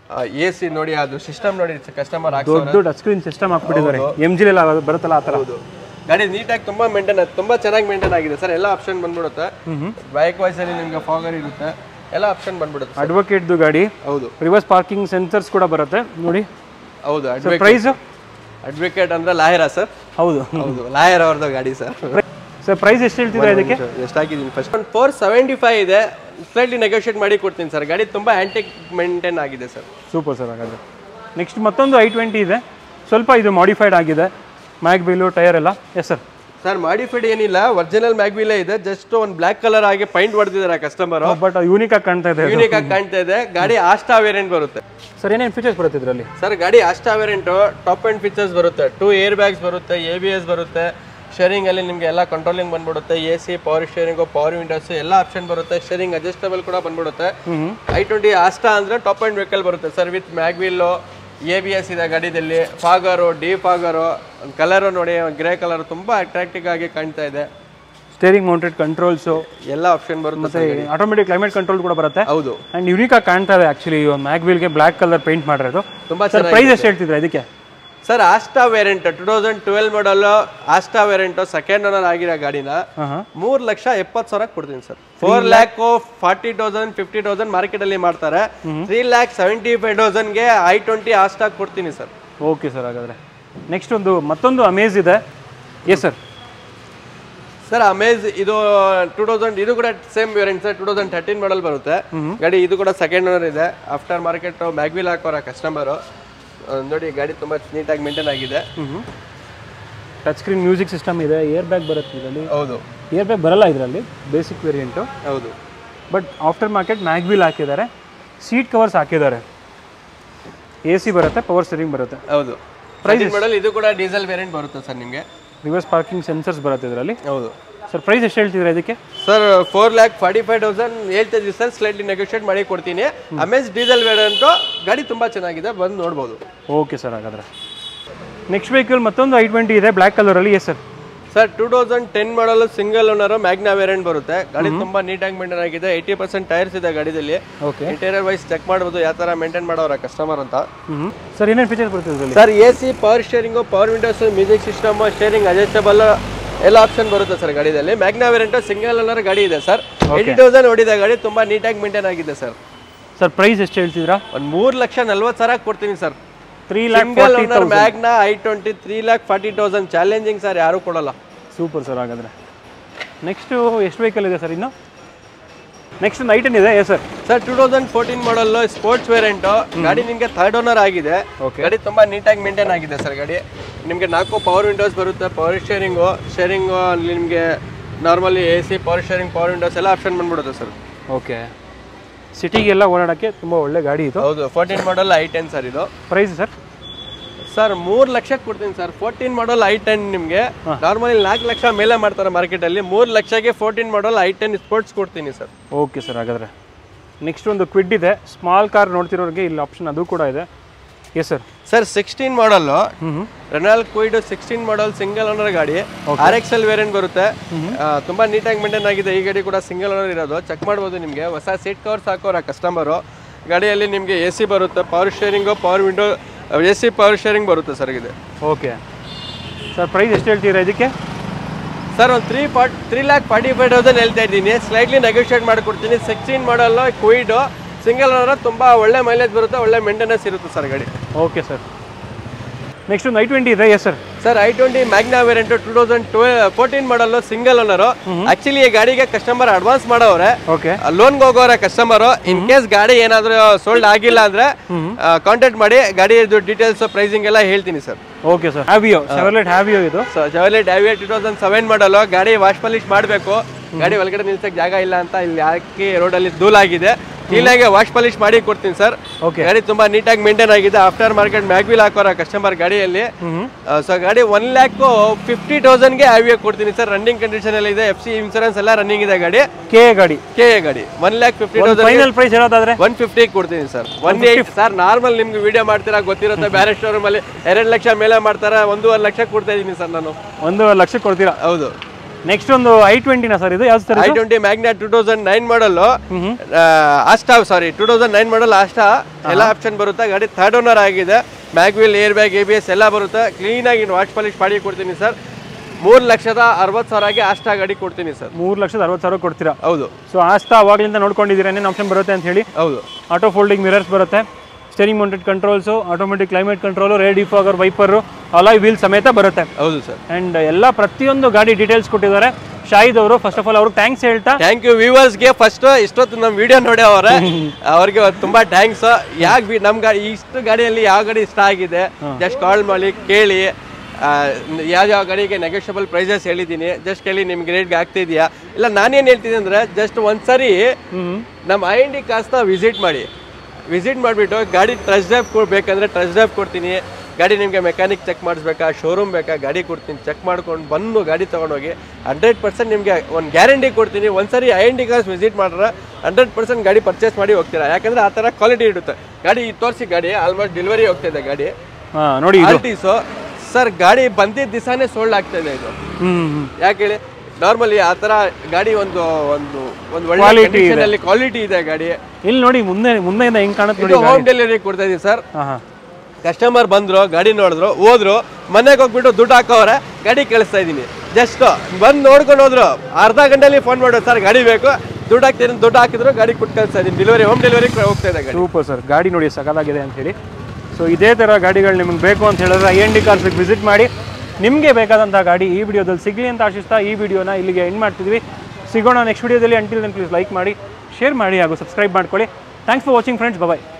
ಎ ಸಿ ನೋಡಿ ಅದು ಸಿಸ್ಟಮ್ ನೋಡಿ ಕಸ್ಟಮರ್ ದೊಡ್ಡ ಟಚ್ ಸ್ಕ್ರೀನ್ ಸಿಸ್ಟಮ್ ಹಾಕ್ಬಿಟ್ಟಿದ್ದಾರೆ ಎಮ್ ಜಿ ಬರುತ್ತಲ್ಲ ಆ ಥರ ಗಾಡಿ ನೀಟಾಗಿ ತುಂಬಾ ಮೇಂಟೈನ್ ತುಂಬಾ ಚೆನ್ನಾಗಿ ಮೇಂಟೈನ್ ಆಗಿದೆ ಸರ್ ಎಲ್ಲ ಆಪ್ಷನ್ ಬಂದ್ಬಿಡುತ್ತೆ ಬೈಕ್ ವೈಸ್ ಅಲ್ಲಿ ನಿಮ್ಗೆ ಫಾಗರ್ ಇರುತ್ತೆ ಎಲ್ಲ ಆಪ್ಷನ್ ಬಂದ್ಬಿಡುತ್ತೆ ಅಡ್ವೊಕೇಟ್ದು ಗಾಡಿ ಹೌದು ರಿವರ್ಸ್ ಪಾರ್ಕಿಂಗ್ ಸೆನ್ಸರ್ಸ್ ಕೂಡ ಬರುತ್ತೆ ನೋಡಿ ಹೌದು ಪ್ರೈಸ್ ಅಡ್ವೊಕೇಟ್ ಅಂದ್ರೆ ಲಾಯರಾ ಸರ್ ಹೌದು ಹೌದು ಲಾಯರ್ ಅವ್ರದ್ದು ಗಾಡಿ ಸರ್ ಸರ್ ಪ್ರೈಸ್ ಎಷ್ಟು ಹೇಳ್ತಿದ್ರೆ ಇದಕ್ಕೆ ಎಷ್ಟಾಗಿದ್ದೀನಿ ಫಸ್ಟ್ ಒಂದು ಫೋರ್ ಸೆವೆಂಟಿ ಫೈವ್ ಇದೆ ಸ್ಲೈಟ್ಲಿ ನೆಗೋಷಿಯೇಟ್ ಮಾಡಿ ಕೊಡ್ತೀನಿ ಸರ್ ಗಾಡಿ ತುಂಬ ಆಂಟಿಕ್ ಮೇಂಟೈನ್ ಆಗಿದೆ ಸರ್ ಸೂಪರ್ ಸರ್ ಹಾಗಾದ್ರೆ ನೆಕ್ಸ್ಟ್ ಮತ್ತೊಂದು ಐ ಟ್ವೆಂಟಿ ಇದೆ ಸ್ವಲ್ಪ ಇದು ಮಾಡಿಫೈಡ್ ಆಗಿದೆ ಮ್ಯಾಗ್ ಬಿಲ್ಲು ಟೈರ್ ಎಲ್ಲ ಎಸ್ ಸರ್ ಸರ್ ಮಾಡಿಫೈಡ್ ಏನಿಲ್ಲ ಒರಿಜಿನಲ್ ಮ್ಯಾಗ್ವಿಲೇ ಇದೆ ಜಸ್ಟ್ ಒಂದು ಬ್ಲ್ಯಾಕ್ ಕಲರ್ ಆಗಿ ಪೈಂಟ್ ಹೊಡೆದಿದ್ದಾರೆ ಕಸ್ಟಮರ್ ಬಟ್ ಯೂನಿಕ್ ಆಗಿ ಕಾಣ್ತಾ ಇದೆ ಯೂನಿಕ್ ಆಗಿ ಕಾಣ್ತಾ ಇದೆ ಗಾಡಿ ಆಸ್ಟಾ ವೇರಿಯಂಟ್ ಬರುತ್ತೆ ಸರ್ ಏನೇನು ಫೀಚರ್ಸ್ ಬರುತ್ತೆ ಇದರಲ್ಲಿ ಸರ್ ಗಾಡಿ Asta variant top end features ಬರುತ್ತೆ ಟೂ ಏರ್ ಬ್ಯಾಗ್ಸ್ ಬರುತ್ತೆ ಎ ಬಿ ಎಸ್ ಬರುತ್ತೆ ಶೇರಿಂಗ್ ಅಲ್ಲಿ ನಿಮಗೆ ಎಲ್ಲ ಕಂಟ್ರೋಲಿಂಗ್ ಬಂದ್ಬಿಡುತ್ತೆ A C power steering power windows ಎಲ್ಲ ಆಪ್ಷನ್ ಬರುತ್ತೆ ಶೇರಿಂಗ್ ಅಡ್ಜಸ್ಟಬಲ್ ಕೂಡ ಬಂದ್ಬಿಡುತ್ತೆ ಐ ಟ್ವೆಂಟಿ ಆಸ್ಟಾ ಅಂದ್ರೆ ಟಾಪ್ ಅಂಡ್ ವೆಹಿಕಲ್ ಬರುತ್ತೆ sir with mag wheel A B S ಇದೆ ಗಾಡಿದಲ್ಲಿ ಫಾಗರು ಡಿ ಫಾಗರು ಕಲರು ನೋಡಿ ಗ್ರೇ ಕಲರ್ ತುಂಬಾ ಅಟ್ರಾಕ್ಟಿವ್ ಆಗಿ ಕಾಣ್ತಾ ಇದೆ ಸ್ಟೇರಿಂಗ್ ಮೌಂಟೆಡ್ ಕಂಟ್ರೋಲ್ಸು ಎಲ್ಲ ಆಪ್ಷನ್ ಬರುತ್ತೆ ಮತ್ತೆ ಆಟೋಮೆಟಿಕ್ ಕ್ಲೈಮೇಟ್ ಕಂಟ್ರೋಲ್ ಕೂಡ ಬರುತ್ತೆ ಹೌದು ಆ್ಯಂಡ್ ಯೂನಿಕ್ ಆಗಿ ಕಾಣ್ತಾ ಇದೆ ಆಕ್ಚುಲಿ ಮ್ಯಾಗ್ ವೀಲ್ಗೆ ಬ್ಲ್ಯಾಕ್ ಕಲರ್ ಪೇಂಟ್ ಮಾಡಿರೋದು ತುಂಬಾ ಸರ್ ಪ್ರೈಸ್ ಎಷ್ಟು ಹೇಳ್ತಿದ್ರೆ ಇದಕ್ಕೆ sir Asta variant two thousand twelve model Asta variant second owner ಆಗಿರೋ ಗಾಡಿನ ಹಾಂ ಹಾಂ ಮೂರ್ ಲಕ್ಷ ಎಪ್ಪತ್ತು ಸಾವಿರ ಕೊಡ್ತೀನಿ sir four lakh forty thousand fifty thousand market ಅಲ್ಲಿ ಮಾಡ್ತಾರೆ ತ್ರೀ ಲ್ಯಾಕ್ ಸೆವೆಂಟಿ ಫೈವ್ ತೌಸಂಡ್ಗೆ ಐ ಟ್ವೆಂಟಿ ಆಸ್ಟಾಕ್ ಕೊಡ್ತೀನಿ ಸರ್ ಓಕೆ ಸರ್ ಹಾಗಾದರೆ ನೆಕ್ಸ್ಟ್ ಒಂದು ಮತ್ತೊಂದು ಅಮೇಜ್ ಇದೆ ಎಸ್ ಸರ್ ಸರ್ ಅಮೇಜ್ ಇದು ಟೂ ತೌಸಂಡ್ ಇದು ಕೂಡ same variant sir two thousand thirteen model ಬರುತ್ತೆ ಗಾಡಿ ಇದು ಕೂಡ ಸೆಕೆಂಡ್ ಓನರ್ ಇದೆ ಆಫ್ಟರ್ ಮಾರ್ಕೆಟ್ ಮ್ಯಾಗ್ವಿಲ್ ಹಾಕೋರ ಕಸ್ಟಮರು ನೋಡಿ ಗಾಡಿ ತುಂಬಾ ನೀಟಾಗಿ ಮೇಂಟೈನ್ ಆಗಿದೆ ಟಚ್ ಸ್ಕ್ರೀನ್ ಮ್ಯೂಸಿಕ್ ಸಿಸ್ಟಮ್ ಇದೆ ಏರ್ ಬ್ಯಾಗ್ ಬರುತ್ತೆ ಇದರಲ್ಲಿ ಹೌದು ಏರ್ ಬ್ಯಾಗ್ ಬರಲ್ಲ ಇದರಲ್ಲಿ ಬೇಸಿಕ್ ವೇರಿಯಂಟು ಹೌದು ಬಟ್ ಆಫ್ಟರ್ ಮಾರ್ಕೆಟ್ ಮ್ಯಾಗ್ವಿಲ್ ಹಾಕಿದ್ದಾರೆ ಸೀಟ್ ಕವರ್ಸ್ ಹಾಕಿದ್ದಾರೆ ಎ ಸಿ ಬರುತ್ತೆ ಪವರ್ ಸ್ಟೇರಿಂಗ್ ಬರುತ್ತೆ ಹೌದು ಪ್ರೈಸ್ ಮಾಡಲ್ ಇದು ಕೂಡ ಡೀಸೆಲ್ ವೇರಿಯಂಟ್ ಬರುತ್ತೆ ಸರ್ ನಿಮಗೆ ರಿವರ್ಸ್ ಪಾರ್ಕಿಂಗ್ ಸೆನ್ಸರ್ಸ್ ಬರುತ್ತೆ ಇದರಲ್ಲಿ ಹೌದು ಸರ್ ಪ್ರೈಸ್ ಎಷ್ಟು ಹೇಳ್ತಿದ್ರೆ ಇದಕ್ಕೆ sir four lakh forty five thousand ಹೇಳ್ತಾ ಇದ್ದೀವಿ ಸರ್ ಸ್ಲೈಟ್ಲಿ ನೆಗೋಷಿಯೇಟ್ ಮಾಡಿ ಕೊಡ್ತೀನಿ ಅಮೇಜ್ ಡೀಸೆಲ್ ವೇರಿಯಂಟು ಗಾಡಿ ತುಂಬ ಚೆನ್ನಾಗಿದೆ ಬಂದು ನೋಡ್ಬೋದು ಓಕೆ ಸರ್ ಹಾಗಾದರೆ ನೆಕ್ಸ್ಟ್ ವೆಹಿಕಲ್ ಮತ್ತೊಂದು ಐ ಟ್ವೆಂಟಿ ಇದೆ ಬ್ಲ್ಯಾಕ್ ಕಲರಲ್ಲಿ yes sir sir two thousand ten model single owner Magna variant ಬರುತ್ತೆ ಗಾಡಿ ತುಂಬಾ ನೀಟಾಗಿ ಮೇಂಟೈನ್ ಆಗಿದೆ ಏಯ್ಟಿ ಪರ್ಸೆಂಟ್ ಟೈರ್ಸ್ ಇದೆ ಗಾಡಿದಲ್ಲಿ ಓಕೆ ಇಂಟೀರಿಯರ್ ವೈಸ್ ಚೆಕ್ ಮಾಡ್ಬೋದು ಯಾವ ಥರ ಮೇಂಟೈನ್ ಮಾಡೋರ ಕಸ್ಟಮರ್ ಅಂತ ಹ್ಞೂ ಸರ್ ಏನೇನು ಫೀಚರ್ಸ್ ಬರುತ್ತೆ ಇದರಲ್ಲಿ sir A C power steering power windows music system steering adjustable ಎಲ್ಲ ಆಪ್ಷನ್ ಬರುತ್ತೆ ಸರ್ ಗಾಡಿಯಲ್ಲಿ ಮ್ಯಾಗ್ನಾ ವೇರಿಯಂಟ್ ಸಿಂಗಲ್ ಓನರ್ ಗಾಡಿ ಇದೆ ಸರ್ ಏಯ್ಟಿ ತೌಸಂಡ್ ಹೊಡಿದೆ ಗಾಡಿ ತುಂಬಾ ನೀಟಾಗಿ ಮೇಂಟೈನ್ ಆಗಿದೆ ಸರ್ ಸರ್ ಪ್ರೈಸ್ ಎಷ್ಟು ಹೇಳ್ತಿದ್ದೀರಾ ಒಂದು ಮೂರು ಲಕ್ಷ ನಲ್ವತ್ತು ಸಾವಿರ ಕೊಡ್ತೀನಿ sir three lakh single owner Magna I twenty three lakh forty thousand challenging sir ಯಾರು ಕೊಡಲ್ಲ ಸೂಪರ್ ಸರ್ ಹಾಗಾದರೆ ನೆಕ್ಸ್ಟು ಎಷ್ಟು ವೆಹಿಕಲ್ ಇದೆ ಸರ್ ಇನ್ನು ನೆಕ್ಸ್ಟ್ ನೈಟ್ ಏನಿದೆ yes sir sir two thousand fourteen model sports variant ಗಾಡಿ ನಿಮಗೆ ಥರ್ಡ್ ಓನರ್ ಆಗಿದೆ Okay. ಗಾಡಿ ತುಂಬಾ ನೀಟಾಗಿ ಮೇಂಟೈನ್ ಆಗಿದೆ ಸರ್ ಗಾಡಿ ನಿಮಗೆ ನಾಲ್ಕು ಪವರ್ ವಿಂಡೋಸ್ ಬರುತ್ತೆ ಪವರ್ ಶೇರಿಂಗು ಶೇರಿಂಗು ಅಲ್ಲಿ ನಿಮಗೆ normally A C power steering power windows ಎಲ್ಲ ಆಪ್ಷನ್ ಬಂದ್ಬಿಡುತ್ತೆ ಸರ್ ಓಕೆ ಸಿಟಿಗೆಲ್ಲ ಓಡಾಡೋಕ್ಕೆ ತುಂಬ ಒಳ್ಳೆ ಗಾಡಿ ಇದು ಹೌದು fourteen model i ten sir ಇದು ಪ್ರೈಸ್ ಸರ್ ಸರ್ ಮೂರು ಲಕ್ಷಕ್ಕೆ ಕೊಡ್ತೀನಿ sir fourteen model i ten ನಿಮಗೆ ನಾರ್ಮಲಿ ನಾಲ್ಕು ಲಕ್ಷ ಮೇಲೆ ಮಾಡ್ತಾರೆ ಮಾರ್ಕೆಟಲ್ಲಿ ಮೂರು ಲಕ್ಷಕ್ಕೆ fourteen model i ten sports ಕೊಡ್ತೀನಿ ಸರ್ ಓಕೆ ಸರ್ ಹಾಗಾದರೆ ನೆಕ್ಸ್ಟ್ ಒಂದು ಕ್ವಿಡ್ ಇದೆ ಸ್ಮಾಲ್ ಕಾರ್ ನೋಡ್ತಿರೋರಿಗೆ ಇಲ್ಲಿ ಆಪ್ಷನ್ ಅದು ಕೂಡ ಇದೆ yes sir sir sixteen model ಹ್ಞೂ Renault Kwid sixteen model single owner ಗಾಡಿ ಆರ್ ಎಕ್ಸ್ ಎಲ್ ವೇರಿಯಂಟ್ ಬರುತ್ತೆ ಆ, ತುಂಬಾ ನೀಟಾಗಿ ಮೇಂಟೈನ್ ಆಗಿದೆ ಈ ಗಾಡಿ ಕೂಡ ಸಿಂಗಲ್ ಓನರ್ ಇರೋದು ಚೆಕ್ ಮಾಡ್ಬೋದು ನಿಮಗೆ ಹೊಸ ಸೀಟ್ ಕವರ್ಸ್ ಹಾಕೋರ ಕಸ್ಟಮರು ಗಾಡಿಯಲ್ಲಿ ನಿಮಗೆ ಎ ಸಿ ಬರುತ್ತೆ power steering power window A C power steering ಬರುತ್ತೆ ಸರ್ ಇದೆ ಓಕೆ ಸರ್ ಪ್ರೈಸ್ ಎಷ್ಟು ಹೇಳ್ತೀರಾ ಇದಕ್ಕೆ ಸರ್ ಒಂದು ತ್ರೀ ಫಾರ್ಟ್ three lakh forty five thousand ಹೇಳ್ತಾ ಇದ್ದೀನಿ ಸ್ಲೈಟ್ಲಿ ನೆಗೋಷಿಯೇಟ್ ಮಾಡಿಕೊಡ್ತೀನಿ sixteen model Kwid single owner ತುಂಬ ಒಳ್ಳೆ ಮೈಲೇಜ್ ಬರುತ್ತೆ ಒಳ್ಳೆ ಮೇಂಟೆನೆನ್ಸ್ ಇರುತ್ತೆ ಸರ್ ಗಾಡಿ ಓಕೆ ಸರ್ ನೆಕ್ಸ್ಟ್ ಒಂದು ಐ ಟ್ವೆಂಟಿ ಇದೆ yes sir sir I twenty Magna variant two thousand ಟ್ವೆ fourteen model single owner actually ಈ ಗಾಡಿಗೆ ಕಸ್ಟಮರ್ ಅಡ್ವಾನ್ಸ್ ಮಾಡೋರೆ ಓಕೆ ಲೋನ್ಗೆ ಹೋಗೋರೆ ಕಸ್ಟಮರ್ ಇನ್ ಕೇಸ್ ಗಾಡಿ ಏನಾದರೂ ಸೋಲ್ಡ್ ಆಗಿಲ್ಲ ಅಂದ್ರೆ ಕಾಂಟ್ಯಾಕ್ಟ್ ಮಾಡಿ ಗಾಡಿ ಡೀಟೇಲ್ಸ್ ಪ್ರೈಸಿಂಗ್ ಎಲ್ಲ ಹೇಳ್ತೀನಿ sir okay sir Aveo Chevrolet Aveo ಇದು ಸೊ ಜವಲಿ ಡೈವಿಯರ್ ಟೂ ತೌಸಂಡ್ ಸೆವೆನ್ ಮಾಡಲು ಗಾಡಿ ವಾಶ್ ಪಾಲಿಶ್ ಮಾಡಬೇಕು ಗಾಡಿ ಒಳಗಡೆ ನಿಲ್ಸಕ್ಕೆ ಜಾಗ ಇಲ್ಲ ಅಂತ ಇಲ್ಲಿ ಹಾಕಿ ರೋಡಲ್ಲಿ ಧೂಲಾಗಿದೆ ಕ್ಲೀನಾಗಿ ವಾಶ್ ಪಾಲಿಶ್ ಮಾಡಿ ಕೊಡ್ತೀನಿ ಸರ್ Okay. ಗಾಡಿ ತುಂಬಾ ನೀಟಾಗಿ ಮೇಂಟೈನ್ ಆಗಿದೆ ಆಫ್ಟರ್ ಮಾರ್ಕೆಟ್ ಮ್ಯಾಗ್ವಿಲ್ ಹಾಕೋರ ಕಸ್ಟಮರ್ ಗಾಡಿಯಲ್ಲಿ ಸೊ ಗಾಡಿ ಒನ್ ಲ್ಯಾಕ್ ಫಿಫ್ಟಿ ತೌಸಂಡ್ಗೆ ಹ್ಯಾವಿಯ ಕೊಡ್ತೀನಿ ಸರ್ ರನ್ನಿಂಗ್ ಕಂಡೀಷನ್ ಎಲ್ಲ ಇದೆ ಎಫ್ ಸಿ ಇನ್ಸೂರೆನ್ಸ್ ಎಲ್ಲ ರನ್ನಿಂಗ್ ಇದೆ ಗಾಡಿ ಕೆ ಗಾಡಿ ಕೆ ಎ ಗಾಡಿ one lakh fifty thousand final price ಹೇಳೋದಾದ್ರೆ ಒನ್ ಫಿಫ್ಟಿ ಕೊಡ್ತೀನಿ sir one eight sir normal ನಿಮ್ಗೆ ವಿಡಿಯೋ ಮಾಡ್ತೀರಾ ಗೊತ್ತಿರುತ್ತೆ ಬೇರೆ ಶೋರೂಮ್ ಅಲ್ಲಿ ಎರಡು ಲಕ್ಷ ಮೇಲೆ ಮಾಡ್ತಾರೆ ಒಂದೂವರೆ ಲಕ್ಷ ಕೊಡ್ತಾ ಇದ್ದೀನಿ ಸರ್ ನಾನು ಒಂದು ಲಕ್ಷ ಕೊಡ್ತೀರಾ ಹೌದು ನೆಕ್ಸ್ಟ್ ಒಂದು ಐ ಟ್ವೆಂಟಿನ ಸರ್ ಇದು ಯಾವ್ದು sir I twenty Magna two thousand nine model Asta sorry two thousand nine model Asta ಎಲ್ಲ ಆಪ್ಷನ್ ಬರುತ್ತೆ ಗಾಡಿ ಥರ್ಡ್ ಓನರ್ ಆಗಿದೆ mag wheel air bag A B S ಎಲ್ಲ ಬರುತ್ತೆ ಕ್ಲೀನಾಗಿ ವಾಶ್ ಪಾಲಿಶ್ ಮಾಡಿ ಕೊಡ್ತೀನಿ ಸರ್ ಮೂರು ಲಕ್ಷದ ಅರವತ್ತು ಸಾವಿರಗೆ ಆಸ್ಟಾ ಗಾಡಿ ಕೊಡ್ತೀನಿ ಸರ್ ಮೂರು ಲಕ್ಷದ ಅರವತ್ತು ಸಾವಿರ ಕೊಡ್ತೀರಾ ಹೌದು ಸೊ ಆಸ್ತಾ ಅವಾಗಲಿಂದ ನೋಡ್ಕೊಂಡಿದ್ದೀರಾ ಏನೇನು ಆಪ್ಷನ್ ಬರುತ್ತೆ ಅಂತ ಹೇಳಿ ಹೌದು ಆಟೋ ಫೋಲ್ಡಿಂಗ್ ಮಿರರ್ಸ್ ಬರುತ್ತೆ steering mounted controls automatic climate control rear defogger wiper alloy wheel ಸಮೇತ ಬರುತ್ತೆ ಹೌದು ಸರ್ ಆ್ಯಂಡ್ ಎಲ್ಲ ಪ್ರತಿಯೊಂದು ಗಾಡಿ ಡೀಟೇಲ್ಸ್ ಕೊಟ್ಟಿದ್ದಾರೆ ಶಾಹಿದ್ ಅವರು ಫಸ್ಟ್ ಆಫ್ ಆಲ್ ಅವ್ರಿಗೆ ಥ್ಯಾಂಕ್ಸ್ ಹೇಳ್ತಾ ಥ್ಯಾಂಕ್ ಯು ವ್ಯೂವರ್ಸ್ಗೆ ಫಸ್ಟ್ ಇಷ್ಟೊತ್ತು ನಮ್ಮ ವಿಡಿಯೋ ನೋಡಿ ಅವರೇ ಅವ್ರಿಗೆ ತುಂಬಾ ಥ್ಯಾಂಕ್ಸ್ ಯಾಕೆ ನಮ್ ಗಾಡಿ ಇಷ್ಟು ಗಾಡಿಯಲ್ಲಿ ಯಾವ ಗಾಡಿ ಇಷ್ಟ ಆಗಿದೆ ಜಸ್ಟ್ ಕಾಲ್ ಮಾಡಿ ಕೇಳಿ ಯಾವ ಯಾವ ಗಾಡಿಗೆ ನೆಗೋಷಿಯಬಲ್ ಪ್ರೈಸಸ್ ಹೇಳಿದ್ದೀನಿ ಜಸ್ಟ್ ಕೇಳಿ ನಿಮ್ಗೆ ರೇಟ್ಗೆ ಆಗ್ತಿದ್ಯಾ ಇಲ್ಲ ನಾನೇನು ಹೇಳ್ತೀನಿ ಅಂದ್ರೆ ಜಸ್ಟ್ ಒಂದ್ಸರಿ ನಮ್ಮ ಐ ಎನ್ ಡಿ ಕಾಸ್ನ ವಿಸಿಟ್ ಮಾಡಿ ವಿಸಿಟ್ ಮಾಡಿಬಿಟ್ಟು ಗಾಡಿ ಟ್ರಸ್ಟ್ ಡ್ರೈವ್ ಕೊಡ್ಬೇಕಂದ್ರೆ ಟ್ರಸ್ಟ್ ಡ್ರೈವ್ ಕೊಡ್ತೀನಿ ಗಾಡಿ ನಿಮಗೆ ಮೆಕ್ಯಾನಿಕ್ ಚೆಕ್ ಮಾಡಿಸ್ಬೇಕಾ ಶೋರೂಮ್ ಬೇಕಾ ಗಾಡಿ ಕೊಡ್ತೀನಿ ಚೆಕ್ ಮಾಡ್ಕೊಂಡು ಬಂದು ಗಾಡಿ ತೊಗೊಂಡೋಗಿ ಹಂಡ್ರೆಡ್ ಪರ್ಸೆಂಟ್ ನಿಮಗೆ ಒಂದು ಗ್ಯಾರಂಟಿ ಕೊಡ್ತೀನಿ ಒಂದ್ಸರಿ I N D cars visit ಮಾಡ್ರೆ ಹಂಡ್ರೆಡ್ ಪರ್ಸೆಂಟ್ ಗಾಡಿ ಪರ್ಚೇಸ್ ಮಾಡಿ ಹೋಗ್ತೀರಾ ಯಾಕಂದ್ರೆ ಆ ಥರ ಕ್ವಾಲಿಟಿ ಇರುತ್ತೆ ಗಾಡಿ ತೋರಿಸಿ ಗಾಡಿ ಆಲ್ಮೋಸ್ಟ್ ಡೆಲಿವರಿ ಹೋಗ್ತಿದೆ ಗಾಡಿ ಹಾಂ ನೋಡಿ ಇದು ಆರ್ಟಿಸು ಸರ್ ಗಾಡಿ ಬಂದಿದ್ದ ದಿವಸನೇ ಸೋಲ್ಡ್ ಆಗ್ತಾ ಇದೆ ಇದು ಹ್ಞೂ ಹ್ಞೂ ಯಾಕೆ ಹೇಳಿ ನಾರ್ಮಲಿ ಆ ಥರ ಗಾಡಿ ಒಂದು ಒಂದು ಒಂದು ಒಳ್ಳೆ Quality ಕಂಡೀಷನ್ ಅಲ್ಲಿ ಕ್ವಾಲಿಟಿ ಇದೆ ಗಾಡಿ ಇಲ್ಲಿ ನೋಡಿ ಮುಂದೆ ಮುಂದೆಯಿಂದ ಹೆಂಗೆ ಕಾಣುತ್ತೆ ನೋಡಿ ಇದು ಹೋಮ್ ಡೆಲಿವರಿ ಕೊಡ್ತಾ ಇದೀವಿ ಸರ್ ಹಾಂ ಹಾಂ ಕಸ್ಟಮರ್ ಬಂದ್ರು ಗಾಡಿ ನೋಡಿದ್ರು ಹೋದ್ರು ಮನೆಗೆ ಹೋಗ್ಬಿಟ್ಟು ದುಡ್ಡು ಹಾಕೋರೆ ಗಾಡಿ ಕಳಿಸ್ತಾ ಇದೀನಿ ಜಸ್ಟ್ ಬಂದು ನೋಡ್ಕೊಂಡು ಹೋದ್ರು ಅರ್ಧ ಗಂಟೆಲಿ ಫೋನ್ ಮಾಡೋದು ಸರ್ ಗಾಡಿ ಬೇಕು ದುಡ್ಡು ಹಾಕ್ತೀನಿ ದುಡ್ಡು ಹಾಕಿದ್ರು ಗಾಡಿ ಕೊಟ್ಟು ಕಳಿಸ್ತಾ ಇದೀನಿ ಡೆಲಿವರಿ ಹೋಮ್ ಡೆಲಿವರಿ ಹೋಗ್ತಾ ಇದೆ ಗಾಡಿ ಸೂಪರ್ ಸರ್ ಗಾಡಿ ನೋಡಿ ಸಕಲಾಗಿದೆ ಅಂತ ಹೇಳಿ ಸೊ ಇದೇ ಥರ ಗಾಡಿಗಳು ನಿಮಗೆ ಬೇಕು ಅಂತ ಹೇಳಿದ್ರೆ ಐ ಎನ್ ಡಿ ಕಾರ್ಸಿಗೆ ವಿಸಿಟ್ ಮಾಡಿ ನಿಮಗೆ ಬೇಕಾದಂಥ ಗಾಡಿ ಈ ವಿಡಿಯೋದಲ್ಲಿ ಸಿಗಲಿ ಅಂತ ಆಶಿಸ್ತಾ ಈ ವಿಡಿಯೋನ ಇಲ್ಲಿಗೆ ಎಂಡ್ ಮಾಡ್ತಿದ್ವಿ ಸಿಗೋಣ ನೆಕ್ಸ್ಟ್ ವಿಡಿಯೋದಲ್ಲಿ ಅಂಟಿಲ್ ಪ್ಲೀಸ್ ಲೈಕ್ ಮಾಡಿ ಶೇರ್ ಮಾಡಿ ಹಾಗೂ ಸಬ್ಸ್ಕ್ರೈಬ್ ಮಾಡ್ಕೊಳ್ಳಿ thanks for watching friends bye